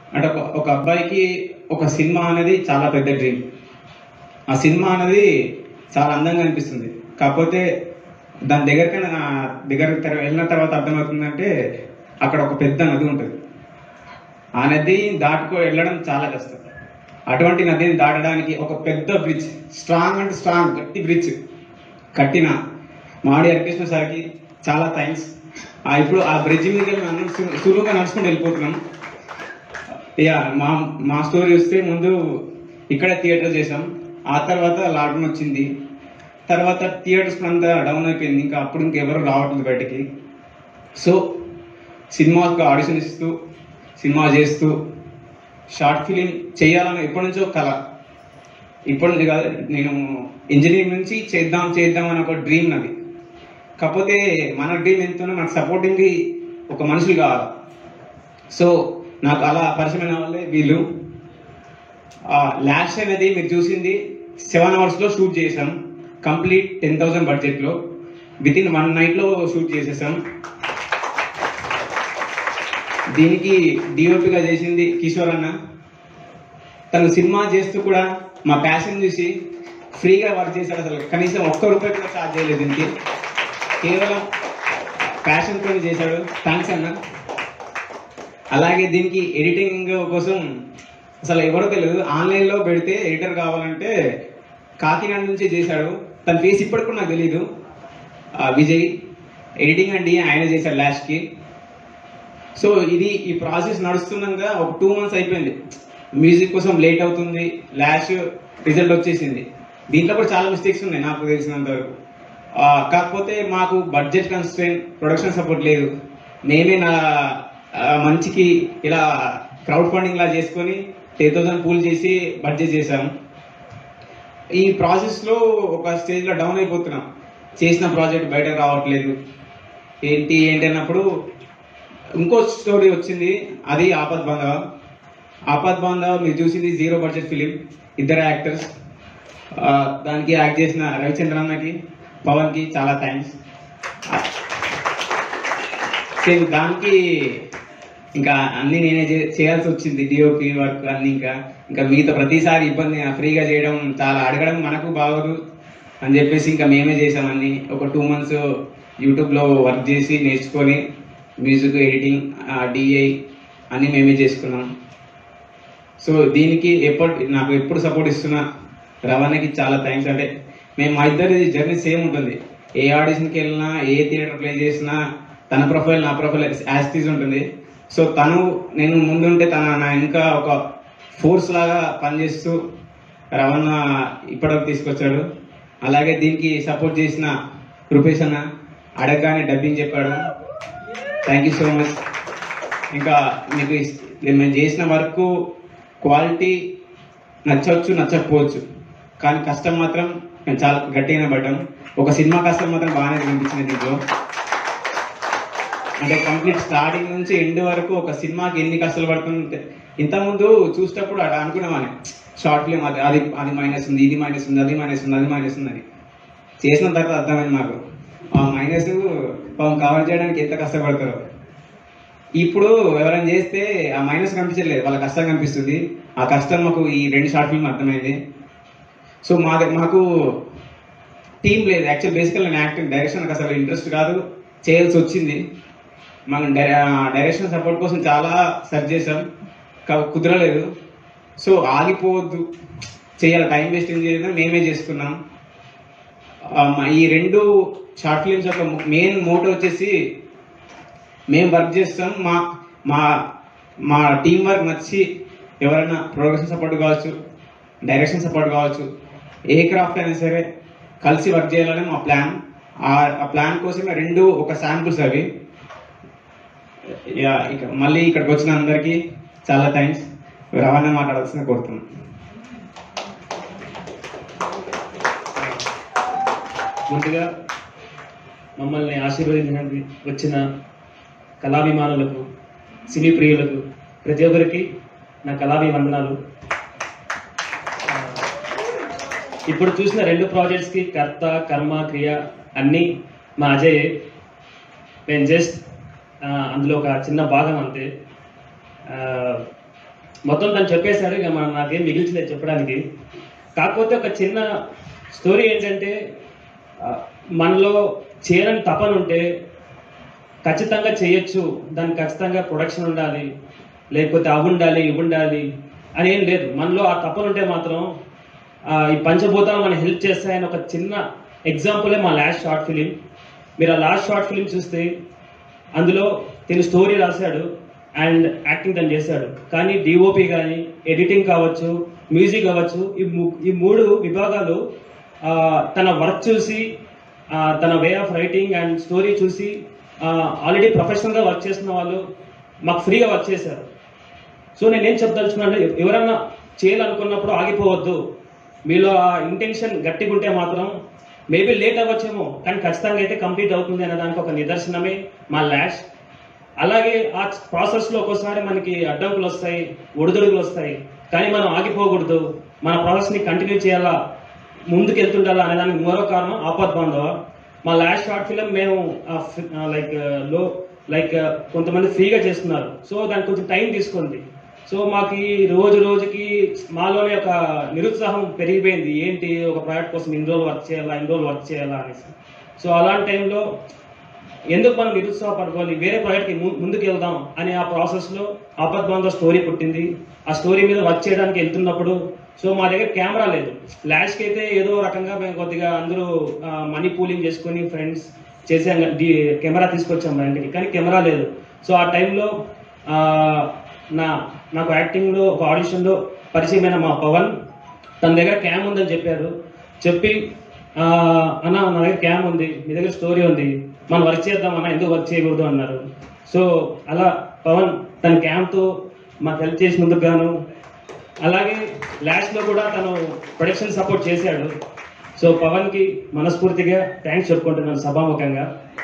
అంటే ఒక ఒక అబ్బాయికి ఒక సినిమా అనేది చాలా పెద్ద డ్రీమ్ ఆ సినిమా అనేది చాలా అందంగా అనిపిస్తుంది కాకపోతే దాని దగ్గరికి దగ్గర తెర- వెళ్ళిన తర్వాత అర్థమవుతుందంటే అక్కడ ఒక పెద్ద నది ఉంటుంది ఆ నది దాటుకో వెళ్ళడం చాలా కష్టం అటువంటి నదిని దాటడానికి ఒక పెద్ద బ్రిడ్జ్ స్ట్రాంగ్ అంటే స్ట్రాంగ్ గట్టి బ్రిడ్జ్ కట్టిన మాడి హరికృష్ణ సార్కి చాలా థ్యాంక్స్ ఇప్పుడు ఆ బ్రిడ్జ్ మీద మనం సు- సులువుగా నడుచుకుంటూ వెళ్ళిపోతున్నాం ఇక మా మా స్టోరీ వస్తే ముందు ఇక్కడ థియేటర్ చేసాం ఆ తర్వాత లాక్డౌన్ వచ్చింది తర్వాత థియేటర్స్ అంతా డౌన్ అయిపోయింది ఇంకా అప్పుడు ఇంకెవరు రావట్లేదు బయటికి సో సినిమాకి ఆడిషన్ ఇస్తూ సినిమా చేస్తూ షార్ట్ ఫిలిం చేయాలని ఎప్పటి నుంచో కళ ఇప్పటి నుంచి కాదు నేను ఇంజనీరింగ్ నుంచి చేద్దాం చేద్దాం అని ఒక డ్రీమ్ నాది కాకపోతే మన డ్రీమ్ ఎంతనో నాకు సపోర్టింగ్ ఒక మనుషులు కావాలి సో నాకు అలా పరిచయమైన వాళ్ళే వీళ్ళు లాస్ట్ అనేది మీరు చూసింది సెవెన్ అవర్స్లో షూట్ చేసాం కంప్లీట్ టెన్ థౌసండ్ బడ్జెట్లో విత్ ఇన్ వన్ నైట్లో షూట్ చేసేసాం దీనికి డిఓపిగా చేసింది కిషోర్ అన్న తను సినిమా చేస్తూ కూడా మా ప్యాషన్ చూసి ఫ్రీగా వర్క్ చేశాడు అసలు కనీసం ఒక్క రూపాయి కూడా చార్జ్ చేయలేదు దీనికి కేవలం ప్యాషన్తో చేశాడు థ్యాంక్స్ అన్న అలాగే దీనికి ఎడిటింగ్ కోసం అసలు ఎవరో తెలియదు ఆన్లైన్లో పెడితే ఎడిటర్ కావాలంటే కాకినాడ నుంచి చేశాడు తన ఫేస్ ఇప్పటికి కూడా నాకు తెలియదు ఆ, విజయ్ ఎడిటింగ్ అండి ఆయన చేశాడు లాస్ట్కి సో ఇది ఈ ప్రాసెస్ నడుస్తుండగా ఒక టూ మంత్స్ అయిపోయింది మ్యూజిక్ కోసం లేట్ అవుతుంది లాష్ రిజల్ట్ వచ్చేసింది దీంట్లో కూడా చాలా మిస్టేక్స్ ఉన్నాయి నాకు తెలిసినంత వరకు ఆ, కాకపోతే మాకు బడ్జెట్ కన్స్ట్రెయిన్ ప్రొడక్షన్ సపోర్ట్ లేదు మేమే నా ఆ, మంచికి ఇలా క్రౌడ్ ఫండింగ్ లా చేసుకొని టెన్ థౌసండ్ పూల్ చేసి బడ్జెట్ చేశాము ఈ ప్రాసెస్లో ఒక స్టేజ్లో డౌన్ అయిపోతున్నాం చేసిన ప్రాజెక్ట్ బయట రావట్లేదు ఏంటి ఏంటి అన్నప్పుడు ఇంకో స్టోరీ వచ్చింది అది ఆపద్ బాంధవ ఆపద్ బాంధవ మీరు చూసింది జీరో బడ్జెట్ ఫిలిం ఇద్దరు యాక్టర్స్ దానికి యాక్ట్ చేసిన రవిచంద్ర అన్నకి పవన్కి చాలా థ్యాంక్స్ సేమ్ దానికి ఇంకా అన్ని నేనే చే- చేయాల్సి వచ్చింది డిఓపి వర్క్ అన్ని ఇంకా ఇంకా మిగతా ప్రతిసారి ఇబ్బంది ఫ్రీగా చేయడం చాలా అడగడం మనకు బాగోదు అని చెప్పేసి ఇంకా మేమే చేసాం అన్ని ఒక టూ మంత్స్ యూట్యూబ్లో వర్క్ చేసి నేర్చుకొని మ్యూజిక్ ఎడిటింగ్ డిఐ అన్ని మేమే చేసుకున్నాం సో దీనికి ఎప్పటి నాకు ఎప్పుడు సపోర్ట్ ఇస్తున్నా రవాణాకి చాలా థ్యాంక్స్ అంటే మేము మా ఇద్దరి జర్నీ సేమ్ ఉంటుంది ఏ ఆడిషన్కి వెళ్ళినా ఏ థియేటర్ ప్లే చేసినా తన ప్రొఫైల్ నా ప్రొఫైల్ యాస్టీజ్ ఉంటుంది సో తను నేను ముందుంటే తన నా ఇంకా ఒక ఫోర్స్ లాగా పనిచేస్తూ రవాణా ఇప్పటివరకు తీసుకొచ్చాడు అలాగే దీనికి సపోర్ట్ చేసిన రూపేష్ అన్న అడగగానే డబ్బింగ్ చెప్పాడు థ్యాంక్ యూ సో మచ్ ఇంకా మీకు ఇస్- మేము చేసిన వర్క్ క్వాలిటీ నచ్చవచ్చు నచ్చకపోవచ్చు కానీ కష్టం మాత్రం మేము చాలా గట్టిగా పడ్డాం ఒక సినిమా కష్టం మాత్రం బాగానే కనిపించింది దీంట్లో అంటే కంప్లీట్ స్టార్టింగ్ నుంచి ఎండ్ వరకు ఒక సినిమాకి ఎన్ని కష్టాలు పడుతుంటే ఇంతకుముందు చూసేటప్పుడు అలా అనుకున్నామని షార్ట్ ఫిలిం అది అది అది మైనస్ ఉంది ఇది మైనస్ ఉంది అది మైనస్ ఉంది అది మైనస్ ఉంది అని చేసిన తర్వాత అర్థమైంది మాకు ఆ మైనస్ పాపం కవర్ చేయడానికి ఎంత కష్టపడతారో ఇప్పుడు ఎవరైనా చేస్తే ఆ మైనస్ కనిపించలేదు వాళ్ళ కష్టం కనిపిస్తుంది ఆ కష్టం మాకు ఈ రెండు షార్ట్ ఫిల్మ్ అర్థమైంది సో మా దగ్గ- మాకు టీం లేదు యాక్చువల్ బేసికల్ నేను యాక్టింగ్ డైరెక్షన్ నాకు అసలు ఇంట్రెస్ట్ కాదు చేయాల్సి వచ్చింది మనం డైరెక్షన్ సపోర్ట్ కోసం చాలా సెర్చ్ చేసాం కా- కుదరలేదు సో ఆగిపోవద్దు చేయాలి టైం వేస్టింగ్ చేయడం మేమే చేసుకున్నాం ఆ, మా- ఈ రెండు షార్ట్ ఫిల్మ్స్ యొక్క మెయిన్ మోటో వచ్చేసి మేము వర్క్ చేస్తాం మా మా మా టీం వర్క్ నచ్చి ఎవరైనా ప్రొడక్షన్ సపోర్ట్ కావచ్చు డైరెక్షన్ సపోర్ట్ కావచ్చు ఏ క్రాఫ్ట్ అయినా సరే కలిసి వర్క్ చేయాలని మా ప్లాన్ ఆ ప్లాన్ కోసమే రెండు ఒక శాంపుల్స్ అవి యా, ఇక మళ్ళీ ఇక్కడికి వచ్చిన అందరికీ చాలా థ్యాంక్స్ రవాణా మాట్లాడాల్సిన కోరుతున్నాను ముందుగా మమ్మల్ని ఆశీర్వదించడానికి వచ్చిన కళాభిమానులకు సినీ ప్రియులకు ప్రతి ఒక్కరికి నా కళాభివందనాలు ఆ, ఇప్పుడు చూసిన రెండు ప్రాజెక్ట్స్కి కర్త కర్మ క్రియ అన్నీ మా అజయ్ నేను జస్ట్ అందులో ఒక చిన్న భాగం అంతే ఆ, మొత్తం తను చెప్పేశాడు ఇక మనం నాకేం మిగిల్చలేదు చెప్పడానికి కాకపోతే ఒక చిన్న స్టోరీ ఏంటంటే ఆ, మనలో చేరని తపన ఉంటే ఖచ్చితంగా చేయొచ్చు దానికి ఖచ్చితంగా ప్రొడక్షన్ ఉండాలి లేకపోతే అవి ఉండాలి ఇవి ఉండాలి అని ఏం లేదు మనలో ఆ తపన ఉంటే మాత్రం ఆ, ఈ పంచభూతాలు మనకి హెల్ప్ చేస్తాయని ఒక చిన్న ఎగ్జాంపులే మా లాస్ట్ షార్ట్ ఫిలిం మీరు ఆ లాస్ట్ షార్ట్ ఫిలిం చూస్తే అందులో తిని స్టోరీ రాశాడు అండ్ యాక్టింగ్ తను చేశాడు కానీ డిఓపి కానీ ఎడిటింగ్ కావచ్చు మ్యూజిక్ కావచ్చు ఈ ము- ఈ మూడు విభాగాలు ఆ, తన వర్క్ చూసి ఆ, తన way of writing and story చూసి ఆల్రెడీ ప్రొఫెషనల్గా వర్క్ చేస్తున్న వాళ్ళు మాకు ఫ్రీగా వర్క్ చేశారు సో నేను ఏం చెప్పదలుచుకున్నాను అంటే ఎవరన్నా చేయాలనుకున్నప్పుడు ఆగిపోవద్దు మీలో ఆ ఇంటెన్షన్ గట్టిగా ఉంటే మాత్రం మేబీ లేట్ అవ్వచ్చేమో కానీ ఖచ్చితంగా అయితే కంప్లీట్ అవుతుంది అనే దానికి ఒక నిదర్శనమే మా ల్యాష్ అలాగే ఆ ప్రాసెస్లో ఒక్కోసారి మనకి అడ్డంకులు వస్తాయి ఒడిదుడుకులు వస్తాయి కానీ మనం ఆగిపోకూడదు మన ప్రాసెస్ని కంటిన్యూ చేయాలా ముందుకు వెళ్తుండాలా అనే దానికి మరో కారణం ఆపద్ బాంధవ మా లాస్ట్ షార్ట్ ఫిలిం మేము లైక్ లో లైక్ కొంతమంది ఫ్రీగా చేస్తున్నారు సో దానికి కొంచెం టైం తీసుకుంది సో మాకు ఈ రోజు రోజుకి మాలోనే ఒక నిరుత్సాహం పెరిగిపోయింది ఏంటి ఒక ప్రాజెక్ట్ కోసం ఇన్ని రోజులు వర్క్ చేయాలా ఇన్ని రోజులు వర్క్ చేయాలా అనేసి సో అలాంటి టైంలో ఎందుకు మనం నిరుత్సాహపడుకోవాలి వేరే ప్రాజెక్ట్కి ము- ముందుకు వెళ్దాం అనే ఆ ప్రాసెస్లో ఆపద్బాంధవ స్టోరీ పుట్టింది ఆ స్టోరీ మీద వర్క్ చేయడానికి వెళ్తున్నప్పుడు సో మా దగ్గర కెమెరా లేదు ఫ్లాష్కి అయితే ఏదో రకంగా మేము కొద్దిగా అందరూ మనీ పూలింగ్ చేసుకొని ఫ్రెండ్స్ చేసాం డి కెమెరా తీసుకొచ్చాం మా ఇంటికి కానీ కెమెరా లేదు సో ఆ టైంలో నా నాకు యాక్టింగ్లో ఒక ఆడిషన్లో పరిచయమైన మా పవన్ తన దగ్గర క్యామ్ ఉందని చెప్పారు చెప్పి ఆ, అన్న నా దగ్గర క్యామ్ ఉంది మీ దగ్గర స్టోరీ ఉంది మనం వర్క్ చేద్దాం అన్న ఎందుకు వర్క్ చేయకూడదు అన్నారు సో అలా పవన్ తన క్యామ్తో మాకు హెల్ప్ చేసినందుకు గాను అలాగే లాస్ట్లో కూడా తను ప్రొడక్షన్ సపోర్ట్ చేశాడు సో పవన్కి మనస్ఫూర్తిగా థ్యాంక్స్ చెప్పుకుంటున్నాను సభాముఖంగా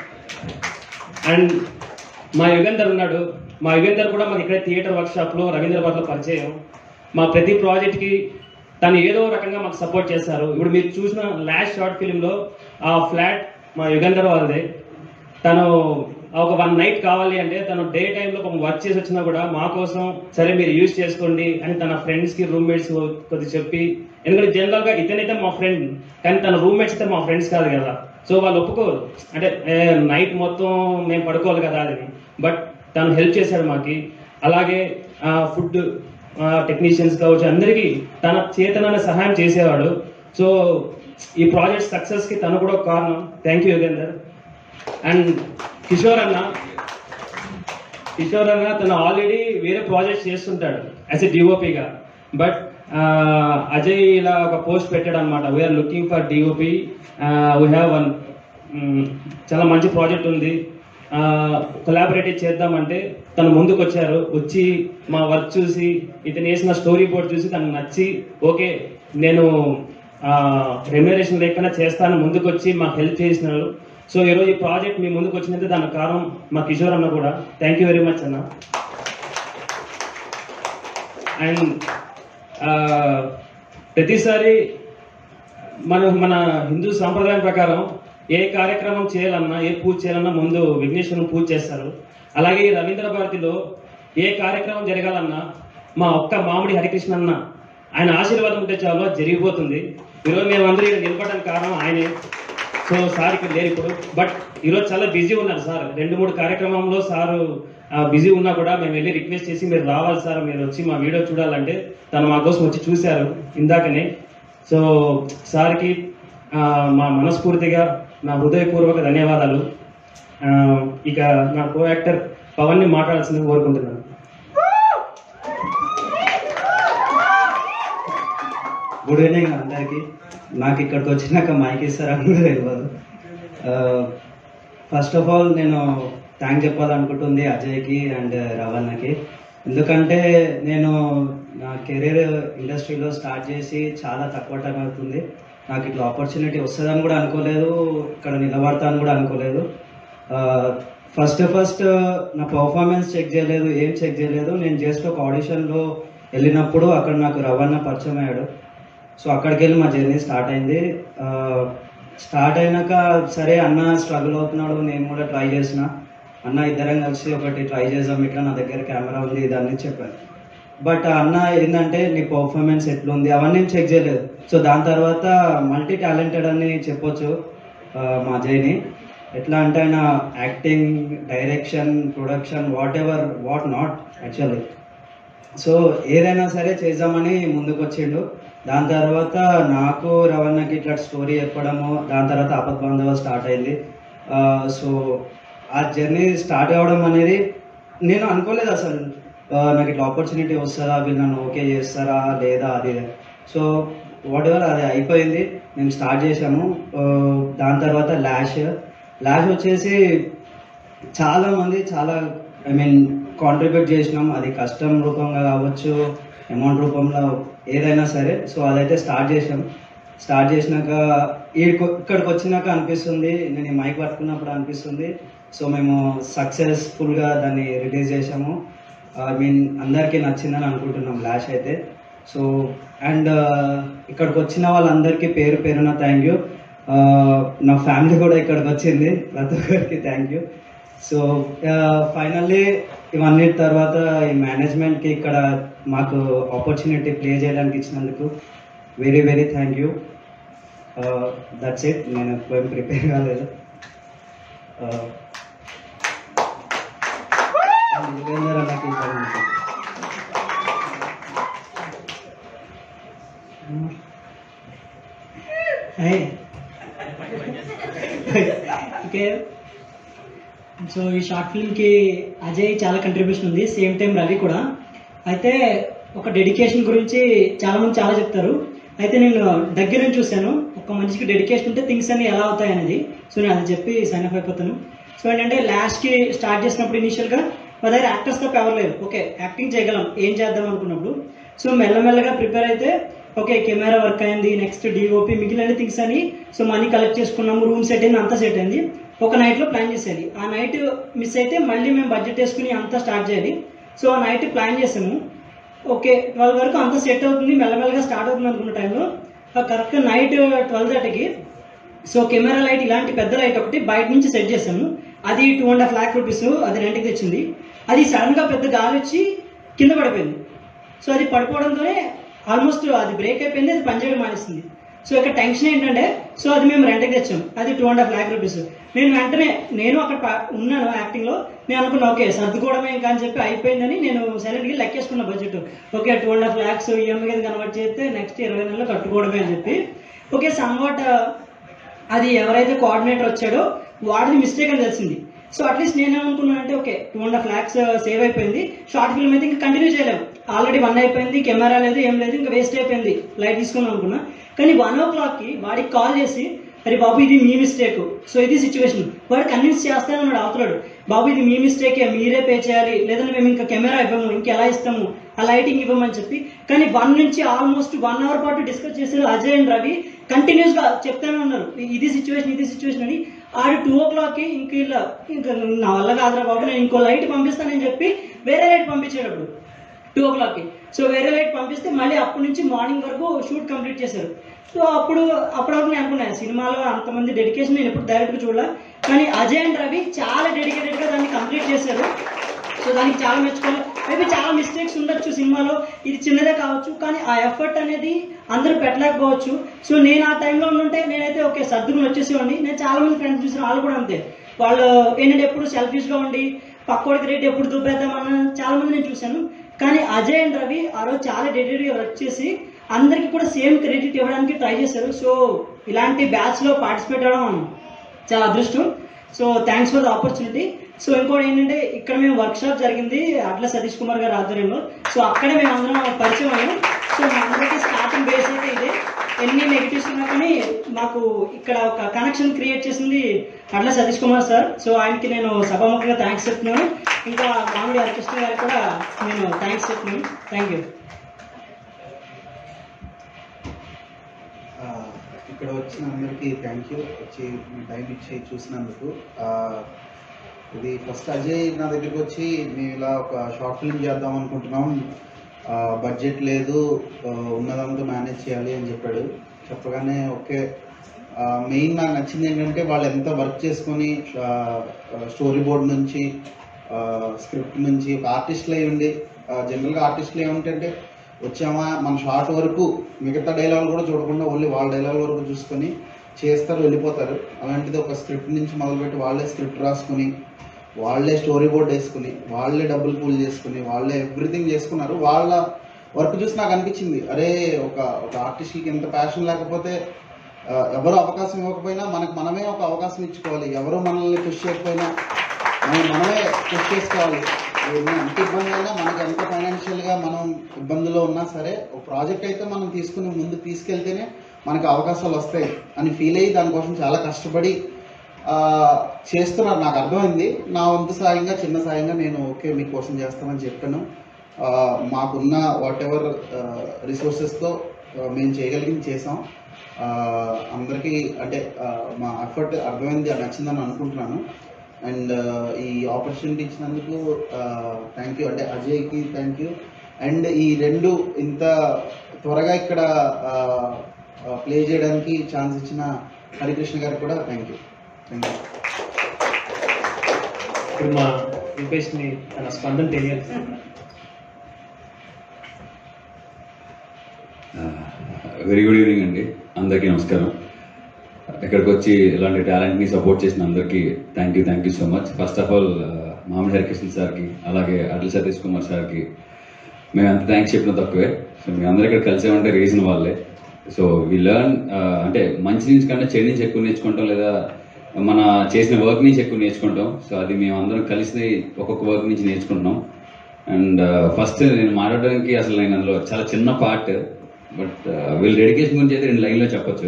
అండ్ మా యుగంధర్ ఉన్నాడు మా యుగంధర్ కూడా మాకు ఇక్కడ థియేటర్ వర్క్షాప్లో రవీంద్రబాద్లో పరిచయం మా ప్రతి ప్రాజెక్ట్కి తను ఏదో రకంగా మాకు సపోర్ట్ చేస్తారు ఇప్పుడు మీరు చూసిన లాస్ట్ షార్ట్ ఫిలింలో ఆ ఫ్లాట్ మా యుగంధర్ వాళ్ళదే తను ఒక వన్ నైట్ కావాలి అంటే తను డే టైంలో కొంచెం వర్క్ చేసి వచ్చినా కూడా మా కోసం సరే మీరు యూజ్ చేసుకోండి అని తన ఫ్రెండ్స్కి రూమ్మేట్స్ కొద్ది చెప్పి ఎందుకంటే జనరల్గా ఇతనైతే మా ఫ్రెండ్ కానీ తన రూమ్మేట్స్ అయితే మా ఫ్రెండ్స్ కాదు కదా సో వాళ్ళు ఒప్పుకోరు అంటే నైట్ మొత్తం మేము పడుకోవాలి కదా అది బట్ తను హెల్ప్ చేశాడు మాకి అలాగే ఫుడ్ టెక్నీషియన్స్ కావచ్చు అందరికీ తన చేతనైన సహాయం చేసేవాడు సో ఈ ప్రాజెక్ట్ సక్సెస్కి తను కూడా ఒక కారణం thank you Yogender and Kishore అన్న కిషోర్ అన్న తను ఆల్రెడీ వేరే ప్రాజెక్ట్స్ చేస్తుంటాడు యాజ్ ఎ డిఓపిగా బట్ అజయ్ ఇలా ఒక పోస్ట్ పెట్టాడు అనమాట we're looking for DOP we have one చాలా మంచి ప్రాజెక్ట్ ఉంది కొలాబరేటివ్ చేద్దామంటే తను ముందుకు వచ్చారు వచ్చి మా వర్క్ చూసి ఇతను వేసిన స్టోరీ బోర్డ్ చూసి తనకు నచ్చి ఓకే నేను రెమ్యునరేషన్ లేకుండా చేస్తాను ముందుకు వచ్చి మాకు హెల్ప్ చేసినారు సో ఈరోజు ఈ ప్రాజెక్ట్ మీ ముందుకు వచ్చినందుకు దానికి కారణం మా కిషోర్ అన్న కూడా థ్యాంక్ యూ వెరీ మచ్ అన్న అండ్ ప్రతిసారి మన మన హిందూ సాంప్రదాయం ప్రకారం ఏ కార్యక్రమం చేయాలన్నా ఏ పూజ చేయాలన్నా ముందు విఘ్నేశ్వరుని పూజ చేస్తారు అలాగే ఈ రవీంద్ర భారతిలో ఏ కార్యక్రమం జరగాలన్నా మా ఒక్క మామిడి హరికృష్ణ అన్న ఆయన ఆశీర్వాదం ఉంటే చాలు అది జరిగిపోతుంది ఈరోజు మేమందరూ ఇక్కడ నిలబడడానికి కారణం ఆయనే సో సార్ ఇక్కడ లేరు ఇప్పుడు బట్ ఈరోజు చాలా బిజీ ఉన్నారు సార్ రెండు మూడు కార్యక్రమంలో సారు బిజీ ఉన్నా కూడా మేము వెళ్ళి రిక్వెస్ట్ చేసి మీరు రావాలి సార్ మీరు వచ్చి మా వీడియో చూడాలంటే తను మా కోసం వచ్చి చూశారు ఇందాకనే సో సార్కి ఆ, మా మనస్ఫూర్తిగా నా హృదయపూర్వక ధన్యవాదాలు ఆ, ఇక నా కో యాక్టర్ పవన్ని మాట్లాడాల్సింది కోరుకుంటున్నాను గుడ్ ఈవినింగ్ అందరికీ నాకు ఇక్కడికి వచ్చినాక మైక్ ఇస్తారని కూడా తెలియదు ఫస్ట్ ఆఫ్ ఆల్ నేను థ్యాంక్ చెప్పాలనుకుంటుంది అజయ్కి అండ్ రవణకి ఎందుకంటే నేను నా కెరీర్ ఇండస్ట్రీలో స్టార్ట్ చేసి చాలా తక్కువ టైం అవుతుంది నాకు ఇట్లా ఆపర్చునిటీ వస్తుందని కూడా అనుకోలేదు ఇక్కడ నిలబడతాను కూడా అనుకోలేదు ఫస్ట్ ఫస్ట్ నా పర్ఫార్మెన్స్ చెక్ చేయలేదు ఏం చెక్ చేయలేదు నేను జస్ట్ ఒక ఆడిషన్లో వెళ్ళినప్పుడు అక్కడ నాకు రవణ పరిచయం అయ్యాడు సో అక్కడికి వెళ్ళి మా జర్నీ స్టార్ట్ అయింది స్టార్ట్ అయినాక సరే అన్న స్ట్రగుల్ అవుతున్నాడు నేను కూడా ట్రై చేసిన అన్న ఇద్దరం కలిసి ఒకటి ట్రై చేద్దాం ఇట్లా నా దగ్గర కెమెరా ఉంది ఇదన్నీ చెప్పాను బట్ అన్న ఏంటంటే నీ పర్ఫార్మెన్స్ ఎట్లుంది అవన్నీ ఏం చెక్ చేయలేదు సో దాని తర్వాత మల్టీ టాలెంటెడ్ అని చెప్పొచ్చు ఆ, మా అజయ్ని ఎట్లా అంటే ఆయన acting direction production whatever what not actually so ఏదైనా సరే చేద్దామని ముందుకు వచ్చిండు దాని తర్వాత నాకు రవణకి ఇట్లా స్టోరీ చెప్పడము దాని తర్వాత ఆపద్ బాంధవ స్టార్ట్ అయింది ఆ, సో ఆ జర్నీ స్టార్ట్ కావడం అనేది నేను అనుకోలేదు అసలు ఆ, నాకు ఇట్లా ఆపర్చునిటీ వస్తుందా వీళ్ళు నన్ను ఓకే చేస్తారా లేదా అది సో వాట్ ఎవర్ అది అయిపోయింది మేము స్టార్ట్ చేసాము ఆ, దాని తర్వాత ల్యాష్ ల్యాష్ వచ్చేసి చాలా మంది చాలా ఐ మీన్ కాంట్రిబ్యూట్ చేసినాం అది కష్టం రూపంగా కావచ్చు అమౌంట్ రూపంలో ఏదైనా సరే సో అదైతే స్టార్ట్ చేసాం స్టార్ట్ చేసినాక ఈడకు ఇక్కడికి వచ్చినాక అనిపిస్తుంది నేను ఈ మైక్ పట్టుకున్నప్పుడు అనిపిస్తుంది సో మేము సక్సెస్ఫుల్గా దాన్ని రిలీజ్ చేసాము ఐ మీన్ అందరికీ నచ్చిందని అనుకుంటున్నాం లాష్ అయితే సో అండ్ ఇక్కడికి వచ్చిన వాళ్ళందరికీ పేరు పేరున థ్యాంక్ యూ నా ఫ్యామిలీ కూడా ఇక్కడికి వచ్చింది ప్రతి ఒక్కరికి థ్యాంక్ యూ సో ఫైనల్లీ ఇవన్నీ తర్వాత ఈ మేనేజ్మెంట్కి ఇక్కడ మాకు ఆపర్చునిటీ ప్లే చేయడానికి ఇచ్చినందుకు very very thank you that's it నేను ఎక్కువ ప్రిపేర్ కాలేదు Uh, and యుగేందర్ అన్నకి ఇంకా ఉంది. హాయ్ ఓకే సో ఈ షార్ట్ ఫిల్మ్కి అజయ్ చాలా కంట్రిబ్యూషన్ ఉంది సేమ్ టైం రవి కూడా అయితే ఒక డెడికేషన్ గురించి చాలా మంది చాలా చెప్తారు అయితే నేను దగ్గర నుంచి చూశాను ఒక మనిషికి డెడికేషన్ ఉంటే థింగ్స్ అన్ని ఎలా అవుతాయి అనేది సో నేను అది చెప్పి సైన్ అప్ అయిపోతాను సో ఏంటంటే లాస్ట్కి స్టార్ట్ చేసినప్పుడు ఇనీషియల్గా మా దగ్గర యాక్టర్స్ తప్ప ఎవరు లేరు ఓకే యాక్టింగ్ చేయగలం ఏం చేద్దాం అనుకున్నప్పుడు సో మెల్లమెల్లగా ప్రిపేర్ అయితే ఓకే కెమెరా వర్క్ అయింది నెక్స్ట్ డిఓపి మిగిలిన థింగ్స్ అని సో మనీ కలెక్ట్ చేసుకున్నాము రూమ్ సెట్ అయింది అంతా సెట్ అయింది ఒక నైట్లో ప్లాన్ చేసేది ఆ నైట్ మిస్ అయితే మళ్ళీ మేము బడ్జెట్ వేసుకుని అంతా స్టార్ట్ చేయాలి సో ఆ నైట్ ప్లాన్ చేసాము ఓకే ట్వెల్వ్ వరకు అంతా సెట్ అవుతుంది మెల్లమెల్లగా స్టార్ట్ అవుతుంది అనుకున్న టైంలో కరెక్ట్గా నైట్ ట్వెల్వ్ థర్టీకి సో కెమెరా లైట్ ఇలాంటి పెద్ద లైట్ ఒకటి బయట నుంచి సెట్ చేసాము అది two and half lakh rupees అది రెంట్కి తెచ్చింది అది సడన్గా పెద్ద గాలి వచ్చి కింద పడిపోయింది సో అది పడిపోవడంతోనే ఆల్మోస్ట్ అది బ్రేక్ అయిపోయింది అది పనిచేయడం మానేస్తుంది సో ఇక్కడ టెన్షన్ ఏంటంటే సో అది మేము రెంట్కి తెచ్చాం అది two and half lakh rupees నేను వెంటనే నేను అక్కడ ప- ఉన్నాను యాక్టింగ్లో నేను అనుకున్నా ఓకే సర్దుకోవడమే ఇంకా అని చెప్పి అయిపోయిందని నేను సైలెంట్గా లెక్కేసుకున్న budget okay two and half lakhs EMI కింద కన్వర్ట్ చేస్తే నెక్స్ట్ ఇరవై నెలలు కట్టుకోవడమే అని చెప్పి ఓకే సమ్వాట్ అది ఎవరైతే కోఆర్డినేటర్ వచ్చాడో వాడిది మిస్టేక్ అని తెలిసింది సో అట్లీస్ట్ నేను ఏమనుకున్నానంటే okay two and half lakhs save అయిపోయింది షార్ట్ ఫిల్మ్ అయితే ఇంకా కంటిన్యూ చేయలేము ఆల్రెడీ వన్ అయిపోయింది కెమెరా లేదు ఏం లేదు ఇంకా వేస్ట్ అయిపోయింది లైట్ తీసుకుందాం అనుకున్నా కానీ వన్ ఓ క్లాక్కి వాడికి కాల్ చేసి అరే బాబు ఇది మీ మిస్టేక్ సో ఇది సిచ్యువేషన్ వాడు కన్విన్స్ చేస్తానన్నాడు అవతలాడు బాబు ఇది మీ మిస్టేకే మీరే పే చేయాలి లేదంటే మేము ఇంకా కెమెరా ఇవ్వము ఇంకెలా ఇస్తాము ఆ లైటింగ్ ఇవ్వమని చెప్పి కానీ వన్ నుంచి ఆల్మోస్ట్ వన్ అవర్ పాటు డిస్కస్ చేసిన అజయ్ అండ్ రవి కంటిన్యూస్ గా చెప్తానే ఉన్నారు ఇది సిచ్యువేషన్ ఇది సిచ్యువేషన్ అని ఆడు టూ ఓ క్లాక్కి ఇంక ఇలా ఇంకా నా వల్ల కాదురా బాబు నేను ఇంకో లైట్ పంపిస్తానని చెప్పి వేరే లైట్ పంపించేటప్పుడు టూ ఓ క్లాక్కి సో వేరే లైట్ పంపిస్తే మళ్ళీ అప్పటి నుంచి మార్నింగ్ వరకు షూట్ కంప్లీట్ చేశారు సో అప్పుడు అప్పటివరకు నేను అనుకున్నాను సినిమాలో అంతమంది డెడికేషన్ నేను ఎప్పుడు డైరెక్ట్గా చూడాల కానీ అజయ్ అండ్ రవి చాలా డెడికేటెడ్గా దాన్ని కంప్లీట్ చేశారు సో దానికి చాలా మెచ్చుకోవాలి మేబీ చాలా మిస్టేక్స్ ఉండొచ్చు సినిమాలో ఇది చిన్నదే కావచ్చు కానీ ఆ ఎఫర్ట్ అనేది అందరూ పెట్టలేకపోవచ్చు సో నేను ఆ టైంలో ఉండుంటే నేనైతే ఓకే సర్దుకుని వచ్చేసేవాడిని నేను చాలా మంది ఫ్రెండ్స్ చూసిన వాళ్ళు కూడా అంతే వాళ్ళు ఏంటంటే ఎప్పుడు సెల్ఫిష్గా ఉండి పక్కోడికి రేట్ ఎప్పుడు చూపేద్దామన్న చాలా మంది నేను చూశాను కానీ అజయ్ అండ్ రవి ఆ రోజు చాలా డెడికేట్గా వర్క్ చేసి అందరికీ కూడా సేమ్ క్రెడిట్ ఇవ్వడానికి ట్రై చేశారు సో ఇలాంటి బ్యాచ్లో పార్టిసిపేట్ అవ్వడం చాలా అదృష్టం so thanks for the opportunity so ఇంకోటి ఏంటంటే ఇక్కడ మేము వర్క్ షాప్ జరిగింది అట్ల సతీష్ కుమార్ గారి ఆధ్వర్యంలో సో అక్కడే మేము అందరం పరిచయం అయ్యాం సో మా అందరికీ స్టార్టింగ్ బేస్ అయితే ఇదే ఎన్ని నెగిటివ్స్ ఉన్నా కానీ మాకు ఇక్కడ ఒక కనెక్షన్ క్రియేట్ చేసింది అట్ల సతీష్ కుమార్ సార్ సో ఆయనకి నేను సభాముఖంగా థ్యాంక్స్ చెప్తున్నాను ఇంకా మామిడి హరికృష్ణ గారికి కూడా నేను థ్యాంక్స్ చెప్తున్నాను థ్యాంక్ యూ ఆ, ఇక్కడ వచ్చిన అందరికీ థ్యాంక్ యూ వచ్చి మీ టైం ఇచ్చి చూసినందుకు ఆ, ఇది ఫస్ట్ అజయ్ నా దగ్గరికి వచ్చి మేము ఇలా ఒక షార్ట్ ఫిల్మ్ చేద్దాం అనుకుంటున్నాం బడ్జెట్ లేదు ఆ, ఉన్నదంతా మేనేజ్ చేయాలి అని చెప్పాడు చెప్పగానే ఓకే మెయిన్ నాకు నచ్చింది ఏంటంటే వాళ్ళు ఎంత వర్క్ చేసుకొని స్టోరీ బోర్డ్ నుంచి స్క్రిప్ట్ నుంచి ఒక ఆర్టిస్ట్లు అయి ఉండి జనరల్గా ఆర్టిస్టులు ఏమిటంటే వచ్చామా మన షార్ట్ వరకు మిగతా డైలాగులు కూడా చూడకుండా ఓన్లీ వాళ్ళ డైలాగ్ వరకు చూసుకొని చేస్తారు వెళ్ళిపోతారు అలాంటిది ఒక స్క్రిప్ట్ నుంచి మొదలుపెట్టి వాళ్ళే స్క్రిప్ట్ రాసుకుని వాళ్ళే స్టోరీ బోర్డ్ వేసుకుని వాళ్ళే డబ్బులు పూల్ చేసుకుని వాళ్ళే ఎవ్రీథింగ్ చేసుకున్నారు వాళ్ళ వర్క్ చూసి నాకు అనిపించింది అరే ఒక ఒక ఆర్టిస్ట్కి ఎంత ప్యాషన్ లేకపోతే ఆ, ఎవరు అవకాశం ఇవ్వకపోయినా మనకు మనమే ఒక అవకాశం ఇచ్చుకోవాలి ఎవరు మనల్ని పుష్ చేయకపోయినా మనం మనమే పుష్ చేసుకోవాలి ఏదైనా ఎంత ఇబ్బంది అయినా మనకి ఎంత ఫైనాన్షియల్గా మనం ఇబ్బందులో ఉన్నా సరే ఒక ప్రాజెక్ట్ అయితే మనం తీసుకుని ముందుకు తీసుకెళ్తేనే మనకు అవకాశాలు వస్తాయి అని ఫీల్ అయ్యి దానికోసం చాలా కష్టపడి ఆ, చేస్తున్నారు నాకు అర్థమైంది నా వంతు సాయంగా చిన్న సాయంగా నేను ఓకే మీకోసం చేస్తానని చెప్పాను ఆ, మాకున్న వాట్ ఎవర్ రిసోర్సెస్తో మేము చేయగలిగింది చేసాం ఆ, అందరికీ అంటే ఆ, మా ఎఫర్ట్ అర్థమైంది అది నచ్చిందని అనుకుంటున్నాను అండ్ ఈ ఆపర్చునిటీ ఇచ్చినందుకు థ్యాంక్ యూ అంటే అజయ్కి థ్యాంక్ యూ అండ్ ఈ రెండు ఇంత త్వరగా ఇక్కడ ప్లే చేయడానికి ఛాన్స్ ఇచ్చిన హరికృష్ణ గారికి కూడా థ్యాంక్ యూ థ్యాంక్ యూ ఇప్పుడు మా రూపేష్ని తన స్పందన తెలియాలి వెరీ గుడ్ ఈవినింగ్ అండి అందరికీ నమస్కారం ఇక్కడికి వచ్చి ఇలాంటి టాలెంట్ని సపోర్ట్ చేసిన అందరికీ thank you thank you so much first of all Mamidi Harikrishna సార్కి అలాగే అటల్ సతీష్ కుమార్ సార్కి మేము ఎంత థ్యాంక్స్ చెప్పినా తక్కువే సో మేము అందరూ ఇక్కడ కలిసామంటే రీజన్ వాళ్ళే సో వి లెర్న్ అంటే మంచి నుంచి కంటే చెడు నుంచి ఎక్కువ నేర్చుకుంటాం లేదా మన చేసిన వర్క్ నుంచి ఎక్కువ నేర్చుకుంటాం సో అది మేము అందరం కలిసి ఒక్కొక్క వర్క్ నుంచి నేర్చుకుంటున్నాం అండ్ ఫస్ట్ నేను మాట్లాడడానికి అసలు నేను అందులో చాలా చిన్న పార్ట్ బట్ వీళ్ళ డెడికేషన్ గురించి అయితే రెండు లైన్లో చెప్పొచ్చు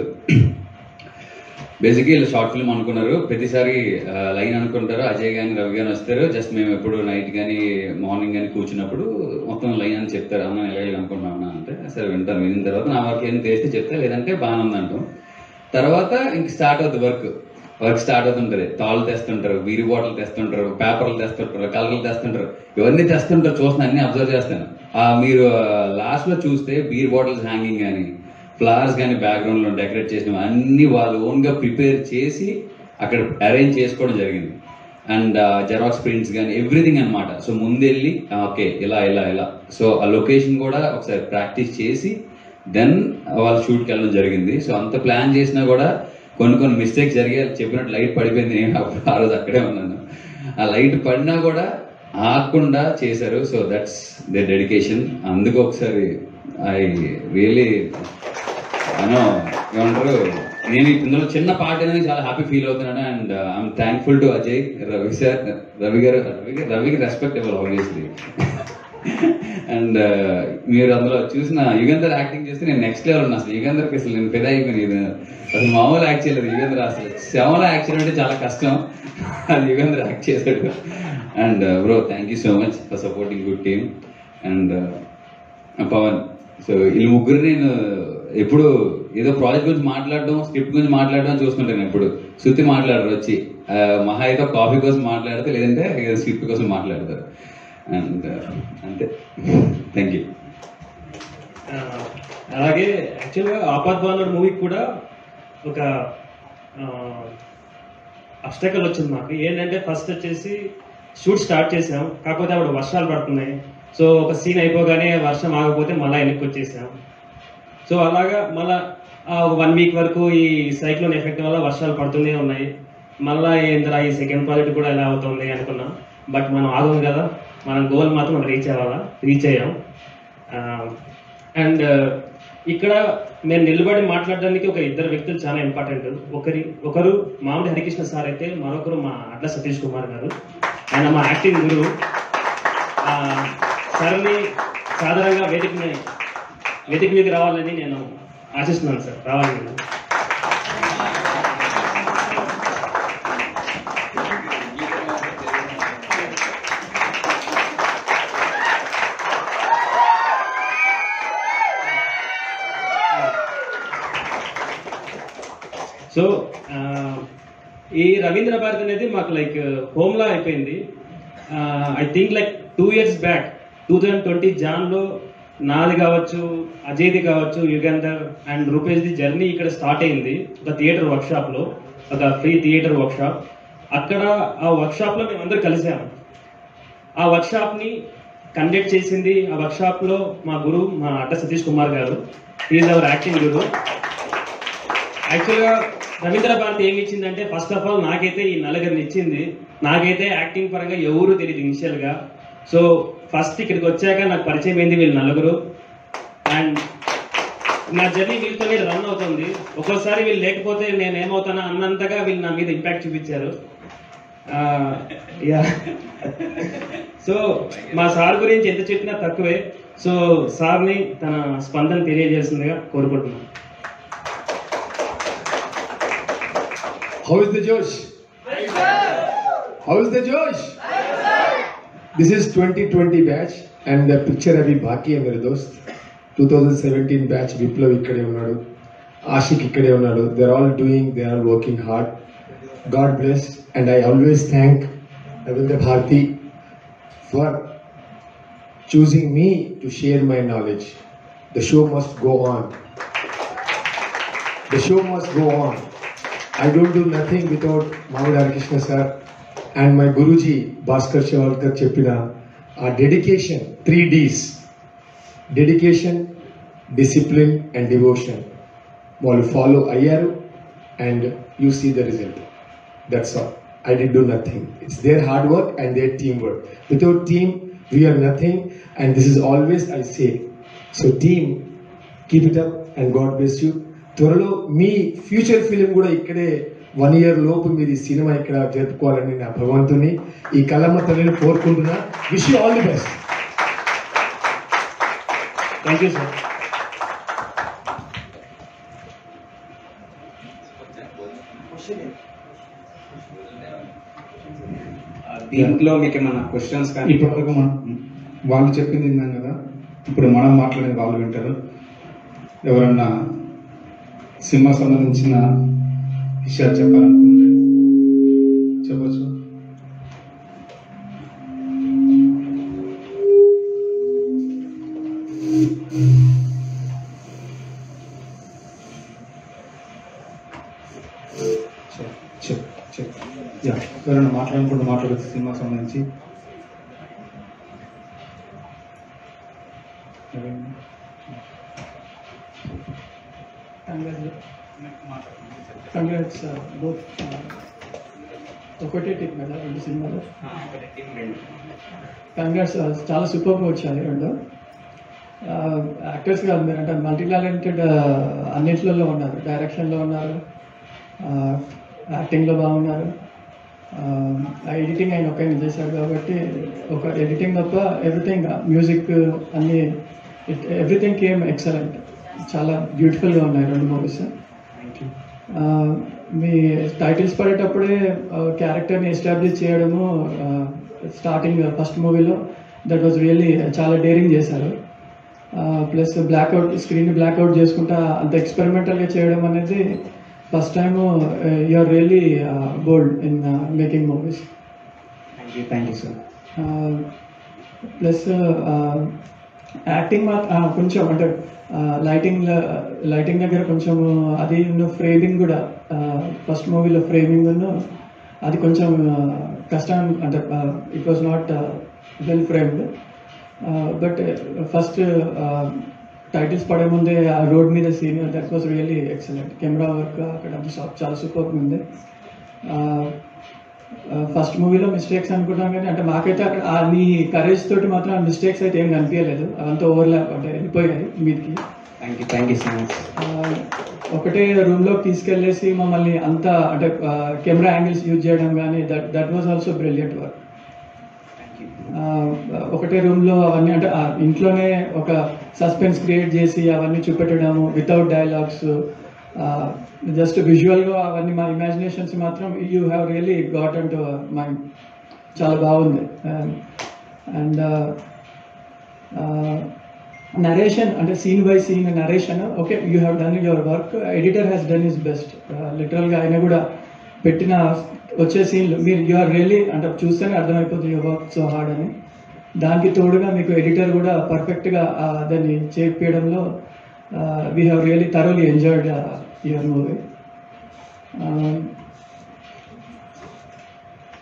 బేసిక్గా వీళ్ళు షార్ట్ ఫిల్మ్ అనుకున్నారు ప్రతిసారి లైన్ అనుకుంటారు అజయ్ కానీ రవి కానీ వస్తారు జస్ట్ మేము ఎప్పుడు నైట్ కానీ మార్నింగ్ కానీ కూర్చున్నప్పుడు మొత్తం లైన్ అని చెప్తారు అన్న ఎలా అనుకుంటున్నాం అన్న అంటే సరే వింటాను విన్న తర్వాత నా వర్క్ ఏం చేస్తే చెప్తే లేదంటే బాగానే ఉంది అంటాం తర్వాత ఇంక స్టార్ట్ అవుతుంది వర్క్ వర్క్ స్టార్ట్ అవుతుంటది తాళ్ళు తెస్తుంటారు వీరి బాటిల్ తెస్తుంటారు పేపర్లు తెస్తుంటారు కలర్లు తెస్తుంటారు ఇవన్నీ తెస్తుంటారు చూస్తున్నా అన్ని అబ్జర్వ్ చేస్తాను ఆ మీరు లాస్ట్ లో చూస్తే బీర్ బాటిల్స్ హ్యాంగింగ్ కానీ ఫ్లవర్స్ కానీ బ్యాక్గ్రౌండ్ లో డెకరేట్ చేసిన అన్ని వాళ్ళు ఓన్ గా ప్రిపేర్ చేసి అక్కడ అరేంజ్ చేసుకోవడం జరిగింది అండ్ జెరాక్స్ ప్రింట్స్ కానీ ఎవ్రీథింగ్ అన్నమాట సో ముందెళ్ళి ఓకే ఇలా ఇలా ఇలా సో ఆ లొకేషన్ కూడా ఒకసారి ప్రాక్టీస్ చేసి దెన్ వాళ్ళు షూట్కి వెళ్ళడం జరిగింది సో అంత ప్లాన్ చేసినా కూడా కొన్ని కొన్ని మిస్టేక్స్ జరిగాయి చెప్పినట్టు లైట్ పడిపోయింది నేను అప్పుడు ఆ రోజు అక్కడే ఉన్నాను ఆ లైట్ పడినా కూడా ఆగకుండా చేశారు సో దట్స్ ద డెడికేషన్ అందుకు ఒకసారి ఐ రియలీ అనో ఏమంటారు నేను ఇందులో చిన్న పార్ట్ అనేది చాలా హ్యాపీ ఫీల్ అవుతున్నాను and I'm thankful to Ajay Ravi sir Ravi గారు రవి గారు రవికి రెస్పెక్ట్ ఇవ్వాలి ఆబ్వియస్లీ అండ్ మీరు అందులో చూసిన యుగంధర్ యాక్టింగ్ చేస్తే నేను నెక్స్ట్ లెవెల్ ఉన్నా అసలు యుగంధర్కి అసలు నేను పెద్ద అయిపోయింది ఇది అసలు మామూలు యాక్ట్ చేయలేదు యుగంధర్ అసలు సెవెన్ యాక్ట్ చేయడం అంటే చాలా కష్టం అది యుగంధర్ యాక్ట్ చేశాడు and bro thank you so much for supporting good team and Pavan so వీళ్ళు ముగ్గురు నేను ఎప్పుడు ఏదో ప్రాజెక్ట్ గురించి మాట్లాడడం స్క్రిప్ట్ గురించి మాట్లాడడం చూసుకుంటాను ఎప్పుడు శృతి మాట్లాడరు వచ్చి ఆ, మహా అయితే కాఫీ కోసం మాట్లాడితే లేదంటే స్క్రిప్ట్ కోసం మాట్లాడతారు అండ్ అంతే థ్యాంక్ యూ ఆ, అలాగే యాక్చువల్గా ఆపాత్ బాలుడు మూవీకి కూడా ఒక అబ్స్టకల్ వచ్చింది మాకు ఏంటంటే ఫస్ట్ వచ్చేసి షూట్ స్టార్ట్ చేసాం కాకపోతే అప్పుడు వర్షాలు పడుతున్నాయి సో ఒక సీన్ అయిపోగానే వర్షం ఆగపోతే మళ్ళీ వెనక్కి వచ్చేసాం సో అలాగా మళ్ళా ఆ ఒక వన్ వీక్ వరకు ఈ సైక్లోన్ ఎఫెక్ట్ వల్ల వర్షాలు పడుతూనే ఉన్నాయి మళ్ళా ఏంద్రా ఈ సెకండ్ ప్రాజెక్ట్ కూడా ఎలా అవుతుంది అనుకున్నాం బట్ మనం ఆగం కదా మనం గోల్ మాత్రం రీచ్ అవ్వాలా రీచ్ అయ్యాం అండ్ ఇక్కడ నేను నిలబడి మాట్లాడడానికి ఒక ఇద్దరు వ్యక్తులు చాలా ఇంపార్టెంట్ ఒకరి ఒకరు మామిడి హరికృష్ణ సార్ అయితే మరొకరు మా అట్ల సతీష్ కుమార్ గారు ఆయన మా యాక్టింగ్ గురువు ఆ, సార్ని సాధారణంగా వేదిక మీద వేదిక మీదకి రావాలని నేను ఆశిస్తున్నాను సార్ రావాలని నేను సో ఆ, ఈ రవీంద్ర భారతి అనేది మాకు లైక్ హోమ్లా అయిపోయింది I think like two years back two thousand twenty జాన్లో నాది కావచ్చు అజయ్ది కావచ్చు యుగంధర్ అండ్ రూపేష్ది జర్నీ ఇక్కడ స్టార్ట్ అయింది ఒక థియేటర్ వర్క్షాప్లో ఒక ఫ్రీ థియేటర్ వర్క్షాప్ అక్కడ ఆ వర్క్షాప్లో మేము అందరు కలిసాము ఆ వర్క్షాప్ని కండక్ట్ చేసింది ఆ వర్క్షాప్లో మా గురు మా అడ్డ సతీష్ కుమార్ గారు ఈజ్ అవర్ యాక్టింగ్ గురు యాక్చువల్గా రవీంద్ర భారతి ఏమి ఇచ్చిందంటే ఫస్ట్ ఆఫ్ ఆల్ నాకైతే ఈ నలుగురిని ఇచ్చింది నాకైతే యాక్టింగ్ పరంగా ఎవరు తెలియదు ఇనిషియల్గా సో ఫస్ట్ ఇక్కడికి వచ్చాక నాకు పరిచయం అయింది వీళ్ళు నలుగురు అండ్ నా జర్నీ వీళ్ళతోనే రన్ అవుతుంది ఒక్కోసారి వీళ్ళు లేకపోతే నేను ఏమవుతానా అన్నంతగా వీళ్ళు నా మీద ఇంపాక్ట్ చూపించారు యా సో మా సార్ గురించి ఎంత చెప్పినా తక్కువే సో సార్ని తన స్పందన తెలియజేసిందిగా కోరుకుంటున్నాను How is the Josh? How is the Josh? This is 2020 batch and the picture అవి బాకీ అన్నారు దోస్త్ two thousand seventeen batch Viplav ఇక్కడే ఉన్నాడు ఆషిక్ ఇక్కడే ఉన్నాడు they are all doing they are working hard God bless and I always thank Ravindra Bharathi for choosing me to share my knowledge. The show must go on. The show must go on. I don't do nothing without Mahmood Harikrishna sir and my Guruji Bhaskar Shavalkar చెప్పిన ఆ dedication three Ds dedication discipline and devotion వాళ్ళు follow అయ్యారు and you see the result that's all I డి do nothing it's their hard work and their team work without team we're nothing and this is always I say so team keep it up and God bless you త్వరలో మీ future film కూడా ఇక్కడే one year లోపు మీరు ఈ cinema ఇక్కడ జరుపుకోవాలని నా భగవంతుని ఈ కలమ్మ తల్లిని కోరుకుంటున్నా wish you all the best thank you sir దీంట్లో మీకు ఏమన్నా క్వశ్చన్స్ కానీ ఇప్పటివరకు మనం వాళ్ళు చెప్పింది విన్నాం కదా ఇప్పుడు మనం మాట్లాడేది వాళ్ళు వింటారు ఎవరన్నా సినిమా సంబంధించిన విషయాలు చెప్పాలనుకుంటే చెప్పచ్చు చెప్ చెప్ చెప్ యా ఎవరైనా మాట్లాడుకుంటూ మాట్లాడచ్చు సినిమా సంబంధించి ఎవరైనా? కంగ్రాట్స్ బోత్ ఒకటే టీం కదా రెండు సినిమాలు కంగ్రాట్స్ చాలా సూపర్గా వచ్చాయి రెండు యాక్టర్స్ కాదు మీరు అంటే మల్టీ టాలెంటెడ్ అన్నిట్లలో ఉన్నారు డైరెక్షన్లో ఉన్నారు యాక్టింగ్లో బాగున్నారు ఎడిటింగ్ ఆయన ఒక చేశాడు కాబట్టి ఒక ఎడిటింగ్ తప్ప ఎవ్రీథింగ్ మ్యూజిక్ అన్ని ఎవ్రీథింగ్ కేమ్ ఎక్సలెంట్ చాలా బ్యూటిఫుల్గా ఉన్నాయి రెండు మూవీస్ మీ టైటిల్స్ పడేటప్పుడే క్యారెక్టర్ని ఎస్టాబ్లిష్ చేయడము స్టార్టింగ్ ఫస్ట్ మూవీలో దట్ వాజ్ రియల్లీ చాలా డేరింగ్ చేశారు ప్లస్ బ్లాక్అవుట్ స్క్రీన్ బ్లాక్అవుట్ చేసుకుంటా అంత ఎక్స్పెరిమెంటల్గా చేయడం అనేది first time you are really bold in making movies thank you thank you sir plus acting మా ఆ, కొంచెం అంటే లైటింగ్ లైటింగ్ దగ్గర కొంచెం అది ఫ్రేమింగ్ కూడా ఫస్ట్ మూవీలో ఫ్రేమింగ్ అది కొంచెం ఆ, కష్టం అంటే it was not well framed but first titles పడే ముందే ఆ రోడ్ మీద scene that was really excellent camera work అక్కడ అంతా సా- చాలా సూపర్ ఉంది ఫస్ట్ మూవీలో మిస్టేక్స్ అనుకుంటాం కానీ అంటే మాకైతే అక్కడ ఆ మీ కరేజ్ తోటి మాత్రం ఆ మిస్టేక్స్ అయితే ఏం కనిపించలేదు అదంతా ఓవర్లాప్ అంటే వెళ్ళిపోయినాయి మీదికి thank you thank you so much ఆ, ఒకటే రూమ్లోకి తీసుకెళ్ళేసి మమ్మల్ని అంతా అంటే కెమెరా యాంగిల్స్ యూజ్ చేయడం కానీ that that was also brilliant work ఒకటే రూమ్లో అవన్నీ అంటే ఆ ఇంట్లోనే ఒక సస్పెన్స్ క్రియేట్ చేసి అవన్నీ చూపెట్టడము వితౌట్ డైలాగ్స్ జస్ట్ విజువల్గా అవన్నీ మా ఇమాజినేషన్స్ మాత్రం you have really got and mind చాలా బాగుంది అండ్ నరేషన్ అంటే scene by scene narration okay you have done your work editor has done is best లిటరల్గా ఆయన కూడా పెట్టిన వచ్చే సీన్లు మీరు యు ఆర్ రియలీ అంటే చూస్తేనే అర్థమైపోతుంది యువర్ వర్క్ సో హార్డ్ అని దానికి తోడుగా మీకు ఎడిటర్ కూడా పర్ఫెక్ట్గా దాన్ని చేపించడంలో we have really thoroughly enjoyed your movie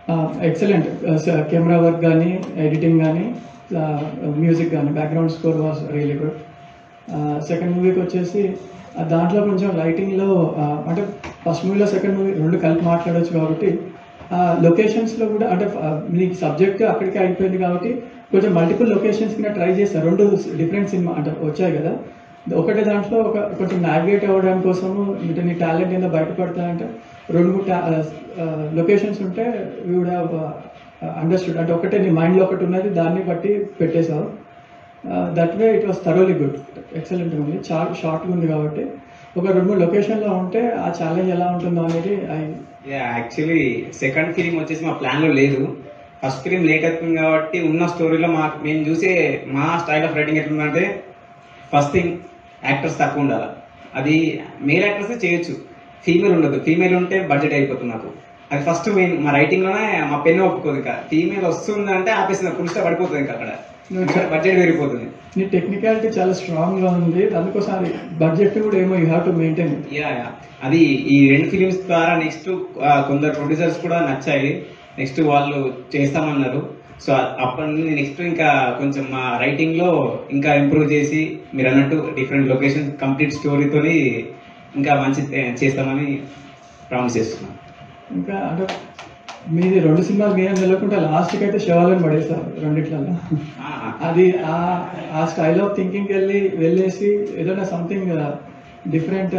excellent camera work కానీ ఎడిటింగ్ కానీ మ్యూజిక్ కానీ background score was really good second మూవీకి వచ్చేసి ఆ దాంట్లో కొంచెం లైటింగ్లో అంటే ఫస్ట్ మూవీలో సెకండ్ మూవీ రెండు కలిపి మాట్లాడొచ్చు కాబట్టి లొకేషన్స్లో కూడా అంటే ఆ, మీకు సబ్జెక్ట్ అక్కడికి అయిపోయింది కాబట్టి కొంచెం మల్టిపుల్ లొకేషన్స్ కింద ట్రై చేస్తారు రెండు డిఫరెంట్ సినిమా అంటే వచ్చాయి కదా ఒకటే దాంట్లో ఒక కొంచెం నావిగేట్ అవ్వడం కోసము అంటే నీ టాలెంట్ ఏందో బయటపడతానంటే రెండు మూడు లొకేషన్స్ ఉంటే వీ వుడ్ హ్యావ్ అండర్స్టూడ్ అంటే ఒకటే నీ మైండ్లో ఒకటి ఉన్నది దాన్ని బట్టి పెట్టేశావు that way it was thoroughly good ఎక్సలెంట్గా ఉంది చాలా షార్ట్గా ఉంది కాబట్టి ఒక రెండు మూడు లొకేషన్లో ఉంటే ఆ ఛాలెంజ్ ఎలా ఉంటుందో అనేది ఐ యాక్చువల్లీ సెకండ్ ఫిలిం వచ్చేసి మా ప్లాన్ లో లేదు ఫస్ట్ ఫిలిం లేట్ అవుతుంది కాబట్టి ఉన్న స్టోరీలో మాకు మేము చూసే మా స్టైల్ ఆఫ్ రైటింగ్ ఎట్లుందంటే ఫస్ట్ థింగ్ యాక్టర్స్ తక్కువ ఉండాలి అది మేల్ యాక్టర్స్ చేయొచ్చు ఫీమేల్ ఉండదు ఫీమేల్ ఉంటే బడ్జెట్ అయిపోతుంది నాకు అది ఫస్ట్ మెయిన్ మా రైటింగ్ లోనే మా పెన్ ఒప్పుకోదు ఇంకా ఫీమేల్ వస్తుందంటే ఆపేసింది పురుష పడిపోతుంది ఇంకా అక్కడ బడ్జెట్ పెరిగిపోతుంది నీ టెక్నికాలిటీ చాలా స్ట్రాంగ్గా ఉంది అందుకోసం అది బడ్జెట్ కూడా ఏమో you have to maintain yeah yeah అది ఈ రెండు ఫిలిమ్స్ ద్వారా నెక్స్ట్ కొందరు ప్రొడ్యూసర్స్ కూడా నచ్చాయి నెక్స్ట్ వాళ్ళు చేస్తామన్నారు సో అప్పటి నుండి నెక్స్ట్ ఇంకా కొంచెం మా రైటింగ్ లో ఇంకా ఇంప్రూవ్ చేసి మీరు అన్నట్టు డిఫరెంట్ లొకేషన్ కంప్లీట్ స్టోరీతోని ఇంకా మంచి చేస్తామని ప్రామిస్ చేస్తున్నాను ఇంకా అంటే మీది రెండు సినిమాలు మీద నిలవకుండా లాస్ట్కి అయితే శివాలను పడేస్తారు రెండిట్లలో అది ఆ ఆ స్టైల్ ఆఫ్ థింకింగ్కి వెళ్ళి వెళ్ళేసి ఏదైనా సంథింగ్ డిఫరెంట్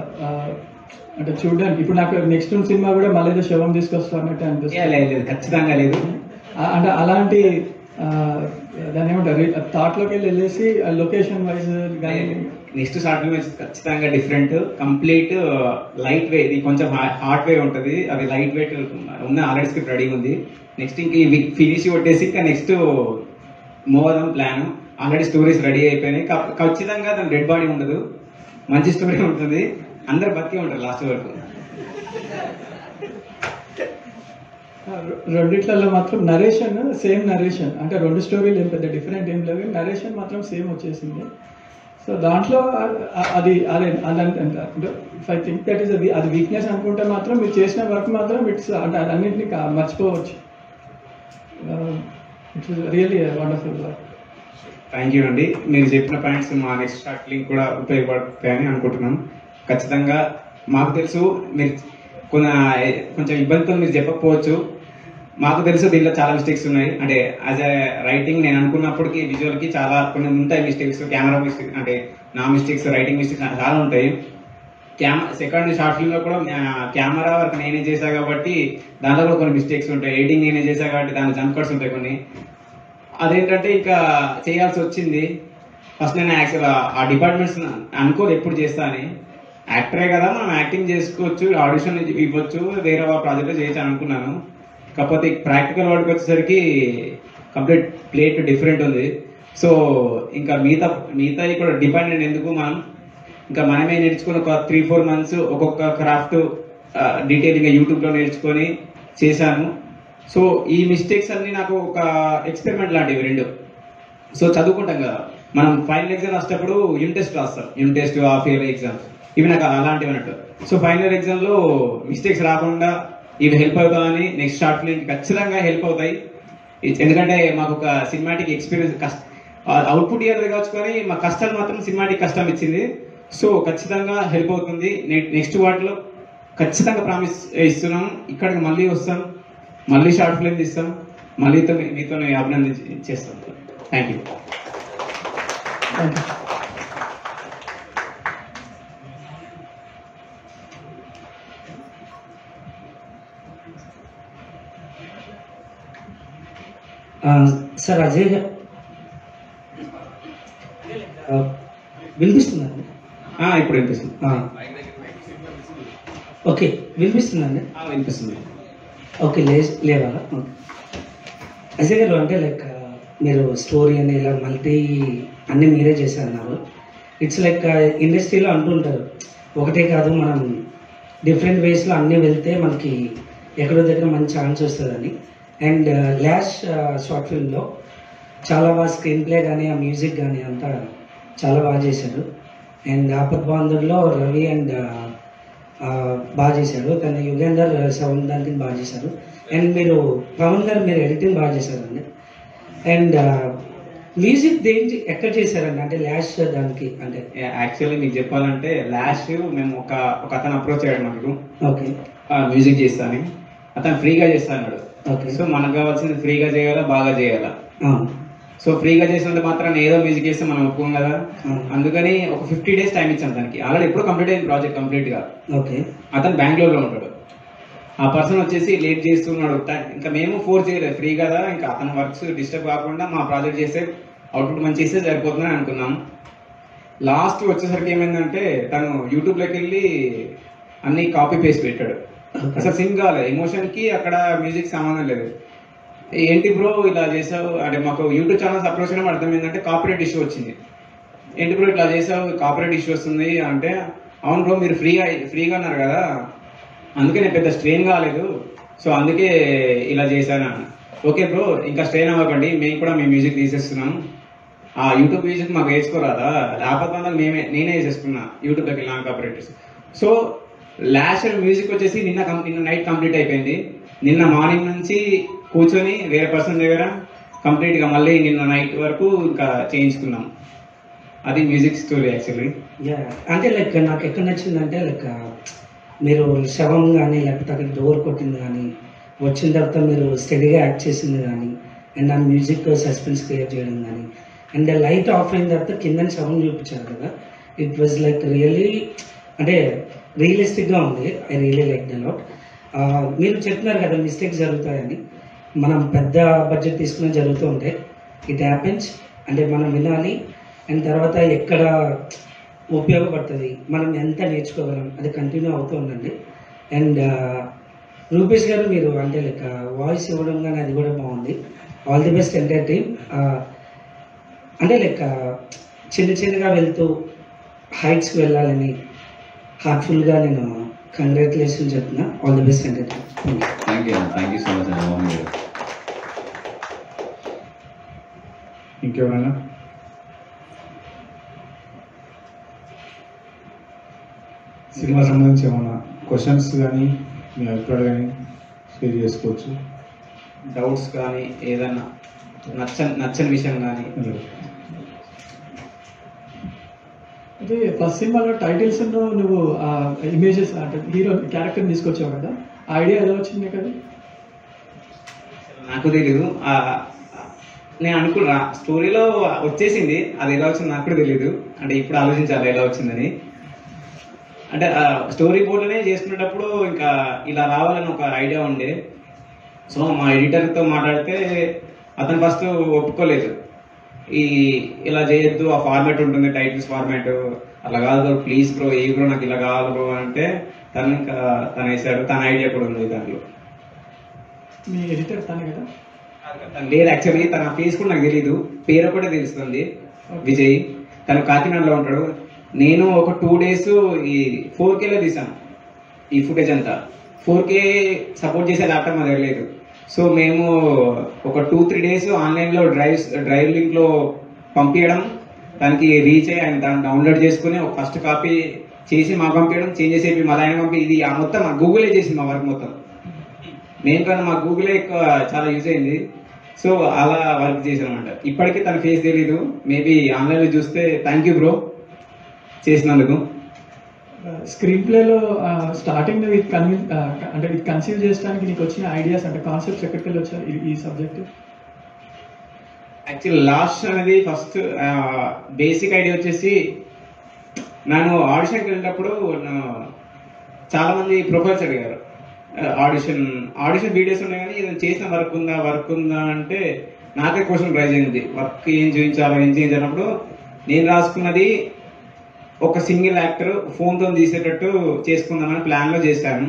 అంటే చూడడానికి ఇప్పుడు నాకు నెక్స్ట్ సినిమా కూడా మళ్ళీ ఏదో శవం తీసుకొస్తా అన్నట్టు యా, అనిపిస్తుంది లేదు లేదు ఖచ్చితంగా లేదు ఆ- అంటే అలాంటి ఆ, దాన్ని ఏమంటారు థాట్ లోకి వెళ్ళి వెళ్ళేసి లొకేషన్ వైజ్ కానీ నెక్స్ట్ షార్ట్ ఫిల్మ్ వచ్చి ఖచ్చితంగా డిఫరెంట్ కంప్లీట్ లైట్ వే ఇది కొంచెం హార్డ్ వే ఉంటుంది అది లైట్ వెయిట్ ఉన్న ఆల్రెడీ స్క్రిప్ట్ రెడీ ఉంది నెక్స్ట్ ఇంక ఇవి ఫినిష్ కొట్టేసి ఇంకా next move plan already stories ready అయిపోయినాయి క- ఖచ్చితంగా దాని డెడ్ బాడీ ఉండదు మంచి స్టోరీ ఉంటుంది అందరు బతికే ఉంటారు లాస్ట్ వరకు రెండిట్లలో మాత్రం నరేషన్ సేమ్ నరేషన్ అంటే రెండు స్టోరీలు ఏం పెద్ద డిఫరెంట్ ఏం లేవు నరేషన్ మాత్రం సేమ్ వచ్చేసింది సో దాంట్లో అ- అది అదే ఐ థింక్ దట్ ఈస్ అది వీక్నెస్ అనుకుంటే మాత్రం మీరు చేసిన వర్క్ మాత్రం ఇట్స్ అంటే అన్నింటినీ కా- మర్చిపోవచ్చు it's really wonderful work thank you అండి మీరు చెప్పిన పాయింట్స్ మా నెక్స్ట్ షార్ట్ లింక్ కూడా ఉపయోగపడతాయని అనుకుంటున్నాం ఖచ్చితంగా మాకు తెలుసు మీరు కొన్ని కొంచెం ఇబ్బందితో మీరు చెప్పకపోవచ్చు మాకు తెలుసు దీనిలో చాలా మిస్టేక్స్ ఉన్నాయి అంటే యాజ్ ఎ రైటింగ్ నేను అనుకున్నప్పటికీ విజువల్కి చాలా కొన్ని ఉంటాయి మిస్టేక్స్ కెమెరా మిస్టేక్స్ అంటే నా మిస్టేక్స్ రైటింగ్ మిస్టేక్స్ చాలా ఉంటాయి క్యామ సెకండ్ షార్ట్ ఫిల్మ్ లో కూడా కెమెరా వర్క్ నేనే చేశా కాబట్టి దాంట్లో కూడా కొన్ని మిస్టేక్స్ ఉంటాయి ఎడిటింగ్ నేనే చేశా కాబట్టి దాని జంప్ కట్స్ ఉంటాయి కొన్ని అదేంటంటే ఇంకా చేయాల్సి వచ్చింది ఫస్ట్ నేను యాక్చువల్ ఆ డిపార్ట్మెంట్స్ అనుకోదు ఎప్పుడు చేస్తా అని యాక్టరే కదా మనం యాక్టింగ్ చేసుకోవచ్చు ఆడిషన్ ఇవ్వచ్చు వేరే ప్రాజెక్ట్ చేయొచ్చు అని అనుకున్నాను కాకపోతే ప్రాక్టికల్ వర్క్ వచ్చేసరికి కంప్లీట్ ప్లేట్ డిఫరెంట్ ఉంది సో ఇంకా మిగతా మిగతా కూడా డిపెండెంట్ ఎందుకు మనం ఇంకా మనమే నేర్చుకుని ఒక త్రీ ఫోర్ మంత్స్ ఒక్కొక్క క్రాఫ్ట్ డీటెయిలింగ్ యూట్యూబ్లో నేర్చుకొని చేశాను సో ఈ మిస్టేక్స్ అన్ని నాకు ఒక ఎక్స్పెరిమెంట్ లాంటివి రెండు సో చదువుకుంటాం కదా మనం ఫైనల్ ఎగ్జామ్ రాసేటప్పుడు యూనిట్ టెస్ట్ రాస్తాం unit test half year exams ఇవి నాకు అలాంటివి అన్నట్టు సో ఫైనల్ ఇయర్ ఎగ్జామ్ లో మిస్టేక్స్ రాకుండా ఇవి హెల్ప్ అవుతాయని నెక్స్ట్ షార్ట్ ఫిల్మ్ ఖచ్చితంగా హెల్ప్ అవుతాయి ఇ- ఎందుకంటే మాకు ఒక సినిమాటిక్ ఎక్స్పీరియన్స్ కష్ట అవుట్పుట్ ఇయర్ కావచ్చు కానీ మా కష్టాలు మాత్రం సినిమాటిక్ కష్టం ఇచ్చింది సో ఖచ్చితంగా హెల్ప్ అవుతుంది నెక్స్ట్ వాటిలో ఖచ్చితంగా ప్రామిస్ ఇస్తున్నాం ఇక్కడికి మళ్ళీ వస్తాం మళ్ళీ షార్ట్ ఫిల్మ్ తీస్తాం మళ్ళీ మీతో అభినందించి చేస్తాం thank you thank you sir Ajay గారు ఆ, వినిపిస్తుందండి ఆ, ఇప్పుడు వినిపిస్తుంది ఆ. ఓకే వినిపిస్తుందండి ఆ, వినిపిస్తుంది ఓకే లే లేవా ఓకే. అజయ్ గారు అంటే లైక్ మీరు స్టోరీ అని ఇలా మల్టీ అన్ని మీరే చేశారన్నారు ఇట్స్ లైక్ ఇండస్ట్రీలో అంటుంటారు ఒకటే కాదు మనం డిఫరెంట్ వేస్లో అన్నీ వెళ్తే మనకి ఎక్కడో దగ్గర మంచి ఛాన్స్ వస్తుందని అండ్ లాస్ట్ షార్ట్ ఫిల్మ్లో చాలా బాగా స్క్రీన్ ప్లే కానీ ఆ మ్యూజిక్ కానీ అంతా చాలా బాగా చేశారు అండ్ ఆపత్ బాంధుల్లో రవి అండ్ బాగా చేశారు కానీ యుగేందర్ సెవెన్ దానికి బాగా చేశారు అండ్ మీరు పవన్ గారు మీరు ఎడిటింగ్ బాగా చేశారండి అండ్ మ్యూజిక్ దేనికి ఎక్కడ చేశారండి అంటే లాస్ట్ దానికి అంటే యాక్చువల్లీ మీకు చెప్పాలంటే లాస్ట్ మేము ఒక ఒక అతను అప్రోచ్ అయ్యాడు మనకు ఓకే మ్యూజిక్ చేస్తాను అతను ఫ్రీగా చేస్తా అన్నాడు ఓకే సో మనకు కావాల్సింది ఫ్రీగా చేయాలా బాగా చేయాలా అవును సో ఫ్రీగా చేసినంత మాత్రం ఏదో మ్యూజిక్ చేస్తే మనం ఒప్పుకోం కదా అందుకని ఒక ఫిఫ్టీ డేస్ టైం ఇచ్చాం దానికి ఆల్రెడీ ఎప్పుడు కంప్లీట్ అయింది ప్రాజెక్ట్ కంప్లీట్ గా ఓకే అతను బెంగళూరులో ఉంటాడు ఆ పర్సన్ వచ్చేసి లేట్ చేస్తున్నాడు త- ఇంకా మేము ఫోర్స్ చేయలేదు ఫ్రీ కదా ఇంకా అతని వర్క్స్ డిస్టర్బ్ కాకుండా మా ప్రాజెక్ట్ చేస్తే అవుట్పుట్ మంచి ఇస్తే సరిపోతుందని అనుకున్నాం లాస్ట్ వచ్చేసరికి ఏమైందంటే తను యూట్యూబ్ లోకి వెళ్ళి అన్ని కాపీ పేస్ట్ పెట్టాడు అసలు సింగ్ కాలేదు ఎమోషన్ కి అక్కడ మ్యూజిక్ సంబంధం లేదు ఏంటి బ్రో ఇలా చేసావు అంటే మాకు యూట్యూబ్ ఛానల్స్ అప్రోచ్ అయినా అర్థం ఏంటంటే కాపీరేట్ ఇష్యూ వచ్చింది ఏంటి బ్రో ఇట్లా చేసావు కాపీరేట్ ఇష్యూ వస్తుంది అంటే అవును బ్రో మీరు ఫ్రీగా ఫ్రీగా అన్నారు కదా అందుకే నేను పెద్ద స్ట్రెయిన్ కాలేదు సో అందుకే ఇలా చేశాను ఓకే బ్రో ఇంకా స్ట్రెయిన్ అవ్వకండి మేము కూడా మీ మ్యూజిక్ తీసేస్తున్నాం ఆ యూట్యూబ్ మ్యూజిక్ మాకు వేసుకోరాదా లేకపోతే అందరికి మేమే నేనే వేసేసుకున్నా యూట్యూబ్లోకి వెళ్ళి నాన్ కాపరేటర్స్ సో లాస్ట్ మ్యూజిక్ వచ్చేసి నిన్న కం- నిన్న నైట్ కంప్లీట్ అయిపోయింది నిన్న మార్నింగ్ నుంచి కూర్చొని వేరే పర్సన్ దగ్గర కంప్లీట్ గా మళ్ళీ నిన్న నైట్ వరకు ఇంకా చేయించుకున్నాం అది మ్యూజిక్ స్టోరీ యాక్చువల్లీ యా అంటే లైక్ నాకు ఎక్కడ నచ్చిందంటే లైక్ మీరు శవం కానీ లేకపోతే అక్కడ డోర్ కొట్టింది కానీ వచ్చిన తర్వాత మీరు స్టడీగా యాక్ట్ చేసింది కానీ అండ్ ఆ మ్యూజిక్ సస్పెన్స్ క్రియేట్ చేయడం కానీ అండ్ లైట్ ఆఫ్ అయిన తర్వాత కింద శవం చూపించారు కదా ఇట్ వాజ్ లైక్ రియల్లీ అంటే రియలిస్టిక్గా ఉంది I really like the lot మీరు చెప్తున్నారు కదా మిస్టేక్స్ జరుగుతాయని మనం పెద్ద బడ్జెట్ తీసుకుని జరుగుతూ ఉంటాయి ఇట్ హ్యాపెన్స్ అంటే మనం వినాలి అండ్ తర్వాత ఎక్కడ ఉపయోగపడుతుంది మనం ఎంత నేర్చుకోగలం అది కంటిన్యూ అవుతూ ఉండండి అండ్ రూపేష్ గారు మీరు అంటే లైక్ వాయిస్ ఇవ్వడం కానీ అది కూడా బాగుంది all the best entire team అంటే లైక్ చిన్న చిన్నగా వెళ్తూ హైట్స్కి వెళ్ళాలని హార్ట్ఫుల్గా నేను కంగ్రాచులేషన్ చెప్తున్నా all the best entire team thank you thank you thank you so much అండి మోహన్ గారు ఇంకెవరైనా సినిమా సంబంధించి ఏమన్నా క్వశ్చన్స్ కానీ మీ అభిప్రాయాలు కానీ షేర్ చేసుకోవచ్చు డౌట్స్ కానీ ఏదన్నా నచ్చని నచ్చని విషయం కానీ అయితే ఫస్ట్ సినిమాలో టైటిల్స్ నువ్వు ఇమేజెస్ అంటే హీరో క్యారెక్టర్ తీసుకొచ్చావు కదా ఆ ఐడియా ఎలా వచ్చింది కదా నాకు తెలీదు ఆ, నేను అనుకున్నా స్టోరీలో వచ్చేసింది అది ఎలా వచ్చింది నాకు కూడా తెలీదు అంటే ఇప్పుడు ఆలోచించాలి ఎలా వచ్చిందని అంటే స్టోరీ బోర్డులోనే చేసుకునేటప్పుడు ఇంకా ఇలా రావాలని ఒక ఐడియా ఉండే సో మా ఎడిటర్తో మాట్లాడితే అతను ఫస్ట్ ఒప్పుకోలేదు ఈ ఇలా చేయొద్దు ఆ ఫార్మాట్ ఉంటుంది టైటిల్స్ ఫార్మాట్ అలా కాదు బ్రో ప్లీజ్ బ్రో ఏ బ్రో నాకు ఇలా కావాలి బ్రో అంటే తను ఇంకా తను వేసాడు తన ఐడియా కూడా ఉంది దాంట్లో మీ ఎడిటర్ తనే కదా తను లేదు యాక్చువల్లీ తన ఫేస్ కూడా నాకు తెలియదు పేరు కూడా తెలుస్తుంది విజయ్ తను కాకినాడలో ఉంటాడు నేను ఒక టూ డేస్ ఈ ఫోర్ కేలో తీసాను ఈ ఫుటేజ్ అంతా ఫోర్ కే సపోర్ట్ చేసే ల్యాప్టాప్ మా దగ్గర లేదు సో మేము ఒక టూ త్రీ డేస్ ఆన్లైన్లో డ్రైవ్ డ్రైవ్ లింక్లో పంపించడం దానికి రీచ్ అయ్యి ఆయన దాన్ని డౌన్లోడ్ చేసుకుని ఒక ఫస్ట్ కాపీ చేసి మాకు పంపించడం చేంజ్ చేసి మళ్ళీ ఆయన పంపి ఇది ఆ మొత్తం మా గూగులే చేసింది మా వర్క్ మొత్తం మెయిన్ కన్నా మా గూగులే ఎక్కువ చాలా యూజ్ అయింది సో అలా వర్క్ చేశాను అనమాట ఇప్పటికీ తన ఫేస్ తెలీదు మేబీ ఆన్లైన్లో చూస్తే థ్యాంక్ యూ బ్రో చేసినందుకు స్క్రీన్ ప్లేలో స్టార్టింగ్ విత్ కన్వి అంటే ఇది కన్సీవ్ చేయడానికి నీకు వచ్చిన ఐడియాస్ అంటే కాన్సెప్ట్స్ ఎక్కడికి వెళ్ళి వచ్చాయి ఈ- ఈ సబ్జెక్ట్ యాక్చువల్ లాస్ట్ అనేది ఫస్ట్ బేసిక్ ఐడియా వచ్చేసి నేను ఆడిషన్కి వెళ్ళినప్పుడు నా- చాలా మంది ప్రొఫైల్స్ అడిగారు ఆడిషన్ ఆడిషన్ వీడియోస్ ఉన్నాయి కానీ ఇది చేసిన వర్క్ ఉందా వర్క్ ఉందా అంటే నాకే క్వశ్చన్ రైజ్ అయింది వర్క్ ఏం చూపించాలో ఏం చేయించినప్పుడు నేను రాసుకున్నది ఒక సింగిల్ యాక్టర్ ఫోన్తో తీసేటట్టు చేసుకుందామని ప్లాన్లో చేశాను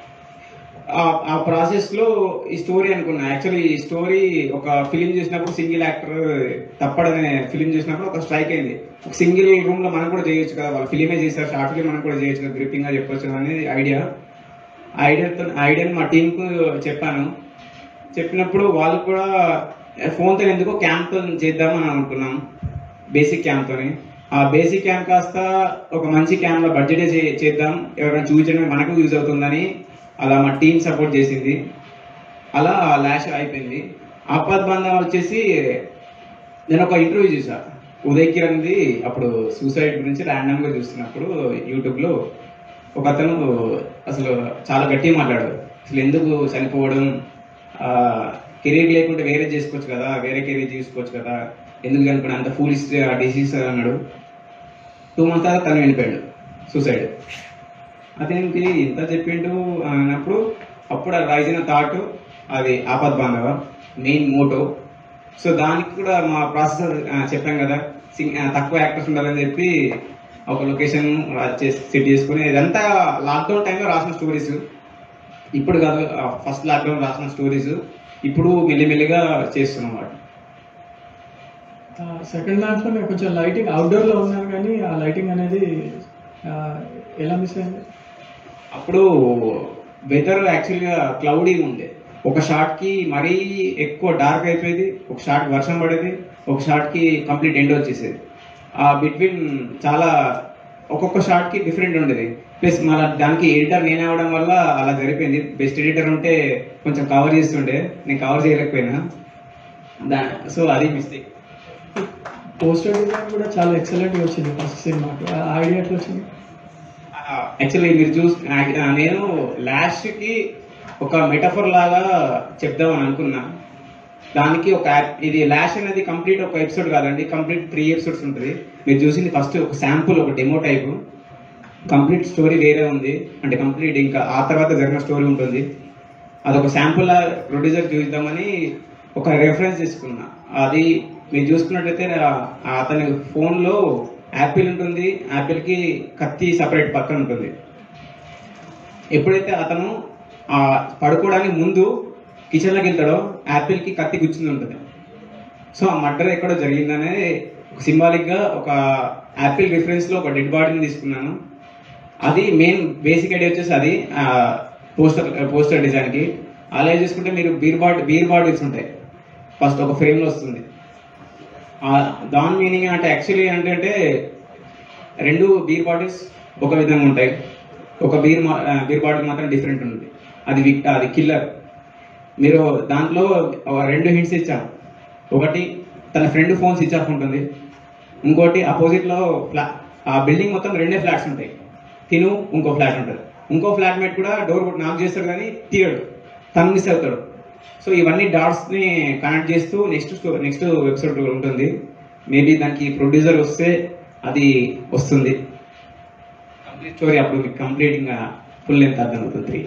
ఆ- ఆ ప్రాసెస్ లో ఈ స్టోరీ అనుకున్నా యాక్చువల్లీ ఈ స్టోరీ ఒక ఫిలిం చూసినప్పుడు సింగిల్ యాక్టర్ తప్పడనే ఫిలిం చూసినప్పుడు ఒక స్ట్రైక్ అయింది ఒక సింగిల్ రూమ్ లో మనం కూడా చేయొచ్చు కదా వాళ్ళు ఫిలిమే చేశారు షార్ట్ ఫిలిం మనం కూడా చేయొచ్చు కదా గ్రిప్పింగ్ గా చెప్పొచ్చు అనేది ఐడియా ఆ ఐడియాతో ఐడియాని మా టీం కు చెప్పాను చెప్పినప్పుడు వాళ్ళు కూడా ఫోన్తో ఎందుకు క్యాంప్ తో చేద్దామని అనుకున్నాం బేసిక్ క్యాంప్ తోని ఆ బేసిక్ క్యాంప్ కాస్త ఒక మంచి క్యాంప్ లో బడ్జెట్ చేద్దాం ఎవరైనా చూపించడం మనకు యూజ్ అవుతుందని అలా మా టీం సపోర్ట్ చేసింది అలా ల్యాష్ అయిపోయింది ఆపద్ బంధం వచ్చేసి నేను ఒక ఇంటర్వ్యూ చూసా ఉదయ్ కిరణ్ది అప్పుడు సూసైడ్ గురించి ర్యాండమ్ గా చూస్తున్నప్పుడు యూట్యూబ్ లో ఒక అతను అసలు చాలా గట్టిగా మాట్లాడాడు అసలు ఎందుకు చనిపోవడం కెరీర్ లేకుంటే వేరే చేసుకోవచ్చు కదా వేరే కెరీర్ చేసుకోవచ్చు కదా ఎందుకు చనిపోయిన అంత ఫూలిస్ డిసీజ్ అన్నాడు టూ మంత్స్ తర్వాత తను వెళ్ళిపోయాడు సూసైడ్ అదేంటి ఇంత చెప్పిండు అన్నప్పుడు అప్పుడు రైజిన థాట్ అది ఆపద్ బాంధవ మెయిన్ మోటో సో దానికి కూడా మా ప్రాసెసర్ చెప్పాం కదా సింగ్ ఆ, తక్కువ యాక్టర్స్ ఉండాలని చెప్పి ఒక లొకేషన్ సెట్ చేసుకుని ఇదంతా లాక్డౌన్ టైంలో రాసిన స్టోరీస్ ఇప్పుడు కాదు ఫస్ట్ లాక్డౌన్ రాసిన స్టోరీస్ ఇప్పుడు మెల్లిమెల్లిగా చేస్తున్నాం వాటి సెకండ్ దాంట్లో నేను కొంచెం లైటింగ్ అవుట్డోర్లో ఉన్నాను కానీ ఆ లైటింగ్ అనేది ఆ, ఎలా మిస్ అయింది అప్పుడు వెదర్ యాక్చువల్గా క్లౌడీ ఉండే ఒక షాట్ కి మరీ ఎక్కువ డార్క్ అయిపోయేది ఒక షాట్ వర్షం పడేది ఒక షాట్ కి కంప్లీట్ ఎండ్ వచ్చేసేది ఆ బిట్వీన్ చాలా ఒక్కొక్క షాట్ కి డిఫరెంట్ ఉండేది ప్లస్ మళ్ళీ దానికి ఎడిటర్ నేనే అవడం వల్ల అలా జరిపోయింది బెస్ట్ ఎడిటర్ ఉంటే కొంచెం కవర్ చేస్తుండే నేను కవర్ చేయలేకపోయినా దా సో అది మిస్టేక్ పోస్టర్ డిజైన్ కూడా చాలా ఎక్సలెంట్గా వచ్చింది ఫస్ట్ సినిమాకి ఆ ఐడియా ఎట్లా వచ్చింది యాక్చువల్లీ మీరు చూస్ ఆ, నేను లాస్ట్ కి ఒక మెటఫర్ లాగా చెప్దామని అనుకున్నా దానికి ఒక యాప్- ఇది లాష్ అనేది కంప్లీట్ ఒక ఎపిసోడ్ కాదండి కంప్లీట్ త్రీ ఎపిసోడ్స్ ఉంటుంది మీరు చూసింది ఫస్ట్ ఒక శాంపుల్ ఒక డెమో టైప్ కంప్లీట్ స్టోరీ వేరే ఉంది అంటే కంప్లీట్ ఇంకా ఆ తర్వాత జరిగిన స్టోరీ ఉంటుంది అదొక శాంపుల్ ప్రొడ్యూసర్ చూద్దామని ఒక రెఫరెన్స్ తీసుకున్నా అది మీరు చూసుకున్నట్టయితే ఆ- ఆ అతని ఫోన్లో యాపిల్ ఉంటుంది యాపిల్కి కత్తి సపరేట్ పక్కన ఉంటుంది ఎప్పుడైతే అతను ఆ పడుకోవడానికి ముందు కిచెన్లోకి వెళ్తాడో యాపిల్కి కత్తి గుచ్చింది ఉంటుంది సో ఆ మర్డర్ ఎక్కడో జరిగిందనే సింబాలిక్గా ఒక యాపిల్ రిఫరెన్స్లో ఒక డెడ్ బాడీని తీసుకున్నాను అది మెయిన్ బేసిక్ ఐడియా వచ్చేసి అది పోస్టర్ పోస్టర్ డిజైన్కి అలా చూసుకుంటే మీరు బీర్ బాడ్ బీర్ బాటిల్స్ ఉంటాయి ఫస్ట్ ఒక ఫ్రేమ్లో వస్తుంది ఆ దాని మీనింగ్ అంటే యాక్చువల్లీ ఏంటంటే రెండు బీర్ బాటిల్స్ ఒక విధంగా ఉంటాయి ఒక బీర్ మా- ఆ, బీర్ బాటిల్ మాత్రం డిఫరెంట్ ఉంటుంది అది విక్ అది కిల్లర్ మీరు దాంట్లో ఒక రెండు హింట్స్ ఇచ్చాం ఒకటి తన ఫ్రెండ్ ఫోన్ స్విచ్ ఆఫ్ ఉంటుంది ఇంకోటి అపోజిట్లో ఫ్లా ఆ బిల్డింగ్ మొత్తం రెండే ఫ్లాట్స్ ఉంటాయి తిను ఇంకో ఫ్లాట్ ఉంటుంది ఇంకో ఫ్లాట్ మేట్ కూడా డోర్ నాక్ చేస్తాడు కానీ తీయడు తను మిస్ అవుతాడు సో ఇవన్నీ డాట్స్ ని కనెక్ట్ చేస్తూ నెక్స్ట్ నెక్స్ట్ ఎపిసోడ్ ఉంటుంది మేబీ దానికి ప్రొడ్యూసర్ వస్తే అది వస్తుంది కంప్లీట్ స్టోరీ అప్పుడు మీకు కంప్లీట్ ఇంకా ఫుల్ లెంత్ అర్థం అవుతుంది త్రీ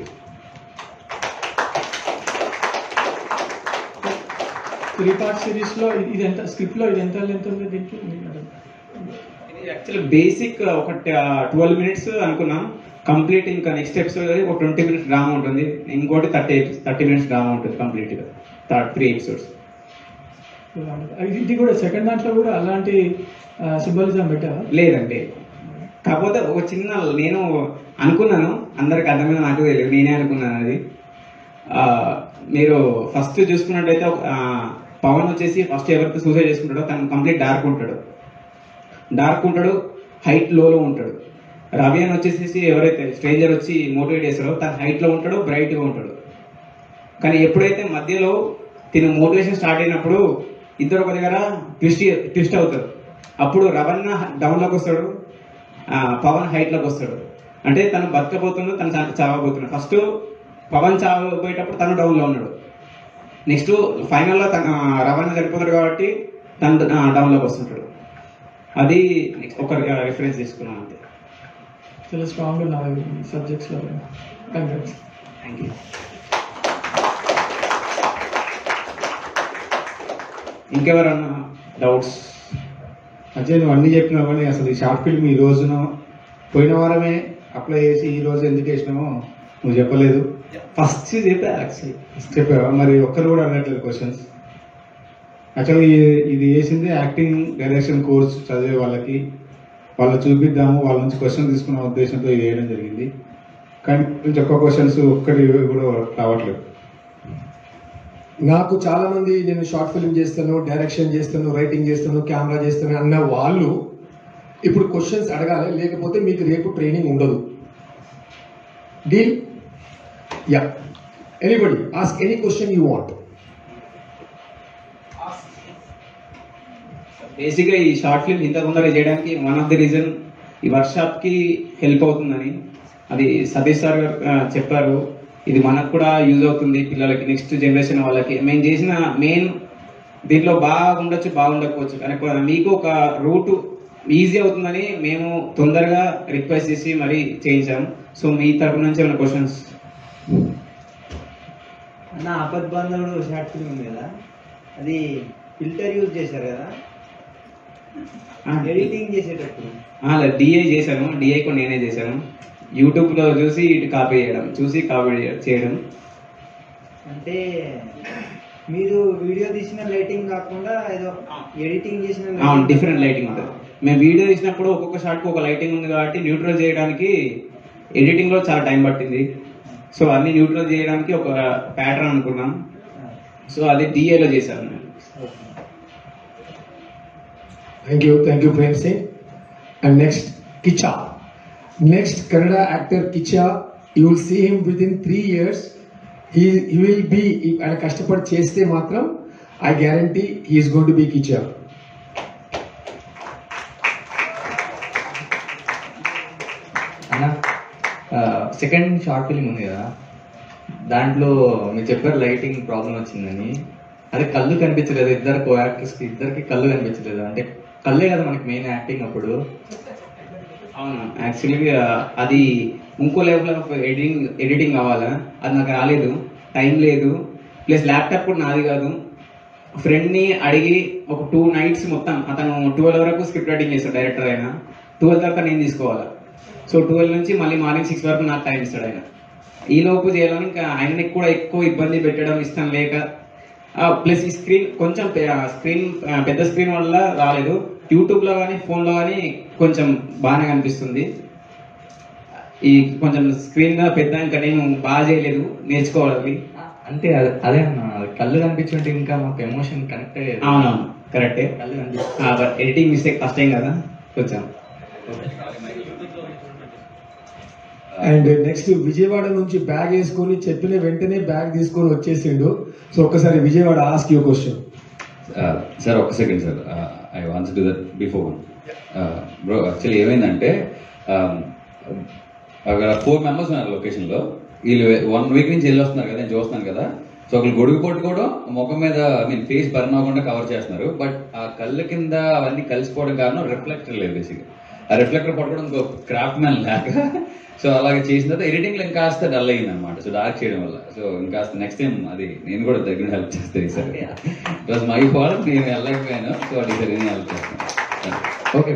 త్రీ పార్ట్ సిరీస్లో ఇది ఎంత స్క్రిప్ట్లో ఇది ఎంత లెంత్ ఉంది దీనికి ఇది యాక్చువల్లీ బేసిక్ ఒక ట్వెల్వ్ మినిట్స్ అనుకున్నాం కంప్లీట్ ఇంకా నెక్స్ట్ ఎపిసోడ్ ఒక ట్వంటీ మినిట్స్ డ్రామా ఉంటుంది ఇంకోటి థర్టీ థర్టీ మినిట్స్ డ్రామా ఉంటుంది కంప్లీట్ గా థర్డ్ త్రీ ఎపిసోడ్స్ ఇది- ఇది కూడా సెకండ్ దాంట్లో కూడా అలాంటి సింబలిజం పెట్టావా లేదండి కాకపోతే ఒక చిన్న నేను అనుకున్నాను అందరికి అర్థమైన నాకు తెలియదు నేనే అనుకున్నాను అది ఆ, మీరు ఫస్ట్ చూసుకున్నట్టయితే ఒక, ఆ, పవన్ వచ్చేసి ఫస్ట్ ఎవరైతే సూసైడ్ చేసుకుంటాడో తను కంప్లీట్ డార్క్ ఉంటాడు డార్క్ ఉంటాడు హైట్ లోలో ఉంటాడు రవి అని వచ్చేసి ఎవరైతే స్ట్రేంజర్ వచ్చి మోటివేట్ చేస్తాడో తన హైట్ లో ఉంటాడు బ్రైట్ గా ఉంటాడు కానీ ఎప్పుడైతే మధ్యలో తిను మోటివేషన్ స్టార్ట్ అయినప్పుడు ఇద్దరు ఒక దగ్గర ట్విస్ట్ ట్విస్ట్ అవుతారు అప్పుడు రవణ డౌన్ లోకి వస్తాడు ఆ, పవన్ హైట్ లోకి వస్తాడు అంటే తను బతకబోతున్నాడు తను చా- చావబోతున్నాడు ఫస్ట్ పవన్ చావబోయేటప్పుడు తను డౌన్ లో ఉన్నాడు నెక్స్ట్ ఫైనల్ లో తన ఆ, రవణ చనిపోతాడు కాబట్టి తను డౌన్ లోకి వస్తుంటాడు అది ఒక రిఫరెన్స్ తీసుకున్నాను అంతే చాలా స్ట్రాంగ్ ఉన్నావు ఈ సబ్జెక్ట్స్లో కంగ్రాట్స్ థ్యాంక్ యూ ఇంకెవరన్నా డౌట్స్ అజయ్ నువ్వు అన్ని చెప్పినావు కానీ అసలు ఈ షార్ట్ ఫిల్మ్ ఈ రోజున పోయిన వారమే అప్లై చేసి ఈ రోజు ఎందుకు వేసినామో నువ్వు చెప్పలేదు ఫస్ట్ చెప్పా యాక్చువల్లీ చెప్పావా మరి ఒక్కరు కూడా అడగట్లేదు క్వశ్చన్స్ యాక్చువల్గా ఇది వేసింది యాక్టింగ్ డైరెక్షన్ కోర్స్ చదివే వాళ్ళకి వాళ్ళు చూపిద్దాము వాళ్ళ నుంచి క్వశ్చన్ తీసుకున్న ఉద్దేశంతో ఇది వేయడం జరిగింది కానీ కొంచెం ఒక్క క్వశ్చన్స్ ఒక్కటి కూడా రావట్లేదు నాకు చాలా మంది నేను షార్ట్ ఫిల్మ్ చేస్తాను డైరెక్షన్ చేస్తాను రైటింగ్ చేస్తాను కెమెరా చేస్తాను అన్న వాళ్ళు ఇప్పుడు క్వశ్చన్స్ అడగాలి లేకపోతే మీకు రేపు ట్రైనింగ్ ఉండదు deal yeah anybody ask any question you want బేసిక్గా ఈ షార్ట్ ఫిల్మ్ ఇంత తొందరగా చేయడానికి వన్ ఆఫ్ ది రీజన్ ఈ వర్క్షాప్ కి హెల్ప్ అవుతుందని అది సతీష్ సార్ గారు ఆ, చెప్పారు ఇది మనకు కూడా యూజ్ అవుతుంది పిల్లలకి నెక్స్ట్ జనరేషన్ వాళ్ళకి మేము చేసిన మెయిన్ దీంట్లో బాగుండొచ్చు బాగుండకపోవచ్చు కానీ కొ- మీకు ఒక రూట్ ఈజీ అవుతుందని మేము తొందరగా రిక్వెస్ట్ చేసి మరి చేయించాం సో మీ తరపు నుంచి ఏమైనా క్వశ్చన్స్ అన్న ఆపద్ బాంధవుడు షార్ట్ ఫిల్మ్ ఉంది కదా అది ఫిల్టర్ యూజ్ చేశారు కదా ఎడిటింగ్ చేసేటప్పుడు అలా డిఐ చేశాను డిఐ కూడా నేనే చేశాను యూట్యూబ్లో చూసి ఇటు కాపీ చేయడం చూసి కాపీ చేయడం అంటే మీరు వీడియో తీసిన లైటింగ్ కాకుండా ఏదో ఎడిటింగ్ చేసిన lighting డిఫరెంట్ లైటింగ్ ఉంటుంది మేము వీడియో తీసినప్పుడు ఒక్కొక్క షాట్కి ఒక లైటింగ్ ఉంది కాబట్టి న్యూట్రల్ చేయడానికి ఎడిటింగ్లో చాలా టైం పట్టింది సో అన్ని న్యూట్రల్ చేయడానికి ఒక ప్యాటర్న్ అనుకున్నాం సో అది డిఏలో చేశాను నేను Thank you, thank you, Prem Singh. And next, Kicha. Next Kannada actor Kicha, you will see him within three years. He, he will be, if ఆయన కష్టపడి చేస్తే మాత్రం I guarantee he is going to be Kicha. అన్న second short film ఉంది కదా దాంట్లో మీరు చెప్పారు లైటింగ్ ప్రాబ్లం వచ్చిందని అది కళ్ళు కనిపించలేదు ఇద్దరు కో యాక్టర్స్కి ఇద్దరికి కళ్ళు కనిపించలేదు అంటే కళ్ళే కదా మనకి మెయిన్ యాక్టింగ్ అప్పుడు అవును యాక్చువల్లీ అది ఇంకో లెవెల్ ఆఫ్ ఎడిటింగ్ ఎడిటింగ్ కావాలా అది నాకు రాలేదు టైం లేదు ప్లస్ ల్యాప్టాప్ కూడా నాది కాదు ఫ్రెండ్ని అడిగి ఒక టూ నైట్స్ మొత్తం అతను ట్వెల్వ్ వరకు స్క్రిప్ట్ రైటింగ్ చేస్తాడు డైరెక్టర్ ఆయన ట్వెల్వ్ తర్వాత నేను తీసుకోవాలి సో ట్వెల్వ్ నుంచి మళ్ళీ మార్నింగ్ సిక్స్ వరకు నాకు టైం ఇస్తాడు ఆయన ఈ లోపు చేయాలని ఇంకా ఆయనకి కూడా ఎక్కువ ఇబ్బంది పెట్టడం ఇష్టం లేక ప్లస్ ఈ స్క్రీన్ కొంచెం స్క్రీన్ పెద్ద స్క్రీన్ వల్ల రాలేదు యూట్యూబ్లో కానీ ఫోన్లో కానీ కొంచెం బాగానే కనిపిస్తుంది ఈ కొంచెం స్క్రీన్ పెద్ద ఇంకా నేను బాగా చేయలేదు నేర్చుకోవాలి అంటే అదే- అదే అన్న కళ్ళు కనిపించుంటే ఇంకా మాకు ఎమోషన్ కనెక్ట్ అయ్యేది అవునవును కరెక్టే కళ్ళు కనిపిస్తుంది బట్ ఎడిటింగ్ మిస్టేక్ కష్టం కదా కొంచెం అండ్ నెక్స్ట్ విజయవాడ నుంచి బ్యాగ్ వేసుకొని చెప్పిన వెంటనే బ్యాగ్ తీసుకొని వచ్చేసిండు సో ఒక్కసారి Vijayawada ask you question sir ఒక్క second sir I wants to that before bro actually ఏమైందంటే um, అక్కడ ఫోర్ మెంబర్స్ ఉన్నారు లొకేషన్లో వీళ్ళు వన్ వీక్ నుంచి వెళ్ళి వస్తున్నారు కదా నేను చూస్తున్నాను కదా సో ఒకళ్ళు గొడుగు కొట్టుకోవడం ముఖం మీద ఐ మీన్ ఫేస్ బర్న్ అవ్వకుండా కవర్ చేస్తున్నారు బట్ ఆ కళ్ళ కింద అవన్నీ కలిసిపోవడం కారణం రిఫ్లెక్టర్ లేదు బేసిక్గా ఆ రిఫ్లెక్టర్ పట్టుకోవడం ఇంకో క్రాఫ్ట్ మ్యాన్ లేక సో అలాగే చేసిన తర్వాత ఎడిటింగ్లో ఇంకాస్త డల్ అయింది అనమాట సో డార్క్ చేయడం వల్ల సో ఇంకాస్త నెక్స్ట్ టైం అది నేను కూడా దగ్గర హెల్ప్ చేస్తాను sir it was my fault నేను వెళ్ళకపోయాను సో అది సార్ నేను హెల్ప్ చేస్తాను okay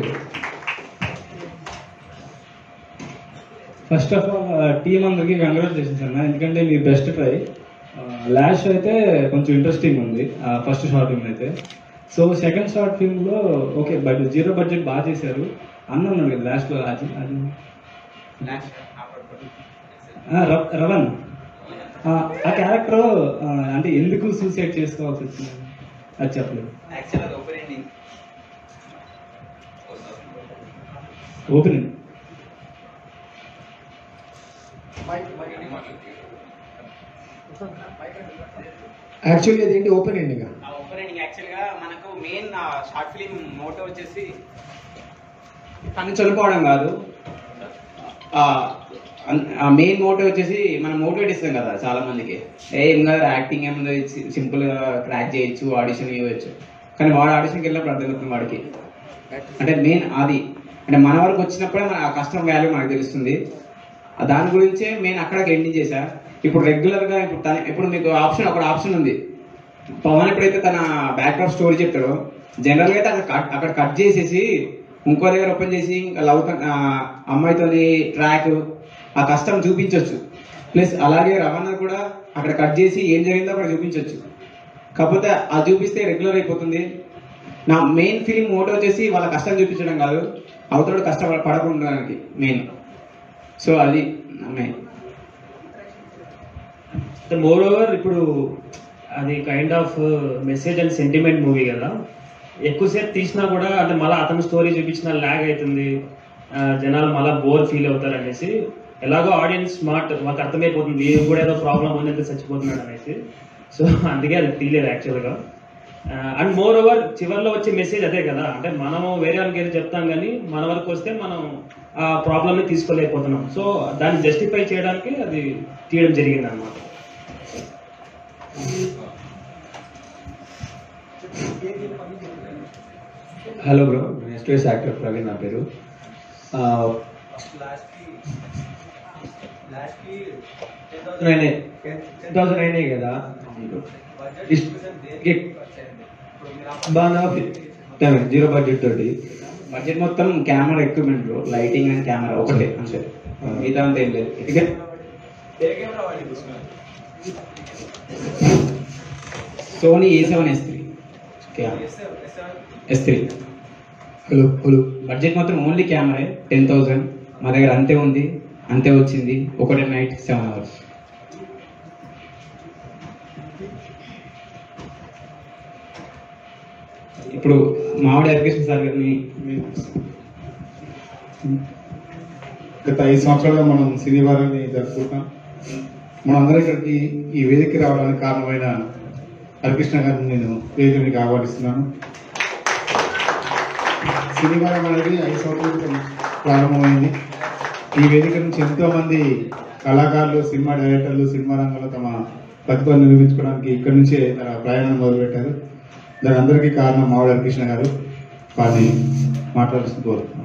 first of all team అందరికి కంగ్రాచులేషన్స్ అన్న ఎందుకంటే మీ బెస్ట్ ట్రై లాష్ అయితే కొంచెం ఇంట్రెస్టింగ్ ఉంది ఫస్ట్ షార్ట్ ఫిల్మ్ అయితే సో సెకండ్ షార్ట్ ఫిల్మ్లో ఓకే బట్ జీరో బడ్జెట్ బాగా చేశారు అన్న ఉన్నాడు కదా లాస్ట్లో అది అది ఆ, ర- రవణ్ ఆ, ఆ క్యారెక్టర్ అంటే ఎందుకు సూసైడ్ చేసుకోవాల్సి వచ్చింది అది చెప్పలేదు ఓపెనింగ్ యాక్చువల్లీ అదేంటి ఓపెన్ ఎండింగ్ ఓపెన్ ఎండింగ్ యాక్చువల్గా మనకు మెయిన్ షార్ట్ ఫిలిం మోటో వచ్చేసి తను చనిపోవడం కాదు ఆ మెయిన్ మోటో వచ్చేసి మనం మోటివేట్ ఇస్తాం కదా చాలా మందికి ఏ ఏం కాదు యాక్టింగ్ ఏముంది సింపుల్ గా క్రాక్ చేయొచ్చు ఆడిషన్ ఇవ్వచ్చు కానీ వాడు ఆడిషన్కి వెళ్ళినప్పుడు అర్థమవుతుంది వాడికి అంటే మెయిన్ అది అంటే మన వరకు వచ్చినప్పుడే మన ఆ కష్టం వాల్యూ మనకు తెలుస్తుంది ఆ దాని గురించే మెయిన్ అక్కడికి ఎండింగ్ చేశా ఇప్పుడు రెగ్యులర్ గా ఇప్పుడు తన ఇప్పుడు మీకు ఆప్షన్ ఒక ఆప్షన్ ఉంది పవన్ ఎప్పుడైతే తన బ్యాక్గ్రౌండ్ స్టోరీ చెప్తాడో జనరల్ గా అయితే అక్కడ కట్ అక్కడ కట్ చేసేసి ఇంకో దగ్గర ఓపెన్ చేసి ఇంకా లవ్ అమ్మాయితో ట్రాక్ ఆ కష్టం చూపించవచ్చు ప్లస్ అలాగే రవాణా కూడా అక్కడ కట్ చేసి ఏం జరిగిందో అక్కడ చూపించవచ్చు కాకపోతే అది చూపిస్తే రెగ్యులర్ అయిపోతుంది నా మెయిన్ ఫిలిం మోటో వచ్చేసి వాళ్ళ కష్టం చూపించడం కాదు అవతల కష్టపడకుండా మెయిన్ సో అది మెయిన్ మోర్ ఓవర్ ఇప్పుడు అది kind of message and sentiment movie కదా ఎక్కువసేపు తీసినా కూడా అంటే మళ్ళీ అతని స్టోరీ చూపించిన ల్యాగ్ అవుతుంది ఆ, జనాలు మళ్ళీ బోర్ ఫీల్ అవుతారు అనేసి ఎలాగో ఆడియన్స్ స్మార్ట్ మాకు అర్థమైపోతుంది ఏం కూడా ఏదో ప్రాబ్లం ఉందంటే చచ్చిపోతున్నాడు అనేసి సో అందుకే అది తీయలేదు యాక్చువల్గా అండ్ మోర్ ఓవర్ చివరిలో వచ్చే మెసేజ్ అదే కదా అంటే మనము వేరే వాళ్ళకి ఏదో చెప్తాం కానీ మన వరకు వస్తే మనం ఆ ప్రాబ్లమ్ని తీసుకోలేకపోతున్నాం సో దాన్ని జస్టిఫై చేయడానికి అది తీయడం జరిగింది అనమాట హలో బ్రో ఎస్టూఎస్ యాక్టర్ ప్రవీణ్ నా పేరు టెన్ థౌసండ్ అయినాయి కదా బాగా జీరో బడ్జెట్ తోటి బడ్జెట్ మొత్తం camera equipment lighting and camera ఒకటే అంతే మిగతా అంతా ఏం లేదు ఇక Sony A seven S three S three hello hello budget మాత్రం ఓన్లీ కెమెరా టెన్ థౌసండ్ మా దగ్గర అంతే ఉంది అంతే వచ్చింది ఒకటే నైట్ సెవెన్ అవర్స్ ఇప్పుడు మామిడి హరికృష్ణ సార్ గారిని గత ఐదు సంవత్సరాలుగా మనం సినీ వారాన్ని జరుపుకుంటాం మనందరం ఇక్కడికి ఈ వేదికకి రావడానికి కారణమైన హరికృష్ణ గారిని నేను వేదిక మీకు ఆహ్వానిస్తున్నాను సినీ వారం అనేది ఐదు సంవత్సరాల క్రితం ప్రారంభమైంది ఈ వేదిక నుంచి ఎంతో మంది కళాకారులు సినిమా డైరెక్టర్లు సినిమా రంగంలో తమ ప్రతిభను నిరూపించుకోవడానికి ఇక్కడి నుంచే తన ప్రయాణం మొదలుపెట్టారు దాని అందరికీ కారణం మావిడ హరికృష్ణ గారు వారిని మాట్లాడుతూ కోరుతున్నాను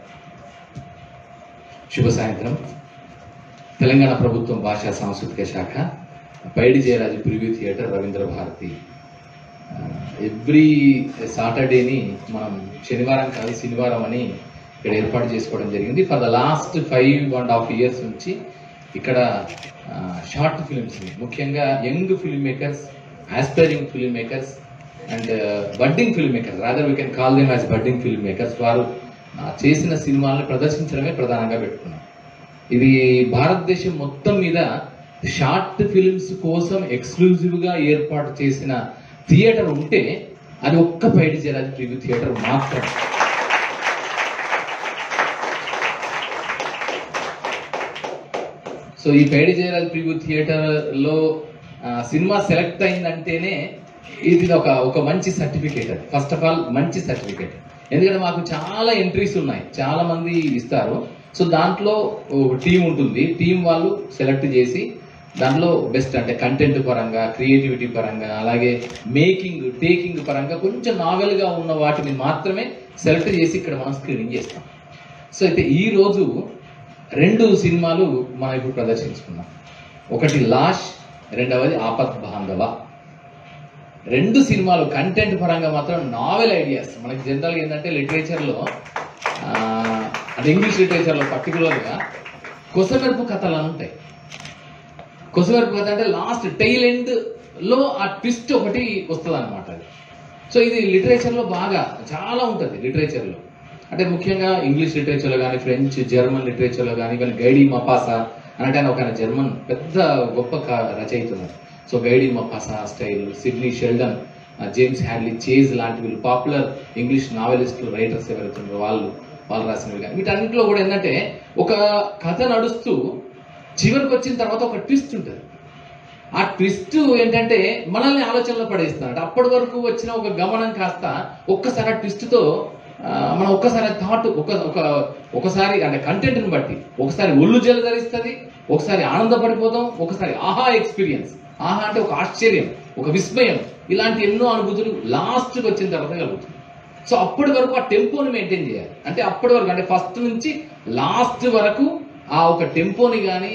శుభ సాయంత్రం తెలంగాణ ప్రభుత్వం భాషా సాంస్కృతిక శాఖ Paidi Jayaraju preview theatre Ravindra Bharathi every సాటర్డేని మనం శనివారం కాదు శనివారం అని ఇక్కడ ఏర్పాటు చేసుకోవడం జరిగింది for the last five and half years నుంచి ఇక్కడ షార్ట్ ఫిల్మ్స్ ముఖ్యంగా young film makers aspiring film makers and budding film makers rather we can call them as budding film makers వారు ఆ, చేసిన సినిమాలను ప్రదర్శించడమే ప్రధానంగా పెట్టుకున్నాం ఇది భారతదేశం మొత్తం మీద షార్ట్ ఫిల్మ్స్ కోసం ఎక్స్క్లూజివ్ గా ఏర్పాటు చేసిన థియేటర్ ఉంటే అది ఒక్క పైడి జరాజ్ ప్రివ్యూ థియేటర్ మాత్రం సో ఈ పైడి జయరాజ్ ప్రివ్యూ థియేటర్ లో ఆ, సినిమా సెలెక్ట్ అయిందంటేనే ఇది ఒక ఒక మంచి సర్టిఫికేట్ అది ఫస్ట్ ఆఫ్ ఆల్ మంచి సర్టిఫికేట్ ఎందుకంటే మాకు చాలా ఎంట్రీస్ ఉన్నాయి చాలా మంది ఇస్తారు సో దాంట్లో టీం ఉంటుంది టీం వాళ్ళు సెలెక్ట్ చేసి దాంట్లో బెస్ట్ అంటే కంటెంట్ పరంగా క్రియేటివిటీ పరంగా అలాగే మేకింగ్ టేకింగ్ పరంగా కొంచెం నావెల్గా ఉన్న వాటిని మాత్రమే సెలెక్ట్ చేసి ఇక్కడ మనం స్క్రీనింగ్ చేస్తాం సో అయితే ఈ రోజు రెండు సినిమాలు మనం ఇప్పుడు ప్రదర్శించుకున్నాం ఒకటి లాష్ రెండవది ఆపత్ బాంధవ రెండు సినిమాలు కంటెంట్ పరంగా మాత్రం నావెల్ ఐడియాస్ మనకి జనరల్గా ఏంటంటే లిటరేచర్లో అంటే ఇంగ్లీష్ లిటరేచర్లో పర్టికులర్గా కొసమెరుపు కథలు అని ఉంటాయి కొసమెరుపు కథ అంటే లాస్ట్ టైల్ ఎండ్ లో ఆ ట్విస్ట్ ఒకటి వస్తుంది అనమాట అది సో ఇది లిటరేచర్లో బాగా చాలా ఉంటుంది లిటరేచర్లో అంటే ముఖ్యంగా ఇంగ్లీష్ లిటరేచర్లో కానీ ఫ్రెంచ్ జర్మన్ లిటరేచర్లో కానీ కానీ గైడీ మపాసా అంటే ఆయన ఒక జర్మన్ పెద్ద గొప్ప క- రచయిత ఉన్నారు so Guy de Maupassant style Sidney Sheldon ఆ, జేమ్స్ హ్యాడ్లీ చేజ్ లాంటి వీళ్ళు పాపులర్ ఇంగ్లీష్ నావెలిస్టులు రైటర్స్ ఎవరైతే ఉన్నారో వాళ్ళు వాళ్ళు రాసినవి కానీ వీటన్నింటిలో కూడా ఏంటంటే ఒక కథ నడుస్తూ చివరికి వచ్చిన తర్వాత ఒక ట్విస్ట్ ఉంటుంది ఆ ట్విస్ట్ ఏంటంటే మనల్ని ఆలోచనలో పడేస్తుంది అంటే అప్పటి వరకు వచ్చిన ఒక గమనం కాస్త ఒక్కసారి ఆ ట్విస్ట్తో మనం ఒక్కసారి థాట్ ఒక ఒక ఒకసారి అంటే కంటెంట్ని బట్టి ఒకసారి ఒళ్ళు జలధరిస్తుంది ఒకసారి ఆనందపడిపోతాం ఒకసారి ఆహా ఎక్స్పీరియన్స్ ఆహా అంటే ఒక ఆశ్చర్యం ఒక విస్మయం ఇలాంటి ఎన్నో అనుభూతులు లాస్ట్కి వచ్చిన తర్వాత కలుగుతుంది సో అప్పటి వరకు ఆ టెంపోని మెయింటైన్ చేయాలి అంటే అప్పటి వరకు అంటే ఫస్ట్ నుంచి లాస్ట్ వరకు ఆ ఒక టెంపోని కానీ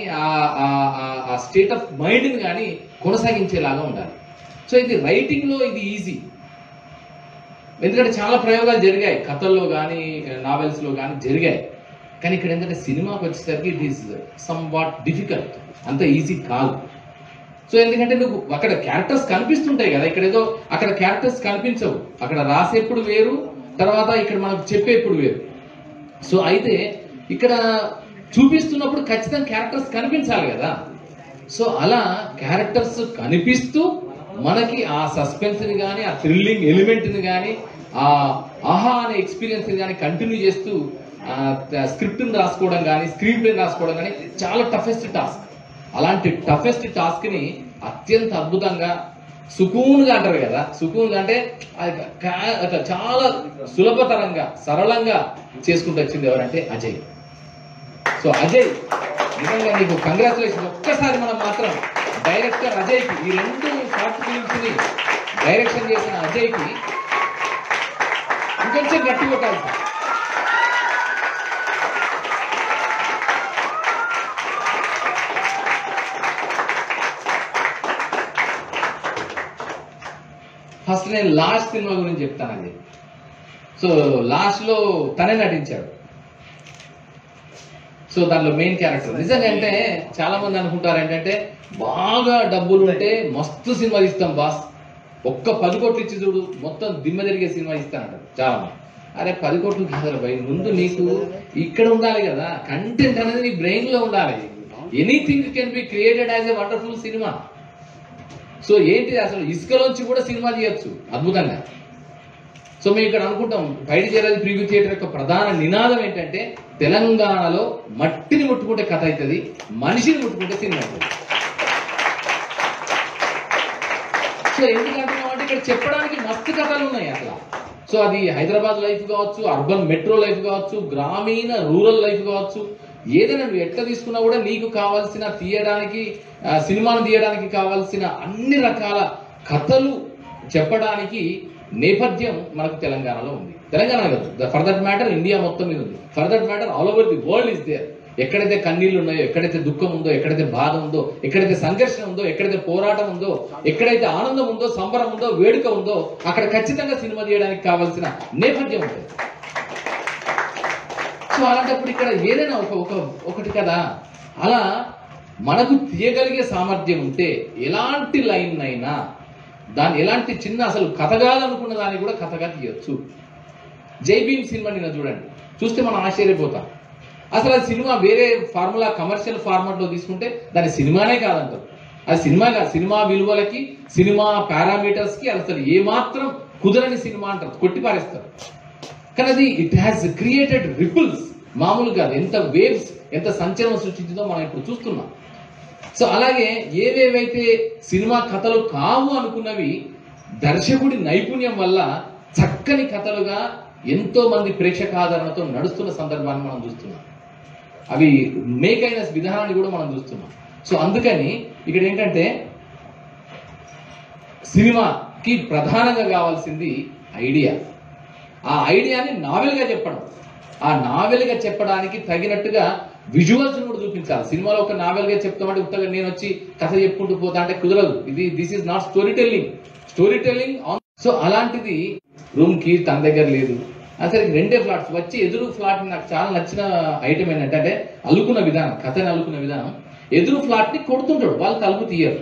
ఆ స్టేట్ ఆఫ్ మైండ్ని కానీ కొనసాగించేలాగా ఉండాలి సో ఇది రైటింగ్లో ఇది ఈజీ ఎందుకంటే చాలా ప్రయోగాలు జరిగాయి కథల్లో కానీ నావెల్స్లో కానీ జరిగాయి కానీ ఇక్కడ ఏంటంటే సినిమాకి వచ్చేసరికి it is somewhat difficult అంత ఈజీ కాదు సో ఎందుకంటే నువ్వు అక్కడ క్యారెక్టర్స్ కనిపిస్తుంటాయి కదా ఇక్కడ ఏదో అక్కడ క్యారెక్టర్స్ కనిపించవు అక్కడ రాసేప్పుడు వేరు తర్వాత ఇక్కడ మనకు చెప్పేప్పుడు వేరు సో అయితే ఇక్కడ చూపిస్తున్నప్పుడు ఖచ్చితంగా క్యారెక్టర్స్ కనిపించాలి కదా సో అలా క్యారెక్టర్స్ కనిపిస్తూ మనకి ఆ సస్పెన్స్ని కానీ ఆ థ్రిల్లింగ్ ఎలిమెంట్ని కానీ ఆ ఆహా అనే ఎక్స్పీరియన్స్ని కానీ కంటిన్యూ చేస్తూ స్క్రిప్ట్ని రాసుకోవడం కానీ స్క్రీన్ ప్లే రాసుకోవడం కానీ చాలా టఫెస్ట్ టాస్క్ అలాంటి టఫెస్ట్ టాస్క్ ని అత్యంత అద్భుతంగా సుకూన్గా అంటారు కదా సుకూన్గా అంటే అది కా- అట్లా చాలా సులభతరంగా సరళంగా చేసుకుంటూ వచ్చింది ఎవరంటే అజయ్ సో అజయ్ నిజంగా నీకు కంగ్రాచులేషన్ ఒక్కసారి మనం మాత్రం డైరెక్టర్ అజయ్కి ఈ రెండు షార్ట్ ఫిలిమ్స్ ని డైరెక్షన్ చేసిన అజయ్కి ఇంకొంచెం గట్టి కొట్టాలి సార్. ఫస్ట్ నేను లాస్ట్ సినిమా గురించి చెప్తాను అది సో లాస్ట్ లో తనే నటించాడు సో దాంట్లో మెయిన్ క్యారెక్టర్ నిజంగా అంటే చాలా మంది అనుకుంటారు ఏంటంటే బాగా డబ్బులు ఉంటే మస్తు సినిమా ఇస్తాం బాస్ ఒక్క పది కోట్లు ఇచ్చి చూడు మొత్తం దిమ్మ తిరిగే సినిమా ఇస్తానంటారు చాలా మంది అరే పది కోట్లు కాదు భయ్ ముందు నీకు ఇక్కడ ఉండాలి కదా కంటెంట్ అనేది నీ బ్రెయిన్ లో ఉండాలి anything can be created as a wonderful సినిమా సో ఏంటి అసలు ఇసుకలోంచి కూడా సినిమా చేయొచ్చు అద్భుతంగా సో మేము ఇక్కడ అనుకుంటాం బయట చేరాలి ప్రివ్యూ థియేటర్ యొక్క ప్రధాన నినాదం ఏంటంటే తెలంగాణలో మట్టిని ముట్టుకుంటే కథ అవుతుంది మనిషిని ముట్టుకుంటే సినిమా అవుతుంది సో ఎందుకంటున్నాం అంటే ఇక్కడ చెప్పడానికి మస్తు కథలు ఉన్నాయి అసలు సో అది హైదరాబాద్ లైఫ్ కావచ్చు అర్బన్ మెట్రో లైఫ్ కావచ్చు గ్రామీణ రూరల్ లైఫ్ కావచ్చు ఏదైనా నువ్వు ఎట్లా తీసుకున్నా కూడా నీకు కావాల్సిన తీయడానికి ఆ, సినిమాను తీయడానికి కావాల్సిన అన్ని రకాల కథలు చెప్పడానికి నేపథ్యం మనకు తెలంగాణలో ఉంది తెలంగాణ కాదు ఫర్ దట్ మ్యాటర్ ఇండియా మొత్తం మీద ఉంది for that matter all over the world is there ఎక్కడైతే కన్నీళ్లు ఉన్నాయో ఎక్కడైతే దుఃఖం ఉందో ఎక్కడైతే బాధ ఉందో ఎక్కడైతే సంఘర్షణ ఉందో ఎక్కడైతే పోరాటం ఉందో ఎక్కడైతే ఆనందం ఉందో సంబరం ఉందో వేడుక ఉందో అక్కడ ఖచ్చితంగా సినిమా తీయడానికి కావాల్సిన నేపథ్యం ఉంటుంది సో అలాంటప్పుడు ఇక్కడ ఏదైనా ఒక ఒక ఒకటి కదా అలా మనకు తీయగలిగే సామర్థ్యం ఉంటే ఎలాంటి లైన్ అయినా దాన్ని ఎలాంటి చిన్న అసలు కథ కాదనుకున్న దాన్ని కూడా కథగా తీయొచ్చు జై భీమ్ సినిమా నిన్న చూడండి చూస్తే మనం ఆశ్చర్యపోతాం అసలు ఆ సినిమా వేరే ఫార్ములా కమర్షియల్ ఫార్మాట్ లో తీసుకుంటే దాని సినిమానే కాదంటారు అది సినిమా కాదు సినిమా విలువలకి సినిమా పారామీటర్స్ కి అసలు ఏమాత్రం కుదరని సినిమా అంటారు కొట్టి పారేస్తారు కానీ అది ఇట్ హ్యాస్ క్రియేటెడ్ రిపుల్స్ మామూలు కాదు ఎంత వేవ్స్ ఎంత సంచలనం సృష్టించిందో మనం ఇప్పుడు చూస్తున్నాం సో అలాగే ఏవేవైతే సినిమా కథలు కావు అనుకున్నవి దర్శకుడి నైపుణ్యం వల్ల చక్కని కథలుగా ఎంతో మంది ప్రేక్షకాదరణతో నడుస్తున్న సందర్భాన్ని మనం చూస్తున్నాం అవి మేక్ అయిన విధానాన్ని కూడా మనం చూస్తున్నాం సో అందుకని ఇక్కడ ఏంటంటే సినిమాకి ప్రధానంగా కావాల్సింది ఐడియా ఆ ఐడియాని నావెల్గా చెప్పడం ఆ నావెల్గా చెప్పడానికి తగినట్టుగా విజువల్స్ కూడా చూపించాలి సినిమాలో ఒక నావెల్గా చెప్తామంటే ఉత్తగా నేను వచ్చి కథ చెప్పుకుంటూ పోతా అంటే కుదరదు ఇది this is not story telling story telling so అలాంటిది రూమ్ కి తన దగ్గర లేదు అసలు రెండే ఫ్లాట్స్ వచ్చి ఎదురు ఫ్లాట్ నాకు చాలా నచ్చిన ఐటమ్ ఏంటంటే అంటే అల్లుకున్న విధానం కథని అల్లుకున్న విధానం ఎదురు ఫ్లాట్ ని కొడుతుంటాడు వాళ్ళు తలుపు తీయరు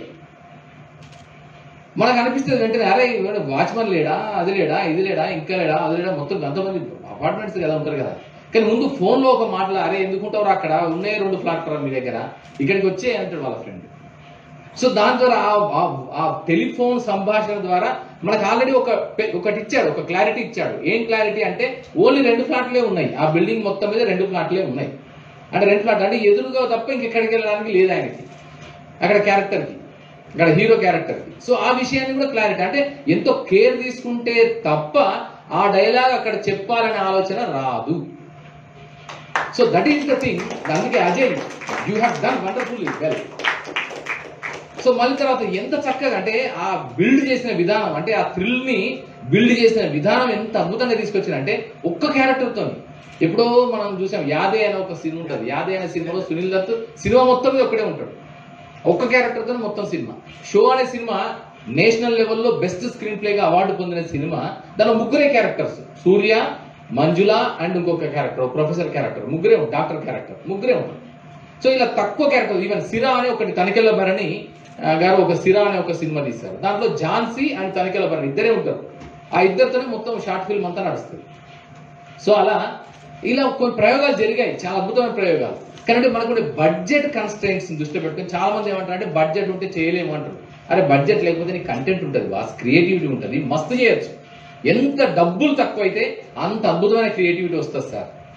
మనకు అనిపిస్తుంది వెంటనే అరే వాచ్మన్ లేడా అది లేడా ఇది లేడా ఇంకా లేడా అది లేడా మొత్తం అంతమంది అపార్ట్మెంట్స్ కదా ఉంటారు కదా కానీ ముందు phone లో ఒక మాటలు అరే ఎందుకుంటారు అక్కడ ఉన్నాయి రెండు ప్లాట్ఫామ్ మీ దగ్గర ఇక్కడికి వచ్చే అంటాడు వాళ్ళ ఫ్రెండ్ సో దాని ద్వారా ఆ- ఆ- ఆ టెలిఫోన్ సంభాషణ ద్వారా మనకు ఆల్రెడీ ఒక పె- ఒకటి ఇచ్చాడు ఒక క్లారిటీ ఇచ్చాడు ఏం క్లారిటీ అంటే ఓన్లీ రెండు ఫ్లాట్లే ఉన్నాయి ఆ బిల్డింగ్ మొత్తం మీద రెండు ఫ్లాట్లే ఉన్నాయి అంటే రెండు ఫ్లాట్ అంటే ఎదురుగా తప్ప ఇంకెక్కడికి వెళ్ళడానికి లేదు ఆయనకి అక్కడ క్యారెక్టర్కి అక్కడ హీరో క్యారెక్టర్కి సో ఆ విషయాన్ని కూడా క్లారిటీ అంటే ఎంతో కేర్ తీసుకుంటే తప్ప ఆ డైలాగ్ అక్కడ చెప్పాలనే ఆలోచన రాదు so that is the thing అందుకే Ajay you have done wonderfully well so మళ్ళీ తర్వాత ఎంత చక్కగా అంటే ఆ బిల్డ్ చేసిన విధానం అంటే ఆ థ్రిల్ ని బిల్డ్ చేసిన విధానం ఎంత అద్భుతంగా తీసుకొచ్చారంటే ఒక్క క్యారెక్టర్ తో ఎప్పుడో మనం చూసాం యాదే అనే ఒక సినిమా ఉంటుంది యాదే అనే సినిమాలో సునీల్ దత్ సినిమా మొత్తం మీద ఒక్కడే ఉంటాడు ఒక్క క్యారెక్టర్ తో మొత్తం సినిమా షో అనే సినిమా నేషనల్ లెవెల్లో బెస్ట్ స్క్రీన్ ప్లేగా అవార్డు పొందిన సినిమా దానిలో ముగ్గురే క్యారెక్టర్స్ సూర్య మంజుల అండ్ ఇంకొక క్యారెక్టర్ ప్రొఫెసర్ క్యారెక్టర్ ముగ్గురే ఉంటారు డాక్టర్ క్యారెక్టర్ ముగ్గురే ఉంటారు సో ఇలా తక్కువ క్యారెక్టర్ ఈవెన్ సిరా అనే ఒకటి తనికెళ్ళ భరణి ఆ, గారు ఒక సిరా అనే ఒక సినిమా తీశారు దాంట్లో ఝాన్సీ అండ్ తనికెళ్ళ భరణి ఇద్దరే ఉంటారు ఆ ఇద్దరితోనే మొత్తం షార్ట్ ఫిల్మ్ అంతా నడుస్తుంది సో అలా ఇలా కొన్ని ప్రయోగాలు జరిగాయి చాలా అద్భుతమైన ప్రయోగాలు కానీ అంటే మనకు బడ్జెట్ కన్స్ట్రెంట్స్ దృష్టిలో పెట్టుకొని చాలా మంది ఏమంటారు అంటే బడ్జెట్ ఉంటే చేయలేము అంటారు అరే బడ్జెట్ లేకపోతే నీకు కంటెంట్ ఉంటుంది బాస్ క్రియేటివిటీ ఉంటుంది మస్తు చేయొచ్చు ఎంత డబ్బులు తక్కువైతే అంత అద్భుతమైన క్రియేటివిటీ వస్తుంది సార్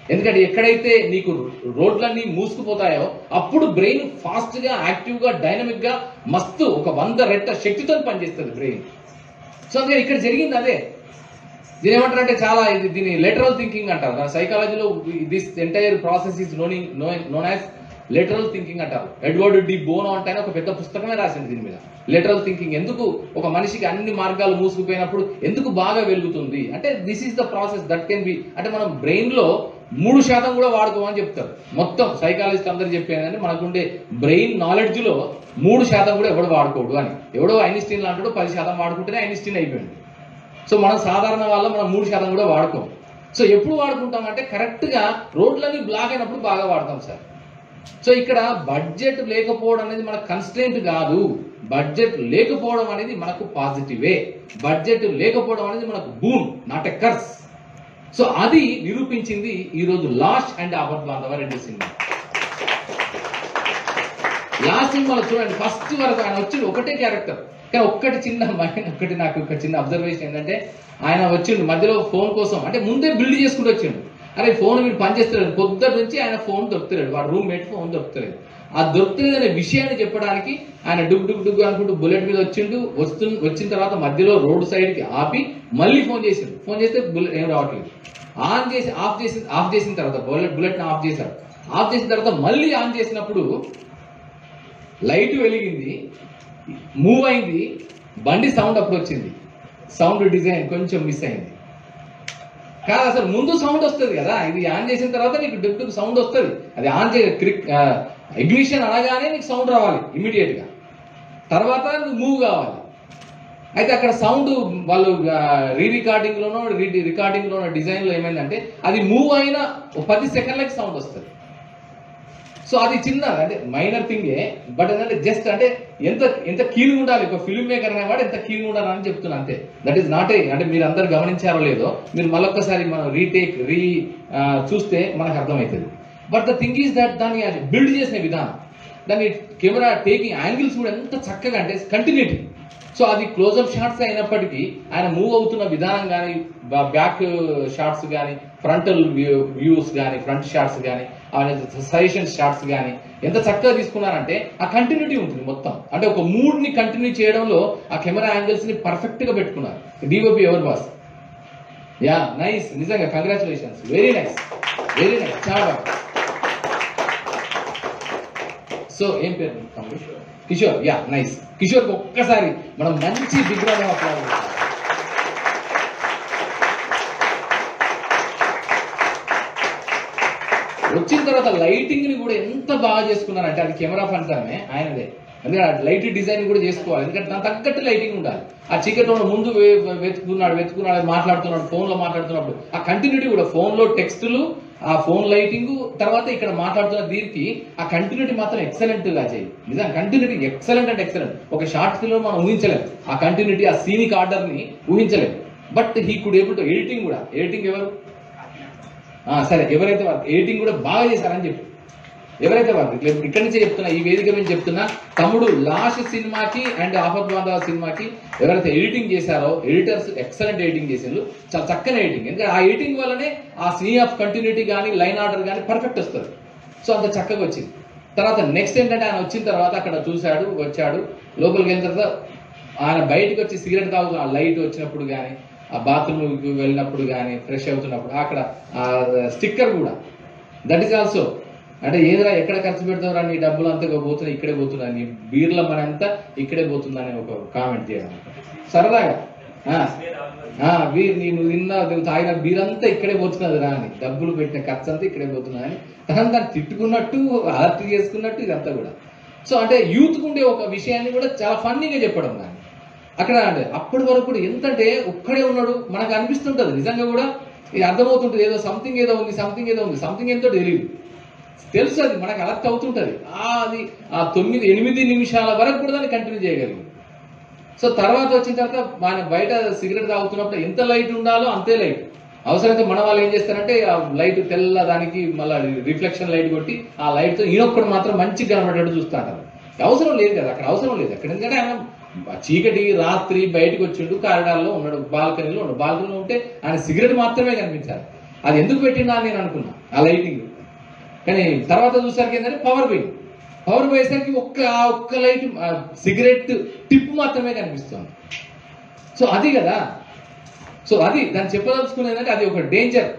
ఎందుకంటే ఎక్కడైతే నీకు రోడ్లన్నీ మూసుకుపోతాయో అప్పుడు బ్రెయిన్ ఫాస్ట్ గా యాక్టివ్ గా డైనమిక్ గా మస్తు ఒక వంద రెట్ట శక్తితో పనిచేస్తుంది బ్రెయిన్ సో అందుకని ఇక్కడ జరిగింది అదే దీని ఏమంటారంటే చాలా ఇది దీని లెటరల్ థింకింగ్ అంటారు సైకాలజీలో this entire process is knowing known as lateral thinking అంటారు ఎడ్వర్డ్ డి బోనో అంటే ఆయన ఒక పెద్ద పుస్తకమే రాసింది దీని మీద లెటరల్ థింకింగ్ ఎందుకు ఒక మనిషికి అన్ని మార్గాలు మూసుకుపోయినప్పుడు ఎందుకు బాగా వెలుగుతుంది అంటే this is the process that can be అంటే మనం బ్రెయిన్ లో మూడు శాతం కూడా వాడుకోమని చెప్తారు మొత్తం సైకాలజిస్ట్ అందరు చెప్పేదంటే మనకుండే బ్రెయిన్ నాలెడ్జ్ లో మూడు శాతం కూడా ఎవడు వాడుకోడు అని ఎవడో ఐనిస్టీన్ లాంటి పది శాతం వాడుకుంటేనే ఐనిస్టీన్ అయిపోయింది సో మనం సాధారణ వాళ్ళ మనం మూడు శాతం కూడా వాడుకోం సో ఎప్పుడు వాడుకుంటాం అంటే కరెక్ట్ గా రోడ్లన్నీ బ్లాక్ అయినప్పుడు బాగా వాడతాం సార్ సో ఇక్కడ బడ్జెట్ లేకపోవడం అనేది మనకు కన్స్టెంట్ కాదు బడ్జెట్ లేకపోవడం అనేది మనకు పాజిటివే బడ్జెట్ లేకపోవడం అనేది మనకు boon not a curse so అది నిరూపించింది ఈ రోజు లాస్ట్ అండ్ ఆపద్ బాంధవ రెండు సినిమా లాస్ట్ సినిమాలో చూడండి ఫస్ట్ వరకు ఆయన వచ్చింది ఒకటే క్యారెక్టర్ కానీ ఒక్కటి చిన్న మైండ్ ఒక్కటి నాకు ఒక చిన్న అబ్జర్వేషన్ ఏంటంటే ఆయన వచ్చిండు మధ్యలో ఫోన్ కోసం అంటే ముందే బిల్డ్ చేసుకుంటూ వచ్చిండు అరే ఫోన్ వీడు పనిచేస్తలేదు పొద్దున్న నుంచి ఆయన ఫోన్ దొరుకుతలేడు వాడు రూమ్ మేట్ ఫోన్ దొరుకుతలేదు ఆ దొరుకుతలేదు అనే విషయాన్ని చెప్పడానికి ఆయన డుగ్ డుగ్ డుగ్ అనుకుంటూ బుల్లెట్ మీద వచ్చిండు వస్తు వచ్చిన తర్వాత మధ్యలో రోడ్ సైడ్ కి ఆపి మళ్ళీ ఫోన్ చేసిండు ఫోన్ చేస్తే బుల్లెట్ ఏం రావట్లేదు ఆన్ చేసి ఆఫ్ చేసి ఆఫ్ చేసిన తర్వాత బుల్లెట్ బుల్లెట్ ఆఫ్ చేశాడు ఆఫ్ చేసిన తర్వాత మళ్ళీ ఆన్ చేసినప్పుడు లైట్ వెలిగింది మూవ్ అయింది బండి సౌండ్ అప్పుడు వచ్చింది సౌండ్ డిజైన్ కొంచెం మిస్ అయింది కాదు అసలు ముందు సౌండ్ వస్తుంది కదా ఇది ఆన్ చేసిన తర్వాత నీకు డుక్ డుక్ సౌండ్ వస్తుంది అది ఆన్ చే క్రిక్ ఇగ్నిషన్ అనగానే నీకు సౌండ్ రావాలి ఇమీడియట్ గా తర్వాత నువ్వు మూవ్ కావాలి అయితే అక్కడ సౌండ్ వాళ్ళు రీ రికార్డింగ్ లోనో రికార్డింగ్ లోనో డిజైన్ లో ఏమైందంటే అది మూవ్ అయిన ఒక పది సెకండ్లకి సౌండ్ వస్తుంది సో అది చిన్న అంటే మైనర్ థింగే బట్ ఏంటంటే జస్ట్ అంటే ఎంత ఎంత కీన్ ఉండాలి ఒక ఫిల్మ్ మేకర్ అనేవాడు ఎంత కీన్ ఉండాలి అని చెప్తున్నా అంతే దట్ ఈస్ నాట్ ఏ అంటే మీరు అందరు గమనించారో లేదో మీరు మళ్ళొక్కసారి మనం రీటేక్ రీ చూస్తే మనకు అర్థమవుతుంది but the thing is that దాన్ని బిల్డ్ చేసిన విధానం దాన్ని కెమెరా టేకింగ్ యాంగిల్స్ కూడా ఎంత చక్కగా అంటే కంటిన్యూటీ సో అది క్లోజ్అప్ షాట్స్ అయినప్పటికీ ఆయన మూవ్ అవుతున్న విధానం కానీ బ్యాక్ షాట్స్ కానీ ఫ్రంటల్ వ్యూస్ కానీ ఫ్రంట్ షాట్స్ కానీ సజెషన్ షాట్స్ కానీ ఎంత చక్కగా తీసుకున్నారంటే ఆ కంటిన్యూటీ ఉంటుంది మొత్తం అంటే ఒక మూడ్ ని కంటిన్యూ చేయడంలో ఆ కెమెరా యాంగిల్స్ ని పర్ఫెక్ట్ గా పెట్టుకున్నారు DOP ever boss yeah nice నిజంగా congratulations very nice very nice చాలా బాగా సో ఏం పేరు తమ్ముడు? కిషోర్ యా నైస్ కిషోర్ ఒక్కసారి మనం మంచి బిగ్రౌండ్ అప్లాజ్ వచ్చిన తర్వాత లైటింగ్ ని కూడా ఎంత బాగా చేసుకున్నారంటే అది కెమెరా ఫండ్సమే ఆయనదే ఎందుకంటే ఆ లైట్ డిజైన్ కూడా చేసుకోవాలి ఎందుకంటే దాని తగ్గట్టు లైటింగ్ ఉండాలి ఆ చీకట్లో ముందు వే- వెతుకున్నాడు వెతుకున్నాడు మాట్లాడుతున్నాడు ఫోన్ లో మాట్లాడుతున్నప్పుడు ఆ కంటిన్యూటీ కూడా ఫోన్ లో టెక్స్టులు ఆ ఫోన్ లైటింగ్ తర్వాత ఇక్కడ మాట్లాడుతున్న దీనికి ఆ కంటిన్యూటీ మాత్రం ఎక్సలెంట్ గా చేయి నిజం కంటిన్యూటీ ఎక్సలెంట్ అంటే ఎక్సలెంట్ ఒక షార్ట్ ఫిల్మ్ మనం ఊహించలేం ఆ కంటిన్యూటీ ఆ సీనిక్ ఆర్డర్ ని ఊహించలేం but he could able to editing కూడా ఎడిటింగ్ ఎవరు ఆ, సరే ఎవరైతే వారు ఎడిటింగ్ కూడా బాగా చేశారని చెప్పి ఎవరైతే వారు ఇట్లా ఇక్కడి నుంచే చెప్తున్నా ఈ వేదిక నుంచి చెప్తున్నా తమ్ముడు లాస్ట్ సినిమాకి అండ్ ఆపద్ బాంధవ సినిమాకి ఎవరైతే ఎడిటింగ్ చేశారో ఎడిటర్స్ ఎక్సలెంట్ ఎడిటింగ్ చేసిండ్రు చాలా చక్కని ఎడిటింగ్ ఎందుకంటే ఆ ఎడిటింగ్ వల్లనే ఆ సీన్ ఆఫ్ కంటిన్యూటీ కానీ లైన్ ఆర్డర్ కానీ పర్ఫెక్ట్ వస్తుంది సో అంత చక్కగా వచ్చింది తర్వాత నెక్స్ట్ ఏంటంటే ఆయన వచ్చిన తర్వాత అక్కడ చూశాడు వచ్చాడు లోపలికి వెళ్ళిన తర్వాత ఆయన బయటకు వచ్చి సిగరెట్ తాగు ఆ లైట్ వచ్చినప్పుడు కానీ ఆ బాత్రూమ్ వెళ్ళినప్పుడు కానీ ఫ్రెష్ అవుతున్నప్పుడు అక్కడ ఆ స్టిక్కర్ కూడా దట్ ఈస్ ఆల్సో అంటే ఏదిరా ఎక్కడ ఖర్చు పెడతావురా నీ డబ్బులు అంతా పోతున్నా ఇక్కడే పోతున్నా నీ బీర్ల మన అంతా ఇక్కడే పోతుందని ఒక కామెంట్ చేయడం సరదాగా ఆ, ఆ, బీర్ నీ నువ్వు తిన్న నువ్వు తాగిన బీర్ అంతా ఇక్కడే పోతున్నది రా అని డబ్బులు పెట్టిన ఖర్చు అంతా ఇక్కడే పోతున్నా అని తనని దాన్ని తిట్టుకున్నట్టు అలర్ట్ చేసుకున్నట్టు ఇదంతా కూడా సో అంటే యూత్ ఉండే ఒక విషయాన్ని కూడా చాలా ఫన్నీగా చెప్పడం దాన్ని అక్కడ అంటే అప్పటి వరకు కూడా ఎంతంటే ఒక్కడే ఉన్నాడు మనకు అనిపిస్తుంటది నిజంగా కూడా ఇది అర్థమవుతుంటది ఏదో సంథింగ్ ఏదో ఉంది సంథింగ్ ఏదో ఉంది సంథింగ్ ఎంతో తెలియదు తెలుసు అది మనకు అలర్ట్ అవుతుంటది ఆ అది ఆ తొమ్మిది ఎనిమిది నిమిషాల వరకు కూడా దాన్ని కంటిన్యూ చేయగలిగింది సో తర్వాత వచ్చిన తర్వాత మన బయట సిగరెట్ తాగుతున్నప్పుడు ఎంత లైట్ ఉండాలో అంతే లైట్ అవసరమైతే మన వాళ్ళు ఏం చేస్తారంటే ఆ లైట్ తెల్ల దానికి మళ్ళీ రిఫ్లెక్షన్ లైట్ కొట్టి ఆ లైట్ తో ఈయనొక్కడు మాత్రం మంచిగా కనబడేట్టు చూస్తాంటారు అవసరం లేదు కదా అక్కడ అవసరం లేదు అక్కడ ఎందుకంటే ఆయన చీకటి రాత్రి బయటకు వచ్చిండు కారిడార్లో ఉన్నాడు బాల్కనీలో ఉన్నాడు బాల్కనీలో ఉంటే ఆయన సిగరెట్ మాత్రమే కనిపించాలి అది ఎందుకు పెట్టినా అని నేను అనుకున్నా ఆ లైటింగ్ కానీ తర్వాత చూసరికి ఏంటంటే పవర్ పోయింది పవర్ పోయేసరికి ఒక్క ఆ ఒక్క లైట్ సిగరెట్ టిప్ మాత్రమే కనిపిస్తుంది సో అది కదా సో అది దాన్ని చెప్పదలుచుకునేది ఏంటంటే అది ఒక డేంజర్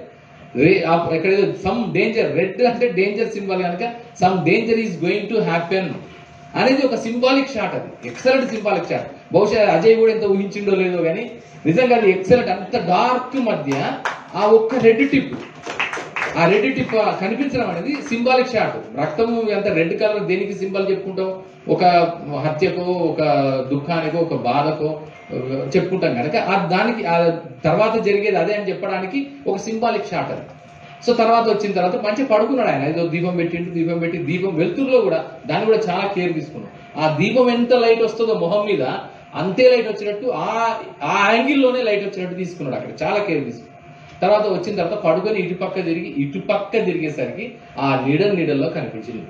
ఇక్కడ సమ్ డేంజర్ రెడ్ అంటే డేంజర్ సింబల్ కనుక some danger is going to happen అనేది ఒక సింబాలిక్ షాట్ అది ఎక్సలెంట్ సింబాలిక్ షాట్ బహుశా అజయ్ కూడా ఎంత ఊహించిండో లేదో కానీ నిజంగా అది ఎక్సలెంట్ అంత డార్క్ మధ్య ఆ ఒక్క రెడ్ టిప్ ఆ రెడ్ టిప్ కనిపించడం అనేది సింబాలిక్ షాట్ రక్తము ఎంత రెడ్ కలర్ దేనికి సింబల్ చెప్పుకుంటాం ఒక హత్యకో ఒక దుఃఖానికో ఒక బాధకో ఆ, చెప్పుకుంటాం కనుక ఆ దానికి ఆ తర్వాత జరిగేది అదే అని చెప్పడానికి ఒక సింబాలిక్ షాట్ అది సో తర్వాత వచ్చిన తర్వాత మంచిగా పడుకున్నాడు ఆయన ఏదో దీపం పెట్టిండు దీపం పెట్టి దీపం వెలుతురులో కూడా దాన్ని కూడా చాలా కేర్ తీసుకున్నాం ఆ దీపం ఎంత లైట్ వస్తుందో మొహం మీద అంతే లైట్ వచ్చినట్టు ఆ ఆ యాంగిల్లోనే లైట్ వచ్చినట్టు తీసుకున్నాడు అక్కడ చాలా కేర్ తీసుకున్నాడు తర్వాత వచ్చిన తర్వాత పడుకొని ఇటు పక్క తిరిగి ఇటు పక్క తిరిగేసరికి ఆ నీడల్ నీడల్లో కనిపించింది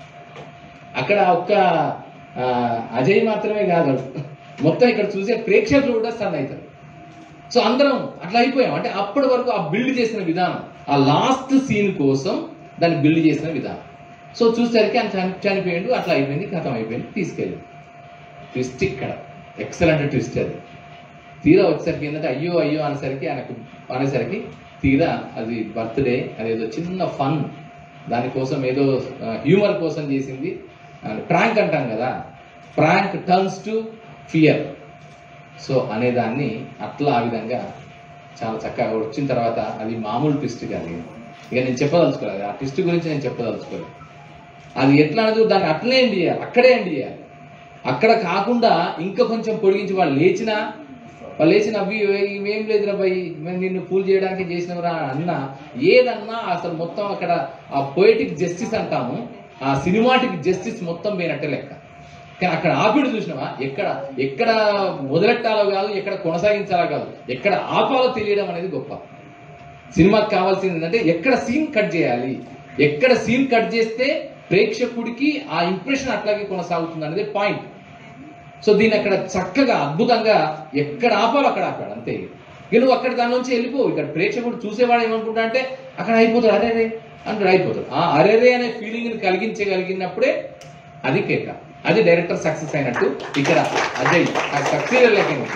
అక్కడ ఒక్క ఆ, అజయ్ మాత్రమే కాదు మొత్తం ఇక్కడ చూసే ప్రేక్షకులు కూడా స్టన్ అవుతారు సో అందరం అట్లా అయిపోయాం అంటే అప్పటి వరకు ఆ బిల్డ్ చేసిన విధానం ఆ లాస్ట్ సీన్ కోసం దాన్ని బిల్డ్ చేసిన విధానం సో చూసేసరికి ఆయన చని- చనిపోయిండు అట్లా అయిపోయింది కథం అయిపోయింది తీసుకెళ్ళి ట్విస్ట్ ఇక్కడ ఎక్సలెంట్ ట్విస్ట్ అది తీరా వచ్చేసరికి ఏంటంటే అయ్యో అయ్యో అనేసరికి ఆయనకు అనేసరికి తీరా అది బర్త్డే అదేదో చిన్న ఫన్ దానికోసం ఏదో హ్యూమర్ కోసం చేసింది ప్రాంక్ అంటాం కదా prank turns to fear so అనేదాన్ని అట్లా ఆ విధంగా చాలా చక్కగా వచ్చిన తర్వాత అది మామూలు ట్విస్ట్ కాదు ఇక నేను చెప్పదలుచుకోలేదు ఆ ట్విస్ట్ గురించి నేను చెప్పదలుచుకోలేదు అది ఎట్లా అనేది దాన్ని అట్లనే ఎండ్ చేయాలి అక్కడే ఎండ్ చేయాలి అక్కడ కాకుండా ఇంకా కొంచెం పొడిగించి వాళ్ళు లేచినా వాళ్ళు లేచిన అవి ఇవేం లేదురా భయ్ మేము నిన్ను పూల్ చేయడానికి చేసినవరా అన్న ఏదన్నా అసలు మొత్తం అక్కడ ఆ పొయిటిక్ జస్టిస్ అంటాము ఆ సినిమాటిక్ జస్టిస్ మొత్తం పోయినట్టే లెక్క కానీ అక్కడ ఆపిడు చూసినావా ఎక్కడ ఎక్కడ మొదలెట్టాలో కాదు ఎక్కడ కొనసాగించాలో కాదు ఎక్కడ ఆపాలో తెలియడం అనేది గొప్ప సినిమాకి కావాల్సింది ఏంటంటే ఎక్కడ సీన్ కట్ చేయాలి ఎక్కడ సీన్ కట్ చేస్తే ప్రేక్షకుడికి ఆ ఇంప్రెషన్ అట్లాగే కొనసాగుతుంది అనేది పాయింట్ సో దీన్ని అక్కడ చక్కగా అద్భుతంగా ఎక్కడ ఆపాలో అక్కడ ఆపాడు అంతే ఇక నువ్వు అక్కడ దాని నుంచి వెళ్ళిపో ఇక్కడ ప్రేక్షకుడు చూసేవాడు ఏమనుకుంటా అంటే అక్కడ అయిపోతాడు అరే రే అంటాడు అయిపోతాడు ఆ అరేరే అనే ఫీలింగ్ కలిగించగలిగినప్పుడే అది కేక అది డైరెక్టర్ సక్సెస్ అయినట్టు ఇక్కడ అజయ్ ఆ సక్సెస్ లేకుండా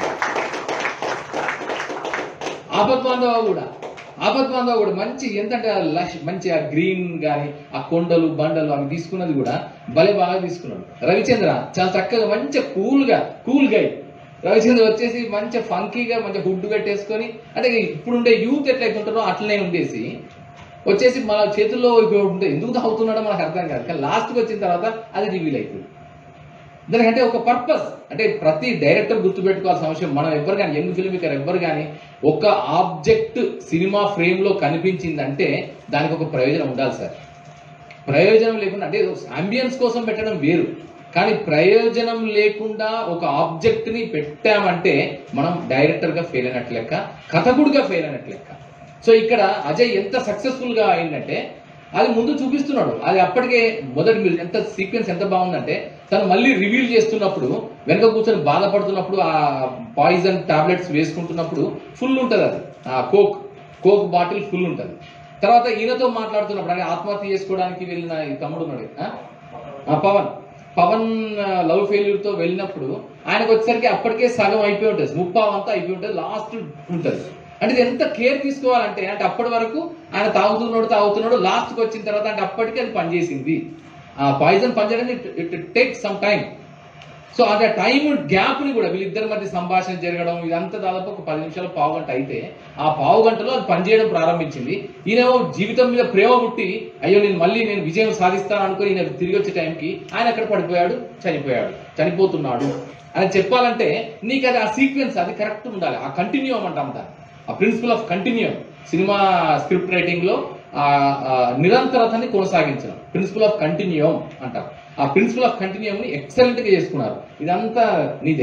ఆపత్ బాంధవ కూడా ఆపత్ బాంధవ కూడా మంచి ఎంతంటే ఆ లష్ మంచి ఆ గ్రీన్ గాని ఆ కొండలు బండలు అవి తీసుకున్నది కూడా భలే బాగా తీసుకున్నాడు రవిచంద్ర చాలా చక్కగా మంచిగా కూల్ గా కూల్ గా రవిచంద్ర వచ్చేసి మంచిగా ఫంకీగా మంచిగా హుడ్ కట్టేసుకొని అంటే ఇప్పుడుండే యూత్ ఎట్లయితే ఉంటారో అట్లనే ఉండేసి వచ్చేసి మన చేతుల్లో ఇప్పుడు ఉంటే ఎందుకు తాగుతున్నాడో మనకు అర్థం కాదు కానీ లాస్ట్కి వచ్చిన తర్వాత అది రివీల్ అవుతుంది దానికంటే ఒక పర్పస్ అంటే ప్రతి డైరెక్టర్ గుర్తుపెట్టుకోవాల్సిన అవసరం మనం ఎవ్వరు కానీ యంగ్ ఫిల్మ్ మేకర్ ఎవ్వరు కానీ ఒక ఆబ్జెక్ట్ సినిమా ఫ్రేమ్ లో కనిపించిందంటే దానికి ఒక ప్రయోజనం ఉండాలి సార్ ప్రయోజనం లేకుండా అంటే అంబియన్స్ కోసం పెట్టడం వేరు కానీ ప్రయోజనం లేకుండా ఒక ఆబ్జెక్ట్ ని పెట్టామంటే మనం డైరెక్టర్ గా ఫెయిల్ అయినట్లు లెక్క కథకుడిగా ఫెయిల్ అయినట్లు లెక్క సో ఇక్కడ అజయ్ ఎంత సక్సెస్ఫుల్ గా అయిందంటే అది ముందు చూపిస్తున్నాడు అది అప్పటికే మొదటి మీరు ఎంత సీక్వెన్స్ ఎంత బాగుందంటే తను మళ్ళీ రివీల్ చేస్తున్నప్పుడు వెనక కూర్చొని బాధపడుతున్నప్పుడు ఆ పాయిజన్ టాబ్లెట్స్ వేసుకుంటున్నప్పుడు ఫుల్ ఉంటుంది అది ఆ కోక్ కోక్ బాటిల్ ఫుల్ ఉంటుంది తర్వాత ఈయనతో మాట్లాడుతున్నప్పుడు అంటే ఆత్మహత్య చేసుకోవడానికి వెళ్ళిన ఈ తమ్ముడు ఉన్నాడు ఆ? ఆ, పవన్ పవన్ లవ్ ఫెయిల్యూర్ తో వెళ్ళినప్పుడు ఆయనకు వచ్చేసరికి అప్పటికే సగం అయిపోయి ఉంటుంది ముప్పావు అంతా అయిపోయి ఉంటుంది లాస్ట్ ఉంటుంది అంటే ఇది ఎంత కేర్ తీసుకోవాలంటే అంటే అప్పటి వరకు ఆయన తాగుతున్నాడు తాగుతున్నాడు లాస్ట్కి వచ్చిన తర్వాత అంటే అప్పటికే అది పనిచేసింది ఆ పాయిజన్ పనిచేయడానికి it take some time so అదే టైం గ్యాప్ ని కూడా వీళ్ళిద్దరి మధ్య సంభాషణ జరగడం ఇదంతా దాదాపు ఒక పది నిమిషాలు పావు గంట అయితే ఆ పావు గంటలో అది పనిచేయడం ప్రారంభించింది ఈయనేమో జీవితం మీద ప్రేమ పుట్టి అయ్యో నేను మళ్ళీ నేను విజయం సాధిస్తాను అనుకుని ఈయన తిరిగి వచ్చే టైంకి ఆయన అక్కడ పడిపోయాడు చనిపోయాడు చనిపోతున్నాడు అని చెప్పాలంటే నీకు అది ఆ సీక్వెన్స్ అది కరెక్ట్ ఉండాలి ఆ కంటిన్యూమ్ అంటాం దాన్ని ఆ ప్రిన్సిపల్ ఆఫ్ కంటిన్యూమ్ సినిమా స్క్రిప్ట్ రైటింగ్ లో ఆ ఆ నిరంతరతని కొనసాగించడం ప్రిన్సిపల్ ఆఫ్ కంటిన్యూమ్ అంటారు ఆ ప్రిన్సిపల్ ఆఫ్ కంటిన్యూమ్ ని ఎక్సలెంట్ గా చేసుకున్నారు ఇదంతా నీదే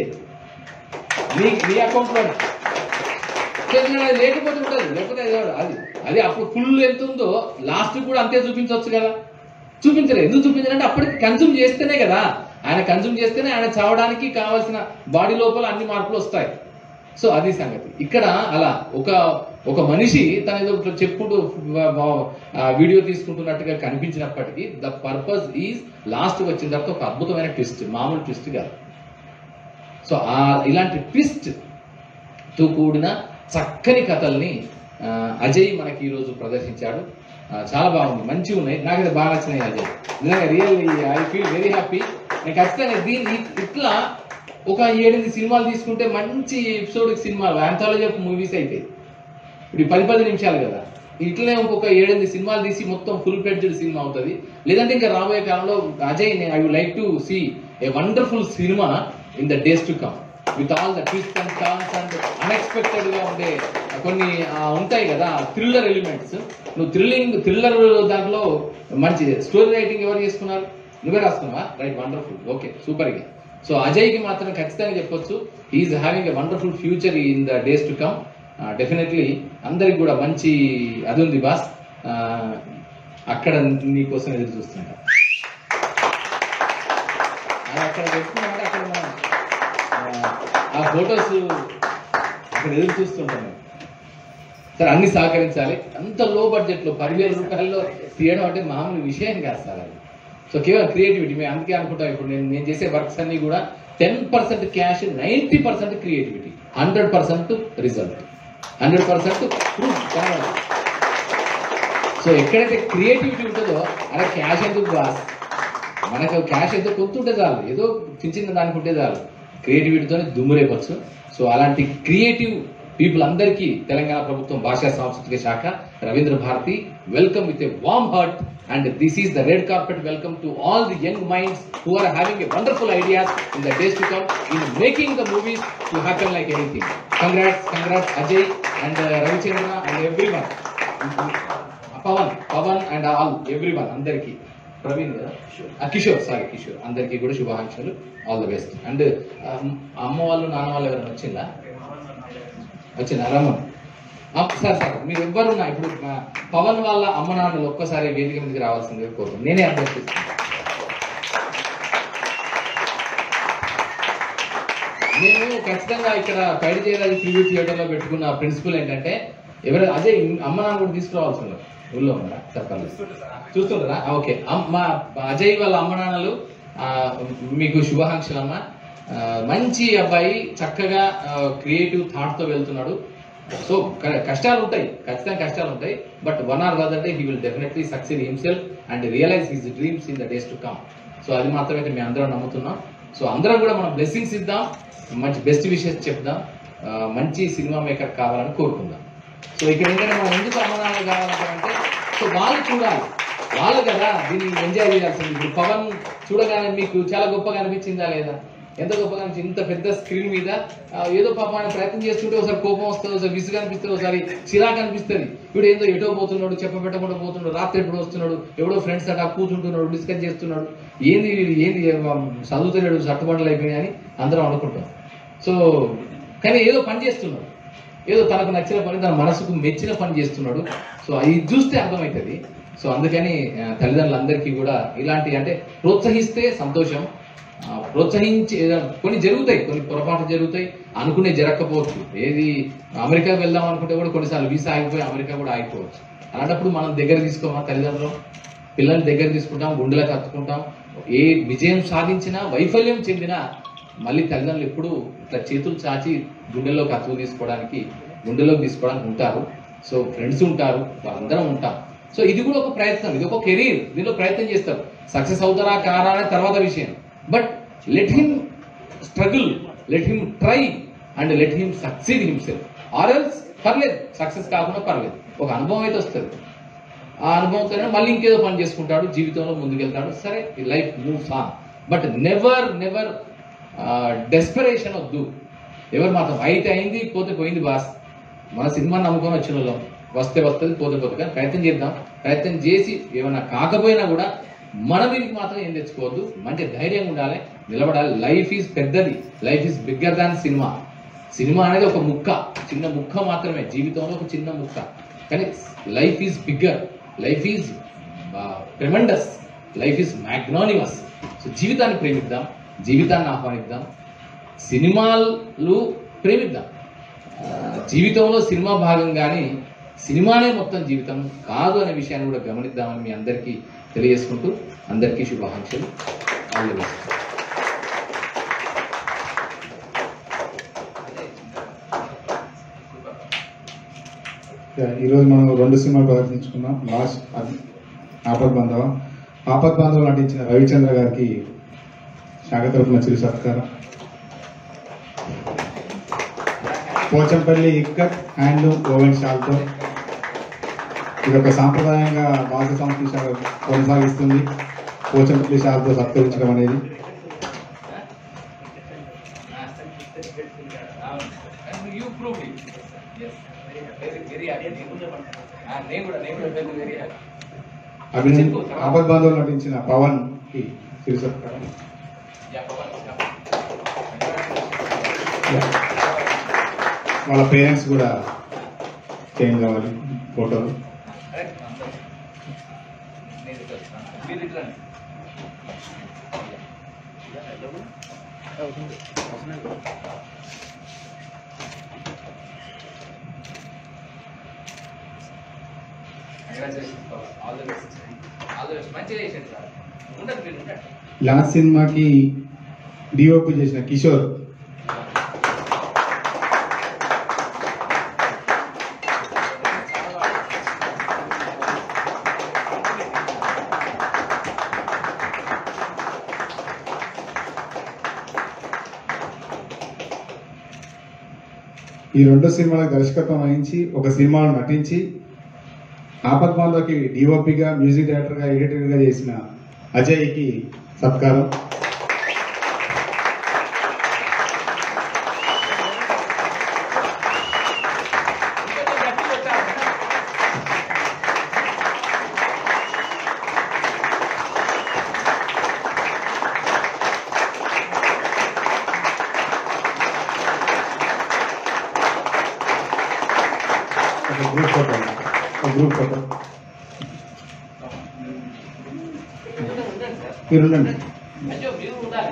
నీ నీ అకౌంట్ లో లేకపోతే ఉండదు లేకపోతే ఏదో అది అది అప్పుడు ఫుల్ ఎంత ఉందో లాస్ట్ కూడా అంతే చూపించవచ్చు కదా చూపించలేదు ఎందుకు చూపించాలంటే అప్పటికి కన్జ్యూమ్ చేస్తేనే కదా ఆయన కన్జ్యూమ్ చేస్తేనే ఆయన చావడానికి కావాల్సిన బాడీ లోపల అన్ని మార్పులు వస్తాయి సో అది సంగతి ఇక్కడ అలా ఒక ఒక మనిషి తన ఏదో ఇట్లా చెప్పుడు వ- వ- ఆ వీడియో తీసుకుంటున్నట్టుగా కనిపించినప్పటికీ ద పర్పస్ ఈజ్ లాస్ట్ వచ్చిన తర్వాత ఒక అద్భుతమైన ట్విస్ట్ మామూలు ట్విస్ట్ కాదు సో ఆ ఇలాంటి ట్విస్ట్ తో కూడిన చక్కని కథల్ని ఆ, అజయ్ మనకి ఈరోజు ప్రదర్శించాడు ఆ, చాలా బాగుంది మంచిగా ఉన్నాయి నాకైతే బాగా నచ్చినాయి అజయ్ నిజంగా really I feel very happy నేను ఖచ్చితంగా దీన్ని ఇట్లా ఒక ఏడెనిమిది సినిమాలు తీసుకుంటే మంచి ఎపిసోడ్ సినిమాలు ఆంథాలజీ ఆఫ్ మూవీస్ అయితే ఇప్పుడు ఈ పది పది నిమిషాలు కదా ఇట్లనే ఇంకొక ఏడెనిమిది సినిమాలు తీసి మొత్తం ఫుల్ ఫ్లెడ్జ్డ్ సినిమా అవుతుంది లేదంటే ఇంకా రాబోయే కాలంలో Ajay I would like to see a wonderful సినిమా in the days to come with all the twist and turns and అన్ఎక్స్పెక్టెడ్ గా ఉండే కొన్ని ఆ, ఉంటాయి కదా థ్రిల్లర్ ఎలిమెంట్స్ నువ్వు థ్రిల్లింగ్ థ్రిల్లర్ దాంట్లో మంచి స్టోరీ రైటింగ్ ఎవరు చేసుకున్నారు నువ్వే రాసుకున్నావా రైట్ వండర్ఫుల్ ఓకే సూపర్ గా సో అజయ్కి మాత్రం ఖచ్చితంగా చెప్పొచ్చు is having a wonderful future in the days to come definitely అందరికి కూడా మంచి అది ఉంది బాస్ ఆ, అక్కడ నీకోసం ఎదురు చూస్తుంటా అది అక్కడ పెట్టుకున్నామంటే అక్కడ మనం ఆ, ఆ ఫొటోస్ అక్కడ ఎదురు చూస్తుంటాను సరే అన్ని సహకరించాలి అంత లో బడ్జెట్ లో పదివేల రూపాయల్లో తీయడం అంటే మామూలు విషయం కాదు సార్ అది సో కేవలం క్రియేటివిటీ మేము అందుకే అనుకుంటాం ఇప్పుడు నేను నేను చేసే వర్క్స్ అన్ని కూడా ten percent cash ninety percent creativity hundred percent result hundred percent proof so ఎక్కడైతే క్రియేటివిటీ ఉంటుందో అలా క్యాష్ ఎందుకు బాస్ మనకు క్యాష్ ఏదో కొంత ఉంటే చాలు ఏదో చిన్న చిన్న దానికి ఉంటే చాలు క్రియేటివిటీతోనే దుమ్మురేపచ్చు సో అలాంటి క్రియేటివ్ పీపుల్ అందరికీ తెలంగాణ ప్రభుత్వం భాషా సాంస్కృతిక శాఖ Ravindra Bharathi welcome with a warm heart and this is the red carpet welcome to all the young minds who are having a wonderful ideas in the days to come in making the movies to happen like anything congrats congrats Ajay and Ravichandra and every one Pavan Pavan and all every one అందరికీ ప్రవీణ్ కదా ఆ, Kishore sorry Kishore అందరికీ కూడా శుభాకాంక్షలు all the best and అమ్మ వాళ్ళు నాన్న వాళ్ళు ఎవరైనా వచ్చిందా వచ్చిందా రమ్మన్ ఆ, సార్ సార్ మీరు ఎవ్వరున్నా ఇప్పుడు మా పవన్ వాళ్ళ అమ్మ నాన్నలు ఒక్కసారి వేదిక మీదకి రావాల్సిందిగా కోరుతున్నాను నేనే అభ్యర్థిస్తాను నేను ఖచ్చితంగా ఇక్కడ పైడి చేయరాజు ప్రివ్యూ థియేటర్ లో పెట్టుకున్న ప్రిన్సిపల్ ఏంటంటే ఎవరు అదే అమ్మ నాన్న కూడా తీసుకురావాల్సి ఉన్నారు ఊళ్ళో ఉన్నారా చెప్పాలి చూస్తుంటారా ఓకే అమ్- మా అజయ్ వాళ్ళ అమ్మ నాన్నలు ఆ, మీకు శుభాకాంక్షలు అమ్మ ఆ, మంచి అబ్బాయి చక్కగా క్రియేటివ్ థాట్ తో వెళ్తున్నాడు సో క- కష్టాలు ఉంటాయి ఖచ్చితంగా కష్టాలు ఉంటాయి but one or other day he will definitely succeed himself and realize his dreams in the days to come so అది మాత్రమే మేము అందరం నమ్ముతున్నాం సో అందరం కూడా మనం బ్లెస్సింగ్స్ ఇద్దాం మంచి బెస్ట్ విషెస్ చెప్దాం ఆ, మంచి సినిమా మేకర్ కావాలని కోరుకుందాం సో ఇక్కడ ఏంటంటే మనం ఎందుకు అమ్మనాలు కావాలంటే సో వాళ్ళు చూడాలి వాళ్ళు కదా దీన్ని ఎంజాయ్ చేయాల్సింది ఇప్పుడు పవన్ చూడగానే మీకు చాలా గొప్పగా అనిపించిందా లేదా ఎంత గొప్పగా అనిపించింది ఇంత పెద్ద స్క్రీన్ మీద ఆ, ఏదో పాప ఆయన ప్రయత్నం చేస్తుంటే ఒకసారి కోపం వస్తుంది ఒకసారి విసుగు అనిపిస్తుంది ఒకసారి చిరాకు అనిపిస్తుంది ఇప్పుడు ఏదో ఎటో పోతున్నాడు చెప్పబెట్టకుండా పోతున్నాడు రాత్రి ఎప్పుడు వస్తున్నాడు ఎవడో ఫ్రెండ్స్ అట్లా కూర్చుంటున్నాడు డిస్కస్ చేస్తున్నాడు ఏంది వీడు, ఏంది ఏం చదువుతున్నాడు చట్టుబండలు అయిపోయినాయి అని అందరం అనుకుంటాం సో కానీ ఏదో పని చేస్తున్నాడు ఏదో తనకు నచ్చిన పని తన మనసుకు మెచ్చిన పని చేస్తున్నాడు సో అది చూస్తే అర్థమవుతుంది సో అందుకని ఆ, తల్లిదండ్రులందరికీ కూడా ఇలాంటి అంటే ప్రోత్సహిస్తే సంతోషం ఆ, ప్రోత్సహించి ఏదైనా కొన్ని జరుగుతాయి కొన్ని పొరపాట్లు జరుగుతాయి అనుకునే జరగకపోవచ్చు ఏది అమెరికా వెళ్దాం అనుకుంటే కూడా కొన్నిసార్లు వీసా ఆగిపోయి అమెరికా కూడా ఆగిపోవచ్చు అలాంటప్పుడు మనం దగ్గర తీసుకోమా తల్లిదండ్రులు పిల్లల్ని దగ్గర తీసుకుంటాం గుండెలకు హత్తుకుంటాం ఏ విజయం సాధించినా వైఫల్యం చెందినా మళ్ళీ తల్లిదండ్రులు ఎప్పుడు ఇట్లా చేతులు చాచి గుండెల్లోకి హత్తుకు తీసుకోవడానికి గుండెలోకి తీసుకోవడానికి ఉంటారు సో ఫ్రెండ్స్ ఉంటారు వాళ్ళందరం ఉంటాం సో ఇది కూడా ఒక ప్రయత్నం ఇది ఒక కెరీర్ దీనిలో ప్రయత్నం చేస్తారు సక్సెస్ అవుతారా కారా అనే తర్వాత విషయం but let him struggle let him try and let him succeed himself or else పర్లేదు సక్సెస్ కాకుండా పర్లేదు ఒక అనుభవం అయితే వస్తుంది ఆ అనుభవంతోనే మళ్ళీ ఇంకేదో పని చేసుకుంటాడు జీవితంలో ముందుకెళ్తాడు సరే life moves on but never never desperation వద్దు ఎవరు మాత్రం అయితే అయింది పోతే పోయింది బాస్ మన సినిమా నమ్ముకొని వచ్చిన వాళ్ళం వస్తే వస్తుంది పోతే పోతే కానీ ప్రయత్నం చేద్దాం ప్రయత్నం చేసి ఏమైనా కాకపోయినా కూడా మన మీదకి మాత్రం ఏం తెచ్చుకోవద్దు మంచి ధైర్యంగా ఉండాలి నిలబడాలి లైఫ్ ఈజ్ పెద్దది లైఫ్ ఈజ్ బిగ్గర్ దాన్ సినిమా సినిమా అనేది ఒక ముక్క చిన్న ముక్క మాత్రమే జీవితంలో ఒక చిన్న ముక్క కానీ life is bigger life is tremendous life is magnanimous so జీవితాన్ని ప్రేమిద్దాం జీవితాన్ని ఆహ్వానిద్దాం సినిమాలు ప్రేమిద్దాం ఆ, జీవితంలో సినిమా భాగం కానీ సినిమానే మొత్తం జీవితం కాదు అనే విషయాన్ని కూడా గమనిద్దామని మీ అందరికీ తెలియజేసుకుంటూ అందరికీ శుభాకాంక్షలు ఆల్ ది బెస్ట్ ఈరోజు మనం రెండు సినిమాలు ప్రదర్శించుకున్నాం లాస్ట్ ఆపద్ బాంధవ ఆపద్ బాంధవ నటించిన రవిచంద్ర గారికి శాఖ తరఫున చిరు సత్కారం పోచంపల్లి ఇక్కత్ హ్యాండ్ ఓవెన్ షాల్తో ఇది ఒక సాంప్రదాయంగా భాష సంస్కృతి శాఖ కొనసాగిస్తుంది పోచంపల్లి షాల్తో సత్కరించడం అనేది యూ ప్రూవ్ వెరీ వెరీ నేను కూడా నేను కూడా వెరీ వెరీ అభినందన ఆపద్ బాంధవులు నటించిన పవన్ కి చిరు సత్కారం వాళ్ళ పేరెంట్స్ కూడా చేంజ్ అవ్వాలి ఫోటోలు all the best all the best మంచిగా చేసేది సార్ ఉండదు మీరు ఉండండి లాస్ట్ సినిమాకి డిఓపి చేసిన కిషోర్ ఈ రెండు సినిమాలకు దర్శకత్వం వహించి ఒక సినిమాలో నటించి ఆపద్ బాంధవ్కి డిఓపిగా మ్యూజిక్ డైరెక్టర్గా ఎడిటర్గా చేసిన అజయ్కి సత్కారం ఒక గ్రూప్ ఫోటో ఒక గ్రూప్ ఫోటో మీరు ఉండండి అయ్యో మీరు ఉండాలి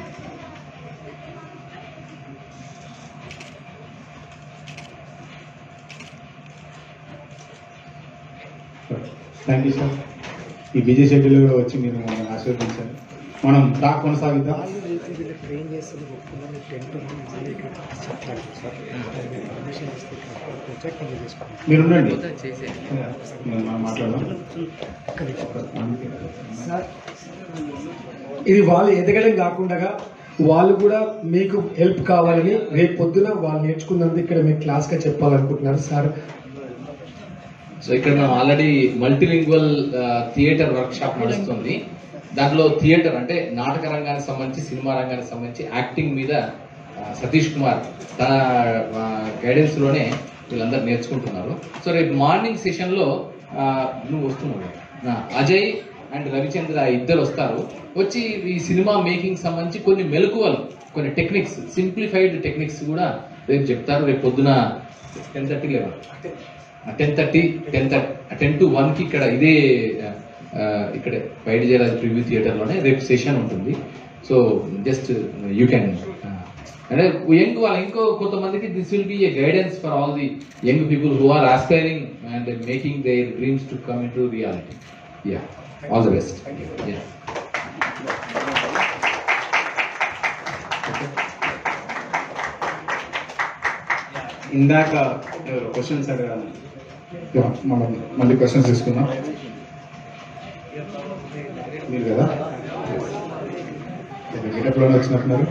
థ్యాంక్ యూ సార్ ఈ బిజీ షెడ్యూల్ కూడా వచ్చి మీరు మమ్మల్ని ఆశీర్వదించారు మనం టాక్ కొనసాగిద్దాం ట్రైన్ చేస్తుంది ఒప్పుకొని టెంట్ చెప్తారు సార్ పర్మిషన్ ఇస్తే ప్రాజెక్ట్ కంప్లీట్ చేసుకుంటాం మీరు ఉండండి మనం మాట్లాడదాం సార్ ఇది వాళ్ళు ఎదగడం కాకుండా వాళ్ళు కూడా మీకు హెల్ప్ కావాలని రేపు పొద్దున వాళ్ళు నేర్చుకున్నందుకు ఇక్కడ మీకు క్లాస్గా చెప్పాలనుకుంటున్నారు సార్ సో ఇక్కడ మనం already multilingual theatre workshop నడుస్తుంది దాంట్లో థియేటర్ అంటే నాటక రంగానికి సంబంధించి సినిమా రంగానికి సంబంధించి యాక్టింగ్ మీద ఆ, సతీష్ కుమార్ తన గైడెన్స్ లోనే వీళ్ళందరూ నేర్చుకుంటున్నారు సో రేపు మార్నింగ్ సెషన్ లో ఆ, నువ్వు వస్తున్నావు ఆ, అజయ్ అండ్ రవిచంద్ర ఇద్దరు వస్తారు వచ్చి ఈ సినిమా మేకింగ్ సంబంధించి కొన్ని మెలకువలు కొన్ని టెక్నిక్స్ సింప్లిఫైడ్ టెక్నిక్స్ కూడా రేపు చెప్తారు రేపు పొద్దున ten thirty eleven ten thirty ten thirty ten to వన్కి ఇక్కడ ఇదే ఆ, ఇక్కడే బయట జయరాజ్ ప్రివ్యూ థియేటర్లోనే రేపు సెషన్ ఉంటుంది సో జస్ట్ యూ క్యాన్ అంటే యంగ్ వాళ్ళ ఇంకో కొంతమందికి this will be a guidance for all the young people who are aspiring and making their dreams to come into reality yeah all the best yeah ఇందాక questions అడగాలి yeah, మనం మళ్ళీ questions తీసుకుందాం మీరు కదా గెటప్లోనే వచ్చినట్టున్నారు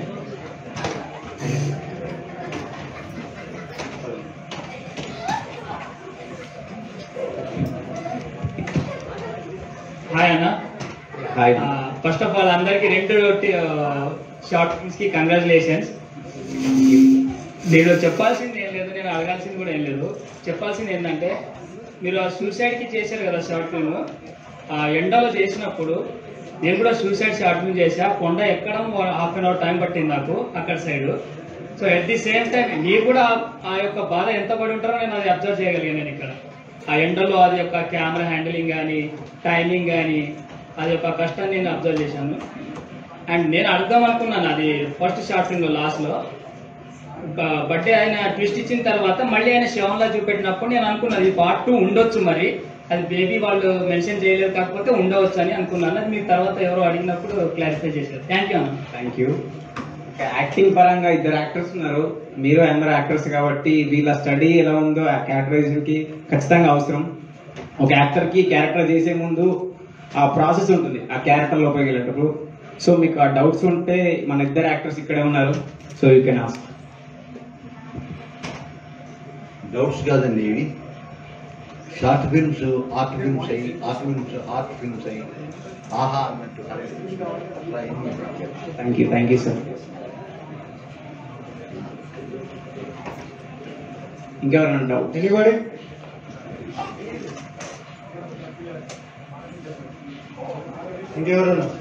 హాయ్ అన్న hi first of all అందరికి రెండు షార్ట్ ఫిల్మ్స్ కి కంగ్రాచులేషన్స్ నేను చెప్పాల్సింది ఏం లేదు నేను అడగాల్సింది కూడా ఏం లేదు చెప్పాల్సింది ఏంటంటే మీరు ఆ సూసైడ్ కి చేశారు కదా షార్ట్ ఫిల్మ్ ఆ ఎండలో చేసినప్పుడు నేను కూడా సూసైడ్ షార్ట్ ఫిల్మ్ చేసా కొండ ఎక్కడం హాఫ్ అన్ అవర్ టైం పట్టింది నాకు అక్కడ side so at the same time మీరు కూడా ఆ యొక్క బాధ ఎంత పడి ఉంటారో నేను అది అబ్జర్వ్ చేయగలిగాను నేను ఇక్కడ ఆ ఎండలో అది యొక్క కెమెరా హ్యాండిలింగ్ కానీ టైమింగ్ కానీ అది యొక్క కష్టాన్ని నేను అబ్జర్వ్ చేశాను అండ్ నేను అడుగుదాం అనుకున్నాను అది ఫస్ట్ షార్ట్ ఫిల్మ్ లాస్ట్లో బర్త్డే ఆయన ట్విస్ట్ ఇచ్చిన తర్వాత మళ్ళీ ఆయన శవంలా చూపెట్టినప్పుడు నేను అనుకున్నాను ఇది పార్ట్ టూ ఉండొచ్చు మరి అది బేబీ వాళ్ళు మెన్షన్ చేయలేదు కాకపోతే ఉండవచ్చు అని అనుకున్నాను అది మీరు తర్వాత ఎవరో అడిగినప్పుడు క్లారిఫై చేశారు థ్యాంక్ యూ అన్న థ్యాంక్ యూ యాక్టింగ్ పరంగా ఇద్దరు యాక్టర్స్ ఉన్నారు మీరు అందరు యాక్టర్స్ కాబట్టి వీళ్ళ స్టడీ ఎలా ఉందో ఆ క్యారెక్టరైజేషన్ కి ఖచ్చితంగా అవసరం ఒక యాక్టర్ కి క్యారెక్టర్ చేసే ముందు ఆ ప్రాసెస్ ఉంటుంది ఆ క్యారెక్టర్ లోపలికి వెళ్ళేటప్పుడు సో మీకు ఆ డౌట్స్ ఉంటే మన ఇద్దరు యాక్టర్స్ ఇక్కడే ఉన్నారు so you can ask doubts కాదండి ఇవి షార్ట్ ఫిల్మ్స్ ఆర్ట్ ఫిల్మ్స్ అయ్యి ఆర్ట్ ఫిల్మ్స్ ఆర్ట్ ఫిల్మ్స్ అయ్యి ఆహా అన్నట్టు అట్లా ఏమీ లేదు. Thank you thank you sir ఇంకెవరైనా డౌట్ ఎనీబడి ఇంకెవరన్నా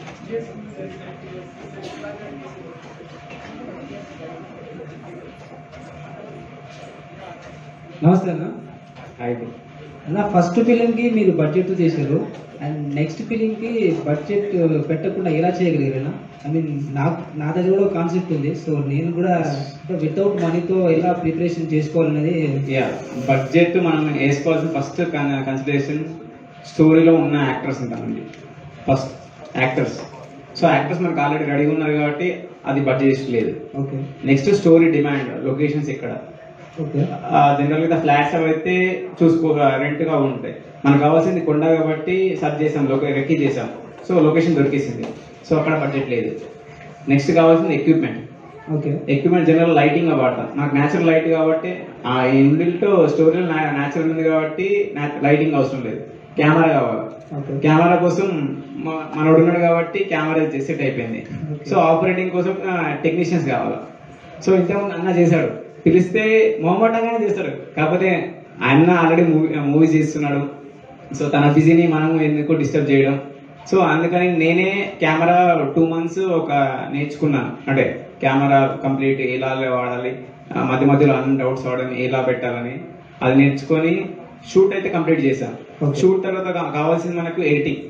నమస్తే అన్న హాయ్ అన్న ఫస్ట్ ఫిలింకి మీరు బడ్జెట్ చేశారు అండ్ నెక్స్ట్ ఫిలింకి బడ్జెట్ పెట్టకుండా ఎలా చేయగలిగారు ఐ మీన్ నాకు నా దగ్గర కూడా కాన్సెప్ట్ ఉంది సో నేను కూడా వితౌట్ మనీతో ఎలా ప్రిపరేషన్ చేసుకోవాలనేది యా బడ్జెట్ మనం వేసుకోవాల్సిన ఫస్ట్ కన్సిడరేషన్ స్టోరీలో ఉన్న యాక్టర్స్ ఉంటామండి ఫస్ట్ యాక్టర్స్ సో యాక్టర్స్ మనకు ఆల్రెడీ రెడీగా ఉన్నారు కాబట్టి అది బడ్జెట్ లేదు okay next story demand locations ఇక్కడ ఓకే జనరల్ గా ఫ్లాట్స్ అవైతే చూసుకో రెంట్ గా ఉంటాయి మనకు కావాల్సింది కొండ కాబట్టి సర్చ్ చేసాం లొకే రెక్కి చేసాం సో లొకేషన్ దొరికేసింది సో అక్కడ బడ్జెట్ లేదు నెక్స్ట్ కావాల్సింది equipment okay equipment general lighting వాడతాం నాకు న్యాచురల్ లైట్ కాబట్టి ఆ ఇన్బిల్ట్ స్టోరీలో న్యాచురల్ ఉంది కాబట్టి లైటింగ్ అవసరం లేదు కెమెరా కావాలి ఓకే కెమెరా కోసం మ- మనోడు ఉన్నాడు కాబట్టి కెమెరా సెట్ అయిపోయింది సో ఆపరేటింగ్ కోసం టెక్నీషియన్స్ కావాలి సో ఇంతకుముందు అన్న చేశాడు పిలిస్తే మొహమాటంగానే చేస్తాడు కాకపోతే అన్న ఆల్రెడీ మూవీ మూవీ చేస్తున్నాడు సో తన బిజీని మనం ఎందుకు డిస్టర్బ్ చేయడం సో అందుకని నేనే కెమెరా టూ మంత్స్ ఒక నేర్చుకున్నాను అంటే కెమెరా కంప్లీట్ ఎలా వాడాలి ఆ, మధ్య మధ్యలో అన్ని డౌట్స్ అవడం ఎలా పెట్టాలని అది నేర్చుకొని షూట్ అయితే కంప్లీట్ చేశాను షూట్ తర్వాత కా- కావాల్సింది మనకు ఎడిటింగ్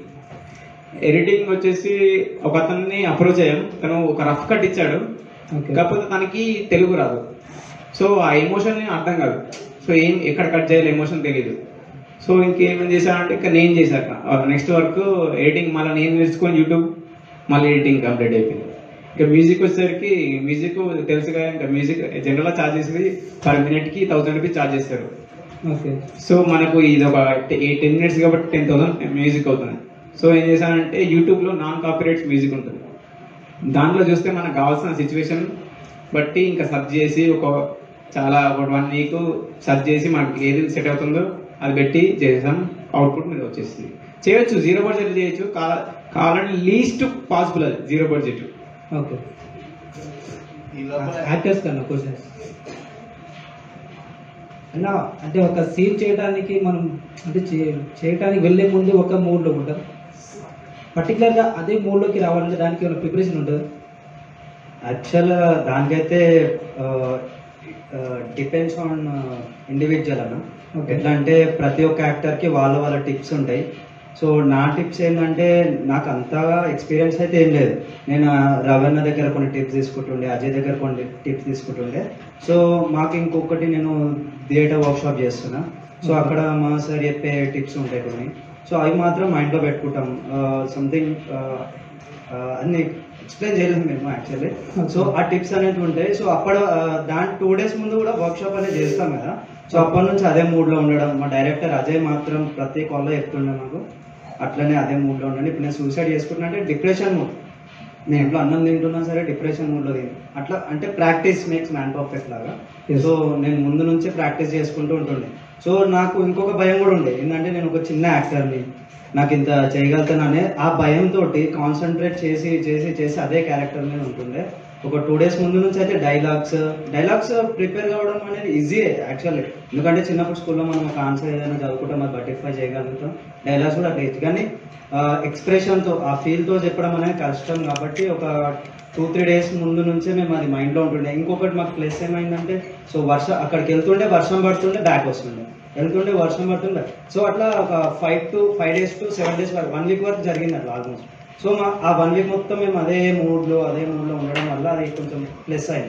ఎడిటింగ్ వచ్చేసి ఒక అతన్ని అప్రోచ్ అయ్యాం తను ఒక రఫ్ కట్ ఇచ్చాడు కాకపోతే తనకి తెలుగు రాదు సో ఆ ఎమోషన్ అర్థం కాదు సో ఏం ఎక్కడ కట్ చేయాలి ఎమోషన్ తెలియదు సో ఇంకేం చేశానంటే ఇంకా నేను చేశాక నెక్స్ట్ వర్క్ ఎడిటింగ్ మళ్ళీ నేను నేర్చుకొని యూట్యూబ్ మళ్ళీ ఎడిటింగ్ కంప్లీట్ అయిపోయింది ఇంకా మ్యూజిక్ వచ్చేసరికి మ్యూజిక్ తెలుసు కదా ఇంకా మ్యూజిక్ జనరల్గా ఛార్జ్ చేసేది పర్ మినిట్కి థౌసండ్ రూపీస్ ఛార్జ్ చేస్తారు ఓకే సో మనకు ఇది ఒక టెన్ మినిట్స్ కాబట్టి టెన్ థౌసండ్ మ్యూజిక్ అవుతుంది సో ఏం చేశానంటే యూట్యూబ్లో నాన్ కాపీరైట్స్ మ్యూజిక్ ఉంటుంది దాంట్లో చూస్తే మనకు కావాల్సిన సిచ్యువేషన్ బట్టి ఇంకా సర్చ్ చేసి ఒక చాలా ఒక వన్ వీక్ సర్చ్ చేసి మనకి ఏది సెట్ అవుతుందో అది పెట్టి చేసాం అవుట్పుట్ మీద వచ్చేసింది చేయొచ్చు జీరో బడ్జెట్ చేయొచ్చు కా- కావాలంటే లీస్ట్ పాసిబుల్ అది జీరో బడ్జెట్ ఓకే యాక్టర్స్ కన్నా క్వశ్చన్స్ అన్న అంటే ఒక సీన్ చేయడానికి మనం అంటే చే- చేయడానికి వెళ్ళే ముందు ఒక మూడ్లో ఉంటాం పర్టికులర్గా అదే మూడ్లోకి రావాలంటే దానికి ఏమైనా ప్రిపరేషన్ ఉంటుంది యాక్చువల్ దానికైతే డిపెండ్స్ ఆన్ ఇండివిజువల్ అన్న ఎట్లా అంటే ప్రతి ఒక్క యాక్టర్కి వాళ్ళ వాళ్ళ టిప్స్ ఉంటాయి సో నా టిప్స్ ఏంటంటే నాకు అంతగా ఎక్స్పీరియన్స్ అయితే ఏం లేదు నేను ఆ, రవణ దగ్గర కొన్ని టిప్స్ తీసుకుంటుండే అజయ్ దగ్గర కొన్ని టిప్స్ తీసుకుంటుండే సో మాకు ఇంకొకటి నేను థియేటర్ వర్క్షాప్ చేస్తున్నా సో అక్కడ మా సార్ చెప్పే టిప్స్ ఉంటాయి కొన్ని సో అవి మాత్రం మైండ్లో పెట్టుకుంటాం సంథింగ్ అన్ని ఎక్స్ప్లెయిన్ చేయలేము మేము యాక్చువల్లీ సో ఆ టిప్స్ అనేవి ఉంటాయి సో అప్పుడు ఆ, దాని టూ డేస్ ముందు కూడా వర్క్షాప్ అనేది చేస్తాం కదా సో అప్పటి నుంచి అదే మూడ్లో ఉండడం మా డైరెక్టర్ అజయ్ మాత్రం ప్రతి కాల్లో చెప్తుండే మాకు అట్లనే అదే మూడ్లో ఉండండి ఇప్పుడు నేను సూసైడ్ చేసుకుంటున్నా అంటే డిప్రెషన్ మూడ్ నేను ఇంట్లో అన్నం తింటున్నా సరే డిప్రెషన్ మూడ్లో తిని అట్లా అంటే ప్రాక్టీస్ మేక్స్ మ్యాన్ పర్ఫెక్ట్ లాగా సో నేను ముందు నుంచే ప్రాక్టీస్ చేసుకుంటూ ఉంటుండే సో నాకు ఇంకొక భయం కూడా ఉండే ఏంటంటే నేను ఒక చిన్న యాక్టర్ని నాకు ఇంత చేయగలుగుతాననే ఆ భయంతో కాన్సన్ట్రేట్ చేసి చేసి చేసి అదే క్యారెక్టర్ మీద ఉంటుండే ఒక టూ డేస్ ముందు నుంచి అయితే డైలాగ్స్ డైలాగ్స్ ప్రిపేర్ కావడం అనేది ఈజీ యాక్చువల్లీ ఎందుకంటే చిన్నప్పుడు స్కూల్లో మనం ఒక ఆన్సర్ ఏదైనా చదువుకుంటాం అది బటిఫై చేయగలుగుతాం డైలాగ్స్ కూడా అట్లా easy. కానీ ఎక్స్ప్రెషన్తో ఆ ఫీల్తో చెప్పడం అనేది కష్టం కాబట్టి ఒక టూ త్రీ డేస్ ముందు నుంచే మేము అది మైండ్లో ఉంటుండే ఇంకొకటి మాకు ప్లస్ ఏమైందంటే సో వర్షం అక్కడికి వెళ్తుండే వర్షం పడుతుండే బ్యాక్ వస్తుండే వెళ్తుండే వర్షం పడుతుండే సో అట్లా ఒక five to five days to seven days వరకు వన్ వీక్ వరకు జరిగింది అట్లా ఆల్మోస్ట్ సో మా ఆ వన్ వీక్ మొత్తం మేము అదే మూడ్లో అదే మూడ్లో ఉండడం వల్ల అది కొంచెం ప్లస్ అయింది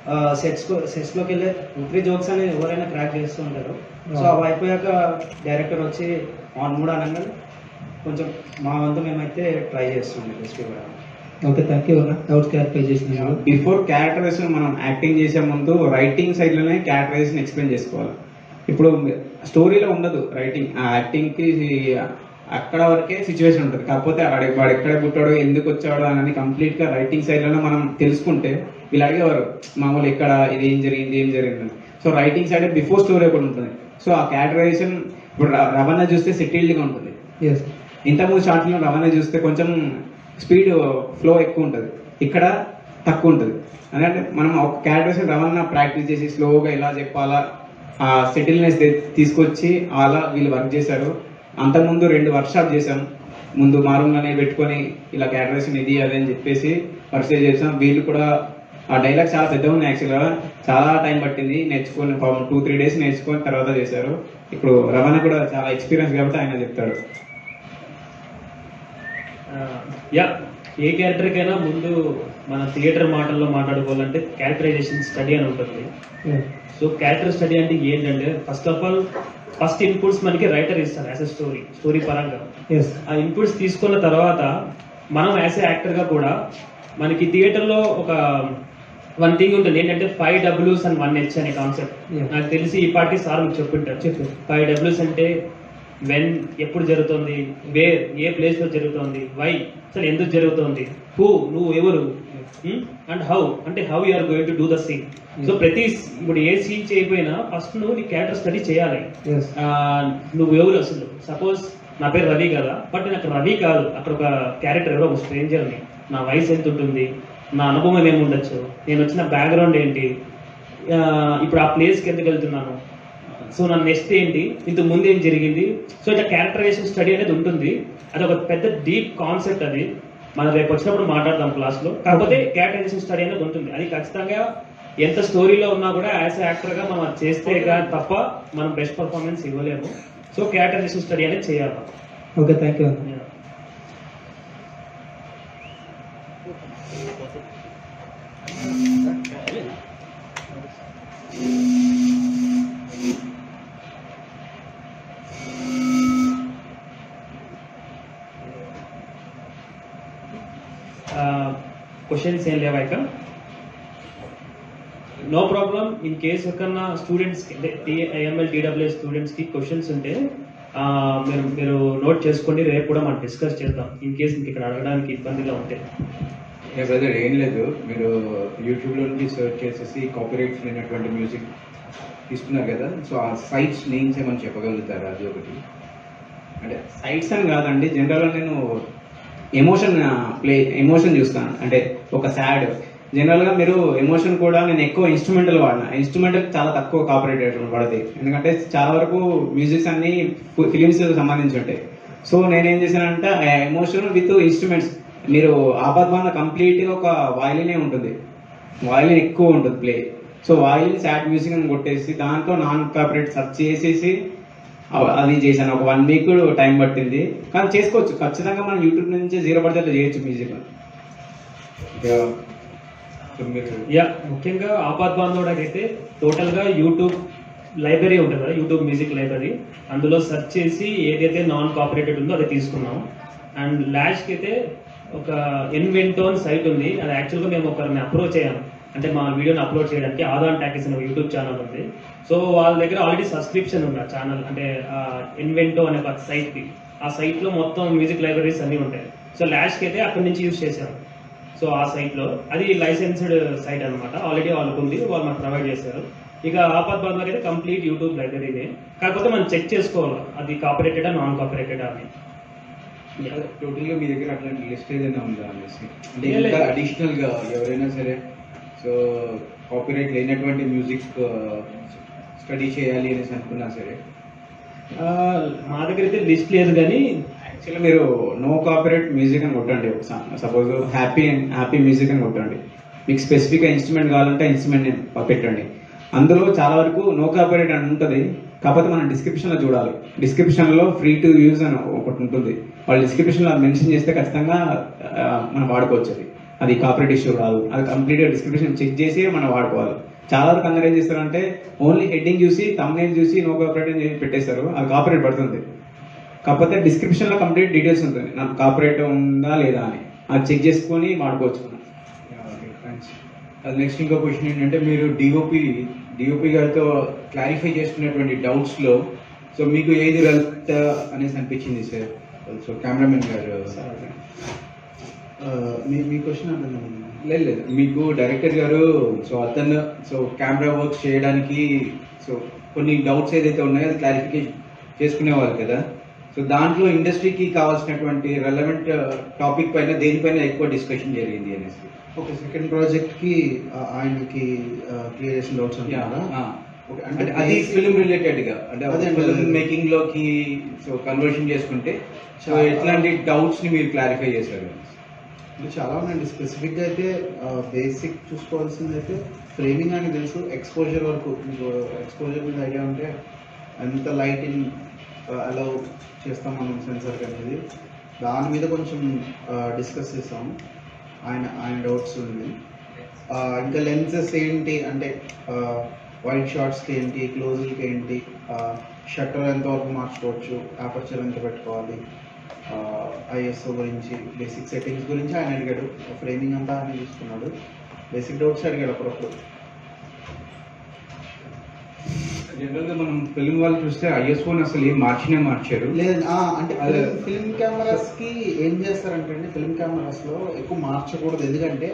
సెట్స్ సెట్స్లోకి వెళ్ళే టూ త్రీ జోక్స్ అనేది ఎవరైనా క్రాక్ చేస్తూ ఉంటారు సో అవి అయిపోయాక డైరెక్టర్ వచ్చి ఆన్ మూడ్ అనగా కొంచెం మా వంతు మేమైతే ట్రై చేస్తుండే బెస్ట్ ఇవ్వడానికి ఓకే థ్యాంక్ యూ అన్న డౌట్స్ క్లారిఫై చేసినారు బిఫోర్ క్యారెక్టరైజేషన్ మనం యాక్టింగ్ చేసే ముందు రైటింగ్ సైడ్ లోనే క్యారెక్టరైజేషన్ ఎక్స్ప్లెయిన్ చేసుకోవాలి ఇప్పుడు స్టోరీలో ఉండదు రైటింగ్ ఆ యాక్టింగ్ కి అక్కడ వరకే సిచ్యువేషన్ ఉంటుంది కాకపోతే వాడు వాడు ఎక్కడ పుట్టాడు ఎందుకు వచ్చాడు అని కంప్లీట్ గా రైటింగ్ సైడ్ లోనే మనం తెలుసుకుంటే వీళ్ళు అడిగేవారు మామూలు ఇక్కడ ఇది ఏం జరిగింది ఏం జరిగింది so writing side before story కూడా ఉంటుంది సో ఆ క్యారెక్టరైజేషన్ ఇప్పుడు ర- రవాణా చూస్తే సెటిల్డ్ గా ఉంటుంది ఎస్ ఇంతకుముందు షార్ట్ లో రవాణా చూస్తే కొంచెం స్పీడ్ ఫ్లో ఎక్కువ ఉంటుంది ఇక్కడ తక్కువ ఉంటుంది అంటే మనం ఒక క్యారెక్టర్స్ రవాణా ప్రాక్టీస్ చేసి స్లోగా ఎలా చెప్పాలా ఆ సెటిల్నెస్ తీసుకొచ్చి అలా వీళ్ళు వర్క్ చేశారు అంతకుముందు రెండు వర్క్షాప్ చేశాం ముందు మారుంగానే పెట్టుకొని ఇలా క్యారెక్టరేషన్ ఇది అది అని చెప్పేసి వర్క్ చేసాం వీళ్ళు కూడా ఆ డైలాగ్ చాలా పెద్దగా ఉన్నాయి యాక్చువల్గా చాలా టైం పట్టింది నేర్చుకొని టూ త్రీ డేస్ నేర్చుకొని తర్వాత చేశారు ఇప్పుడు రవాణా కూడా చాలా ఎక్స్పీరియన్స్ కాబట్టి ఆయన చెప్తాడు యా ఏ క్యారెక్టర్కైనా ముందు మన థియేటర్ మాటల్లో మాట్లాడుకోవాలంటే క్యారెక్టరైజేషన్ స్టడీ అని ఉంటుంది సో క్యారెక్టర్ స్టడీ అంటే ఏంటంటే first of all first inputs మనకి రైటర్ ఇస్తారు యాజ్ అ స్టోరీ స్టోరీ పరంగా ఎస్ ఆ ఇన్పుట్స్ తీసుకున్న తర్వాత మనం యాజ్ ఏ యాక్టర్గా కూడా మనకి థియేటర్లో ఒక వన్ థింగ్ ఉంటుంది ఏంటంటే ఫైవ్ డబ్ల్యూస్ అండ్ వన్ హెచ్ అనే కాన్సెప్ట్ Yeah. నాకు తెలిసి ఈ పార్టీ సార్ మీకు చెప్పుంటారు చెప్పు ఫైవ్ డబ్ల్యూస్ అంటే వెన్ ఎప్పుడు జరుగుతుంది వేర్ ఏ ప్లేస్ లో జరుగుతుంది వై అసలు ఎందుకు జరుగుతుంది హూ నువ్వు ఎవరు అండ్ హౌ అంటే how you are going to do the scene so ప్రతి ఇప్పుడు ఏ సీన్ చేయకపోయినా ఫస్ట్ నువ్వు నీ క్యారెక్టర్ స్టడీ చేయాలి ఎస్ ఆ, నువ్వు ఎవరు అసలు సపోజ్ నా పేరు రవి కదా బట్ నాకు రవి కాదు అక్కడ ఒక క్యారెక్టర్ ఎవరో ఒక స్ట్రేంజర్ని నా వయసు ఎంత ఉంటుంది నా అనుభవం ఏమి ఉండొచ్చు నేను వచ్చిన బ్యాక్గ్రౌండ్ ఏంటి ఆ, ఇప్పుడు ఆ ప్లేస్కి ఎందుకు వెళ్తున్నాను సో నా నెక్స్ట్ ఏంటి ఇంత ముందు ఏం జరిగింది సో ఇట్లా క్యారెక్టరైజేషన్ స్టడీ అనేది ఉంటుంది అది ఒక పెద్ద డీప్ కాన్సెప్ట్ అది మనం రేపు వచ్చినప్పుడు మాట్లాడదాం క్లాస్లో కాకపోతే క్యారెక్టరైజేషన్ స్టడీ అనేది ఉంటుంది అది ఖచ్చితంగా ఎంత స్టోరీలో ఉన్నా కూడా యాజ్ యాక్టర్గా మనం అది చేస్తే గా- తప్ప మనం బెస్ట్ పర్ఫార్మెన్స్ ఇవ్వలేము సో క్యారెక్టరైజేషన్ స్టడీ అనేది చేయాలి ఓకే థ్యాంక్ యూ అన్న క్వశ్చన్స్ ఏం లేవా ఇక నో ప్రాబ్లం ఇన్ కేస్ ఎక్కడన్నా స్టూడెంట్స్ ఐఎంఎల్ టీడబ్ల్యూఎస్ స్టూడెంట్స్కి క్వశ్చన్స్ ఉంటే ఆ, మీరు మీరు నోట్ చేసుకోండి రేపు కూడా మనం డిస్కస్ చేద్దాం ఇన్ కేస్ మీకు ఇక్కడ అడగడానికి ఇబ్బందిగా ఉంటే ఏ బ్రదర్ ఏం లేదు మీరు యూట్యూబ్లో నుంచి సెర్చ్ చేసేసి కాపీరైట్స్ లేనటువంటి మ్యూజిక్ తీసుకున్నారు కదా సో ఆ సైట్స్ నేమ్స్ ఏమని చెప్పగలుగుతారా అది ఒకటి అంటే సైట్స్ అని కాదండి జనరల్గా నేను ఎమోషన్ ప్లే ఎమోషన్ చూస్తాను అంటే ఒక సాడ్ జనరల్గా మీరు ఎమోషన్ కూడా నేను ఎక్కువ ఇన్స్ట్రుమెంటల్ వాడిన ఇన్స్ట్రుమెంటల్ చాలా తక్కువ కాపరేట్ పడతాయి ఎందుకంటే చాలా వరకు మ్యూజిక్స్ అన్ని ఫిలిమ్స్ సంబంధించి ఉంటాయి సో నేనేం చేశానంటే ఆ ఎమోషన్ విత్ ఇన్స్ట్రుమెంట్స్ మీరు ఆపద్బాన కంప్లీట్గా ఒక వాయిలినే ఉంటుంది వాయిలిన్ ఎక్కువ ఉంటుంది play so violin sad music అని కొట్టేసి దాంట్లో నాన్ కాపరేట్ సెర్చ్ చేసేసి అవ- అది చేశాను ఒక వన్ వీక్ టైం పట్టింది కానీ చేసుకోవచ్చు ఖచ్చితంగా మనం యూట్యూబ్ నుంచి జీరో బడ్జెట్లో చేయొచ్చు మ్యూజిక్ మీరు యా ముఖ్యంగా ఆపాద్ బాంధవుడికి అయితే టోటల్ గా యూట్యూబ్ లైబ్రరీ ఉంటుంది కదా యూట్యూబ్ మ్యూజిక్ లైబ్రరీ అందులో సెర్చ్ చేసి ఏదైతే నాన్ కాపరేటెడ్ ఉందో అది తీసుకున్నాం అండ్ ల్యాష్కి అయితే ఒక ఎన్వెంటోన్ సైట్ ఉంది అది యాక్చువల్గా మేము ఒకరిని అప్రోచ్ అయ్యాము అంటే మా వీడియోని అప్లోడ్ చేయడానికి ఆదాన్ టాకీస్ అనే యూట్యూబ్ ఛానల్ ఉంది సో వాళ్ళ దగ్గర ఆల్రెడీ సబ్స్క్రిప్షన్ ఉంది ఆ ఛానల్ అంటే ఇన్వెంటో అనే ఒక సైట్కి ఆ సైట్లో మొత్తం మ్యూజిక్ లైబ్రరీస్ అన్నీ ఉంటాయి సో ల్యాష్కి అయితే అక్కడి నుంచి యూజ్ చేశాము సో ఆ సైట్ లో అది లైసెన్స్డ్ సైట్ అన్నమాట ఆల్రెడీ వాళ్ళకు ఉంది వాళ్ళు మాకు ప్రొవైడ్ చేశారు ఇక ఆపద్ బాధ అయితే కంప్లీట్ యూట్యూబ్ లైబ్రరీనే కాకపోతే మనం చెక్ చేసుకోవాలి అది కాపరేటెడా నాన్ కాపరేటెడా అని టోటల్ గా మీ దగ్గర అట్లాంటి లిస్ట్ ఏదైనా ఉందా అనేసి అంటే ఏ ఇంకా లేదు. అడిషనల్ గా ఎవరైనా సరే సో కాపీరైట్ లేనటువంటి మ్యూజిక్ స్టడీ చేయాలి అనేసి అనుకున్నా సరే ఆ, మా దగ్గర అయితే లిస్ట్ లేదు కానీ యాక్చువల్లీ మీరు నో కాపరేట్ మ్యూజిక్ అని కొట్టండి సపోజ్ హ్యాపీ హ్యాపీ మ్యూజిక్ అని కొట్టండి మీకు స్పెసిఫిక్ ఇన్స్ట్రుమెంట్ కావాలంటే ఇన్స్ట్రుమెంట్ పెట్టండి అందులో చాలా వరకు నో కాపరేట్ అని ఉంటుంది కాకపోతే మనం డిస్క్రిప్షన్లో చూడాలి డిస్క్రిప్షన్లో ఫ్రీ టు యూజ్ అని ఒకటి ఉంటుంది వాళ్ళు డిస్క్రిప్షన్లో మెన్షన్ చేస్తే ఖచ్చితంగా ఆ, మనం వాడుకోవచ్చు అది అది కాపరేట్ ఇష్యూ కాదు అది కంప్లీట్గా డిస్క్రిప్షన్ చెక్ చేసి మనం వాడుకోవాలి చాలా వరకు అందరూ ఏం చేస్తారంటే ఓన్లీ హెడ్డింగ్ చూసి తమ్నేల్ చూసి నో కాపరేట్ అని చెప్పి పెట్టేస్తారు అది కాపరేట్ పడుతుంది కాకపోతే డిస్క్రిప్షన్లో కంప్లీట్ డీటెయిల్స్ ఉంటుంది నాకు కాపరేట్ ఉందా లేదా అని అది చెక్ చేసుకొని వాడుకోవచ్చు మనం థ్యాంక్స్ అది నెక్స్ట్ ఇంకో క్వశ్చన్ ఏంటంటే మీరు డిఓపి డిఓపి గారితో క్లారిఫై చేసుకునేటువంటి డౌట్స్లో సో మీకు ఏది రెలవెంట్ అనేసి అనిపించింది సార్ సో కెమెరామెన్ గారు మీ మీ క్వశ్చన్ అర్థం కాలేదు. లేదు లేదు మీకు డైరెక్టర్ గారు సో అతను సో కెమెరా వర్క్స్ చేయడానికి సో కొన్ని డౌట్స్ ఏదైతే ఉన్నాయో అది క్లారిఫికేషన్ చేసుకునేవాళ్ళు కదా సో దాంట్లో ఇండస్ట్రీకి కావాల్సినటువంటి రెలవెంట్ టాపిక్ పైన దేనిపైన ఎక్కువ డిస్కషన్ జరిగింది అనేసి ఓకే సెకండ్ ప్రాజెక్ట్ కి ఆ, ఆయనకి క్లియర్ చేసిన డౌట్స్ Yeah, అంటున్నారా ah. ఓకే అంటే అది ఫిల్మ్ రిలేటెడ్ గా అంటే అదే అండి, ఫిల్మ్ అదే. మేకింగ్ లోకి సో కన్వర్షన్ చేసుకుంటే సో చాలా- ఎట్లాంటి డౌట్స్ ని మీరు క్లారిఫై చేశారు అంటే చాలా ఉన్నాయండి స్పెసిఫిక్ గా అయితే బేసిక్ చూసుకోవాల్సింది అయితే ఫ్రేమింగ్ అని తెలుసు ఎక్స్పోజర్ వరకు మీకు ఎక్స్పోజర్ మీద ఐడియా ఉంటే ఎంత లైట్ ఇన్ అలౌ చేస్తాం మనం సెన్సర్ అనేది దాని మీద కొంచెం డిస్కస్ చేసాము ఆయన ఆయన డౌట్స్ ఉంది ఆ, ఇంకా లెన్సెస్ ఏంటి అంటే వైట్ షార్ట్స్కి ఏంటి క్లోజ్కి ఏంటి షట్టర్ ఎంతవరకు మార్చుకోవచ్చు ఆపర్చర్ ఎంత పెట్టుకోవాలి ఐఎస్ఓ గురించి బేసిక్ సెట్టింగ్స్ గురించి ఆయన అడిగాడు ఫ్రేమింగ్ అంతా ఆయన చూసుకున్నాడు బేసిక్ డౌట్స్ అడిగాడు అప్పుడప్పుడు జనరల్ గా మనం ఫిల్మ్ వాళ్ళు చూస్తే ఐఎస్ఓ అసలు ఏం మార్చినే మార్చారు లేదు ఆ, అంటే అదే. ఫిల్మ్ ఫిల్మ్ కెమెరాస్ కి ఏం చేస్తారంటే అండి ఫిల్మ్ కెమెరాస్ లో ఎక్కువ మార్చకూడదు ఎందుకంటే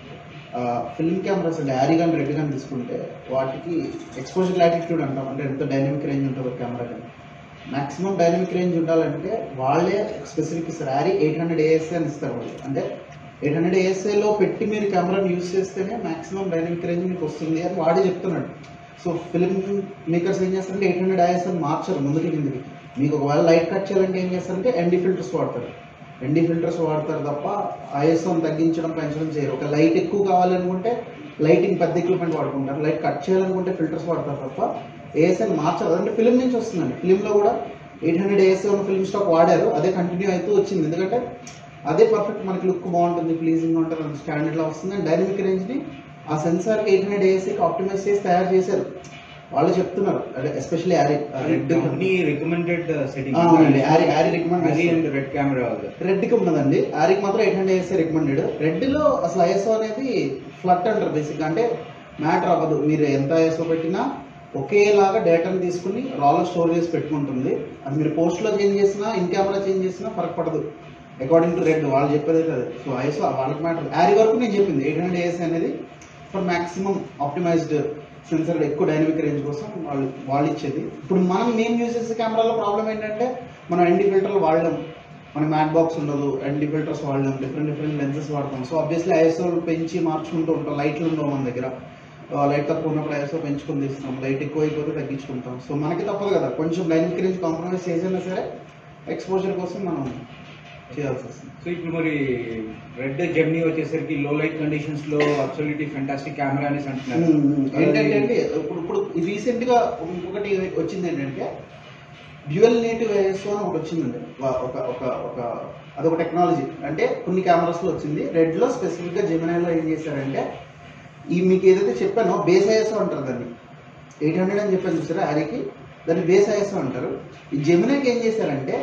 ఫిల్మ్ కెమెరాస్ అంటే యారీ కానీ రెడ్ కానీ తీసుకుంటే వాటికి ఎక్స్పోజర్ లాటిట్యూడ్ అంటాం అంటే ఎంత డైనమిక్ రేంజ్ ఉంటుందో కెమెరా కానీ మాక్సిమం డైనమిక్ రేంజ్ ఉండాలంటే వాళ్ళే స్పెసిఫిక్ ఇస్తారు యారీ ఎయిట్ హండ్రెడ్ ఏఎస్ఏ అని ఇస్తారు వాళ్ళు అంటే ఎయిట్ హండ్రెడ్ ఏఎస్ఏలో పెట్టి మీరు కెమెరాని యూస్ చేస్తేనే మాక్సిమం డైనమిక్ రేంజ్ మీకు వస్తుంది అని వాడే చెప్తున్నాడు సో ఫిల్మ్ మేకర్స్ ఏం చేస్తారంటే ఎయిట్ హండ్రెడ్ ఐఎస్ అని మార్చరు ముందుకి కిందకి మీకు ఒకవేళ లైట్ కట్ చేయాలంటే ఏం చేస్తారంటే ఎన్డీ ఫిల్టర్స్ వాడతారు ఎన్డీ ఫిల్టర్స్ వాడతారు తప్ప ఐఎస్ఓని తగ్గించడం పెంచడం చేయరు ఒక లైట్ ఎక్కువ కావాలనుకుంటే లైటింగ్ పెద్ద ఎక్విప్మెంట్ వాడుకుంటారు లైట్ కట్ చేయాలనుకుంటే ఫిల్టర్స్ వాడతారు తప్ప ఏఎస్ఎన్ మార్చరు అంటే ఫిల్మ్ నుంచి వస్తుందండి ఫిల్మ్లో కూడా ఎయిట్ హండ్రెడ్ ఏఎస్ఏ ఉన్న ఫిల్మ్ స్టాక్ వాడారు అదే కంటిన్యూ అవుతూ వచ్చింది ఎందుకంటే అదే పర్ఫెక్ట్ మనకి లుక్ బాగుంటుంది ప్లీజింగ్ ఉంటుంది స్టాండర్డ్లో వస్తుంది అండ్ డైనమిక్ రేంజ్ని ఆ సెన్సార్ ఎయిట్ హండ్రెడ్ ఏఎస్ఏకి ఆప్టిమైజ్ చేసి తయారు చేశారు వాళ్ళు చెప్తున్నారు అంటే especially ARRI Red company recommended setting ARRI ARRI recommend ARRI and Red camera రెడ్కి ఉన్నదండి యారీకి మాత్రం ఎయిట్ హండ్రెడ్ ఏఎస్ఏ రికమెండెడ్ రెడ్లో అసలు ఐఎస్ఓ అనేది ఫ్లట్ అంటారు బేసిక్గా అంటే మ్యాటర్ అవ్వదు మీరు ఎంత ఐఎస్ఓ పెట్టినా ఒకేలాగా డేటాని తీసుకుని రాలో స్టోర్ చేసి పెట్టుకుంటుంది అది మీరు పోస్ట్లో చేంజ్ చేసినా ఇన్ కెమెరా చేంజ్ చేసినా ఫరక్ పడదు అకార్డింగ్ టు రెడ్ వాళ్ళు చెప్పేది అయితే అదే సో ఐఎస్ఓ వాళ్ళకి మ్యాటర్ యారీ వరకు నేను చెప్పింది ఎయిట్ హండ్రెడ్ ఏఎస్ అనేది ఫర్ మాక్సిమం ఆప్టిమైజ్డ్ సెన్సర్ ఎక్కువ డైనమిక్ రేంజ్ కోసం వాళ్ళు వాళ్ళు ఇచ్చేది ఇప్పుడు మనం మేము యూజ్ చేసే కెమెరాలో ప్రాబ్లం ఏంటంటే మనం ఎన్డీ ఫిల్టర్లు వాడలేం మన మ్యాట్ బాక్స్ ఉండదు ఎన్డీ ఫిల్టర్స్ వాడలేం డిఫరెంట్ డిఫరెంట్ లెన్సెస్ వాడతాం సో ఆబ్వియస్లీ ఐఎస్ఓ పెంచి మార్చుకుంటూ ఉంటాం లైట్లు ఉండవు మన దగ్గర లైట్ తక్కువ ఉన్నప్పుడు ఐఎస్ఓ పెంచుకొని తీస్తాం లైట్ ఎక్కువ అయిపోతే తగ్గించుకుంటాం సో మనకి తప్పదు కదా కొంచెం డైనమిక్ రేంజ్ కాంప్రమైజ్ చేసినా సరే ఎక్స్పోజర్ కోసం మనం చేయాల్సి వస్తుంది సో ఇప్పుడు మరి రెడ్ జెమ్నీ వచ్చేసరికి లో లైట్ కండిషన్స్ లో అబ్సల్యూట్లీ ఫెంటాస్టిక్ కెమెరా అనేసి అంటున్నారు ఏంటంటే అండి ఇప్పుడు ఇప్పుడు రీసెంట్ గా ఇంకొకటి వచ్చింది ఏంటంటే డ్యూయల్ నేటివ్ ఐఎస్ఓ అని ఒకటి వచ్చిందండి వా- ఒక ఒక ఒక అదొక టెక్నాలజీ అంటే కొన్ని కెమెరాస్ లో వచ్చింది రెడ్ లో స్పెసిఫిక్ గా జెమినైలో ఏం చేశారంటే ఈ మీకు ఏదైతే చెప్పానో బేస్ ఐఎస్ఓ అంటారు దాన్ని ఎయిట్ హండ్రెడ్ అని చెప్పాను చూసారా అదికి దాన్ని బేస్ ఐఎస్ఓ అంటారు ఈ జెమినాకి ఏం చేశారంటే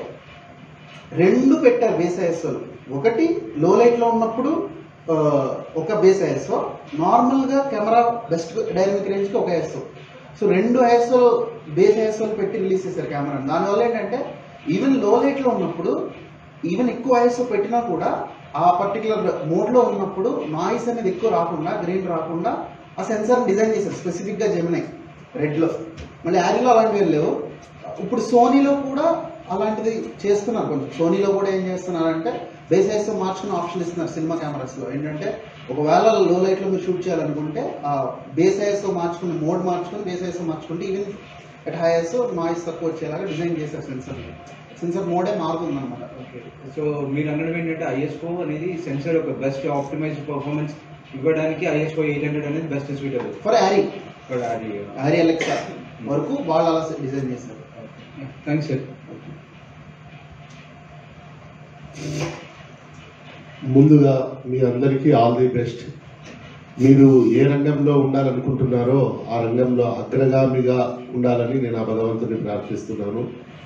రెండు పెట్టారు బేస్ ఐఎస్ఓలు ఒకటి లో లైట్ లో ఉన్నప్పుడు ఆ, ఒక బేస్ ఐఎస్ఓ నార్మల్ గా కెమెరా బెస్ట్ డైనమిక్ రేంజ్ కి ఒక ఐఎస్ఓ సో రెండు ఐఎస్ఓ బేస్ ఐఎస్ఓలు పెట్టి రిలీజ్ చేశారు కెమెరా దానివల్ల ఏంటంటే ఈవెన్ లో లైట్ లో ఉన్నప్పుడు ఈవెన్ ఎక్కువ ఐఎస్ఓ పెట్టినా కూడా ఆ పర్టికులర్ మోడ్ లో ఉన్నప్పుడు నాయిస్ అనేది ఎక్కువ రాకుండా గ్రీన్ రాకుండా ఆ సెన్సార్ డిజైన్ చేశారు స్పెసిఫిక్ గా జెమినై రెడ్ లో మళ్ళీ యారీలో అలాంటివి ఏం లేవు ఇప్పుడు సోనీలో కూడా అలాంటిది చేస్తున్నారు కొంచెం సోనీలో కూడా ఏం చేస్తున్నారంటే బేస్ ఐఎస్ఓ మార్చుకునే ఆప్షన్ ఇస్తున్నారు సినిమా కెమెరాస్ లో ఏంటంటే ఒకవేళ లో లైట్ లో మీరు షూట్ చేయాలనుకుంటే ఆ బేస్ ఐఎస్ఓ మార్చుకుని మోడ్ మార్చుకుని బేస్ ఐఎస్ఓ మార్చుకుంటే even at high ISO noise తక్కువ వచ్చేలాగా డిజైన్ చేశారు సెన్సర్ సెన్సర్ మోడే మారుతుంది అనమాట సో మీరు అనడం ఏంటంటే ఐఎస్ఓ అనేది సెన్సర్ ఒక బెస్ట్ ఆప్టిమైజ్ పర్ఫార్మెన్స్ ఇవ్వడానికి ఐఎస్ఓ ఎయిట్ హండ్రెడ్ అనేది best suitable for ARRI for ARRI ARRI Alexa వరకు వాళ్ళు అలా డిజైన్ చేశారు థ్యాంక్స్ సార్ ముందుగా మీ అందరికీ ఆల్ ది బెస్ట్ మీరు ఏ రంగంలో ఉండాలనుకుంటున్నారో ఆ రంగంలో అగ్రగామిగా ఉండాలని నేను ఆ భగవంతుని ప్రార్థిస్తున్నాను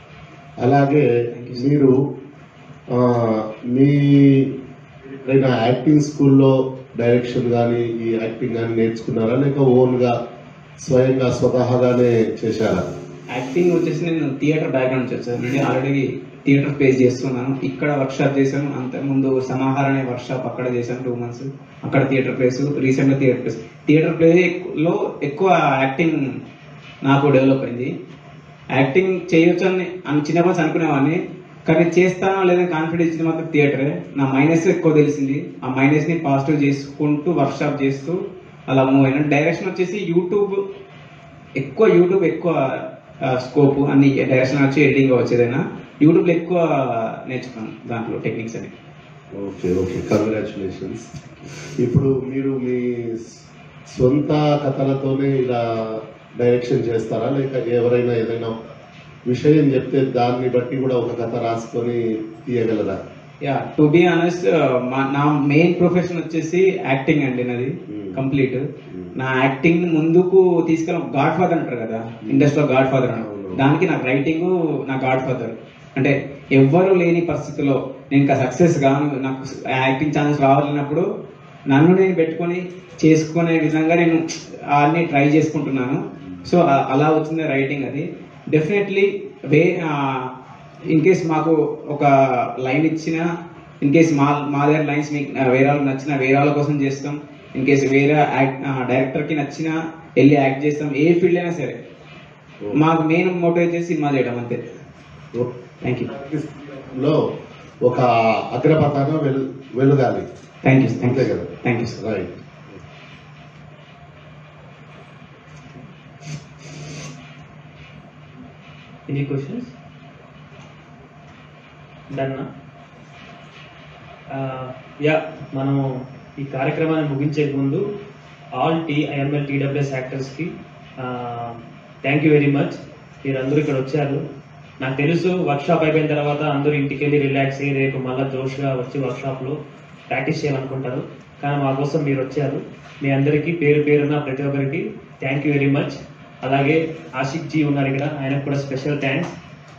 అలాగే మీరు ఆ, మీ ఎక్కడైనా యాక్టింగ్ స్కూల్లో డైరెక్షన్ కానీ ఈ యాక్టింగ్ కానీ నేర్చుకున్నారా లేక ఓన్గా స్వయంగా స్వతహాగానే చేశారా యాక్టింగ్ వచ్చేసి నేను థియేటర్ బ్యాక్గ్రౌండ్ నుంచి వచ్చాను నేను ఆల్రెడీ థియేటర్ ప్లేస్ చేస్తున్నాను ఇక్కడ వర్క్ షాప్ చేశాను అంతకుముందు సమాహార అనే వర్క్ షాప్ అక్కడ చేశాను టూ మంత్స్ అక్కడ థియేటర్ ప్లేస్ రీసెంట్గా థియేటర్ ప్లేస్ థియేటర్ ప్లే లో ఎక్కువ యాక్టింగ్ నాకు డెవలప్ అయింది యాక్టింగ్ చేయొచ్చు అని అని చిన్నప్పుడు అనుకునేవాడిని కానీ చేస్తానో లేదని కాన్ఫిడెన్స్ ఇచ్చింది మాత్రం థియేటరే నా మైనస్ ఎక్కువ తెలిసింది ఆ మైనస్ ని పాజిటివ్ చేసుకుంటూ వర్క్ షాప్ చేస్తూ అలా మూవ్ అయినా డైరెక్షన్ వచ్చేసి యూట్యూబ్ ఎక్కువ యూట్యూబ్ ఎక్కువ స్కోప్ అన్ని డైరెక్షన్ వచ్చి ఎడిటింగ్ వచ్చేదైనా యూట్యూబ్లో ఎక్కువ నేర్చుకున్నాను దాంట్లో టెక్నిక్స్ అని ఓకే ఓకే కంగ్రాచులేషన్స్ ఇప్పుడు మీరు మీ సొంత కథలతోనే ఇలా డైరెక్షన్ చేస్తారా లేక ఎవరైనా ఏదైనా విషయం చెప్తే దాన్ని బట్టి కూడా ఒక కథ రాసుకొని తీయగలరా యా టు బి ఆనెస్ట్ నా మెయిన్ ప్రొఫెషన్ వచ్చేసి యాక్టింగ్ అండి నాది కంప్లీట్ నా యాక్టింగ్ ముందుకు తీసుకెళ్ళి గాడ్ ఫాదర్ అంటారు కదా ఇండస్ట్రీలో గాడ్ ఫాదర్ అని దానికి నాకు రైటింగ్ నా గాడ్ ఫాదర్ అంటే ఎవ్వరు లేని పరిస్థితిలో నేను ఇంకా సక్సెస్ గాను నాకు యాక్టింగ్ ఛాన్స్ రావాలన్నప్పుడు నన్ను నేను పెట్టుకొని చేసుకునే విధంగా నేను అన్ని ట్రై చేసుకుంటున్నాను సో అలా వచ్చింది రైటింగ్ అది డెఫినెట్లీ వే ఇన్ కేస్ మాకు ఒక లైన్ ఇచ్చిన ఇన్ కేస్ మా మా దగ్గర లైన్స్ మీకు ఆ, వేరే వాళ్ళకి నచ్చిన వేరే వాళ్ళ కోసం చేస్తాం ఇన్ కేస్ వేరే యాక్ట్ డైరెక్టర్కి నచ్చిన వెళ్ళి యాక్ట్ చేస్తాం ఏ ఫీల్డ్ అయినా సరే మాకు మెయిన్ మోటివేట్ చేసి సినిమా చేయడం అంతే థ్యాంక్ యూ లో ఒక అగ్రపథాన వెల్ వెలుగాలి థ్యాంక్ యూ అంతే కదా thank you right any questions డన్నా యా మనం ఈ కార్యక్రమాన్ని ముగించే ముందు ఆల్ టీ ఐఎంఎల్ టీడబ్ల్యూఎస్ యాక్టర్స్కి థ్యాంక్ యూ వెరీ మచ్ మీరందరూ ఇక్కడ వచ్చారు నాకు తెలుసు వర్క్షాప్ అయిపోయిన తర్వాత అందరూ ఇంటికి వెళ్ళి రిలాక్స్ అయ్యి రేపు మళ్ళీ జోష్గా వచ్చి వర్క్షాప్లో ప్రాక్టీస్ చేయాలనుకుంటారు కానీ మా కోసం మీరు వచ్చారు మీ అందరికీ పేరు పేరున ప్రతి ఒక్కరికి థ్యాంక్ యూ వెరీ మచ్ అలాగే ఆషిక్ జీ ఉన్నారు ఇక్కడ ఆయనకు కూడా స్పెషల్ థ్యాంక్స్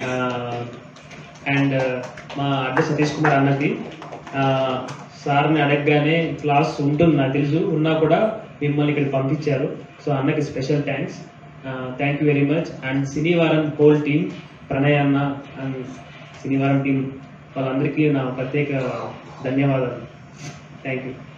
అండ్ మా అడ్డ సతీష్ కుమార్ అన్నకి ఆ, సార్ని అడగగానే క్లాస్ ఉంటుంది నాకు తెలుసు ఉన్నా కూడా మిమ్మల్ని ఇక్కడ పంపించారు సో అన్నకి special thanks thank you very much and Cinivaram whole team Pranay అన్న అండ్ సినీవారం టీం వాళ్ళందరికీ నా ప్రత్యేక ధన్యవాదాలు థ్యాంక్ యూ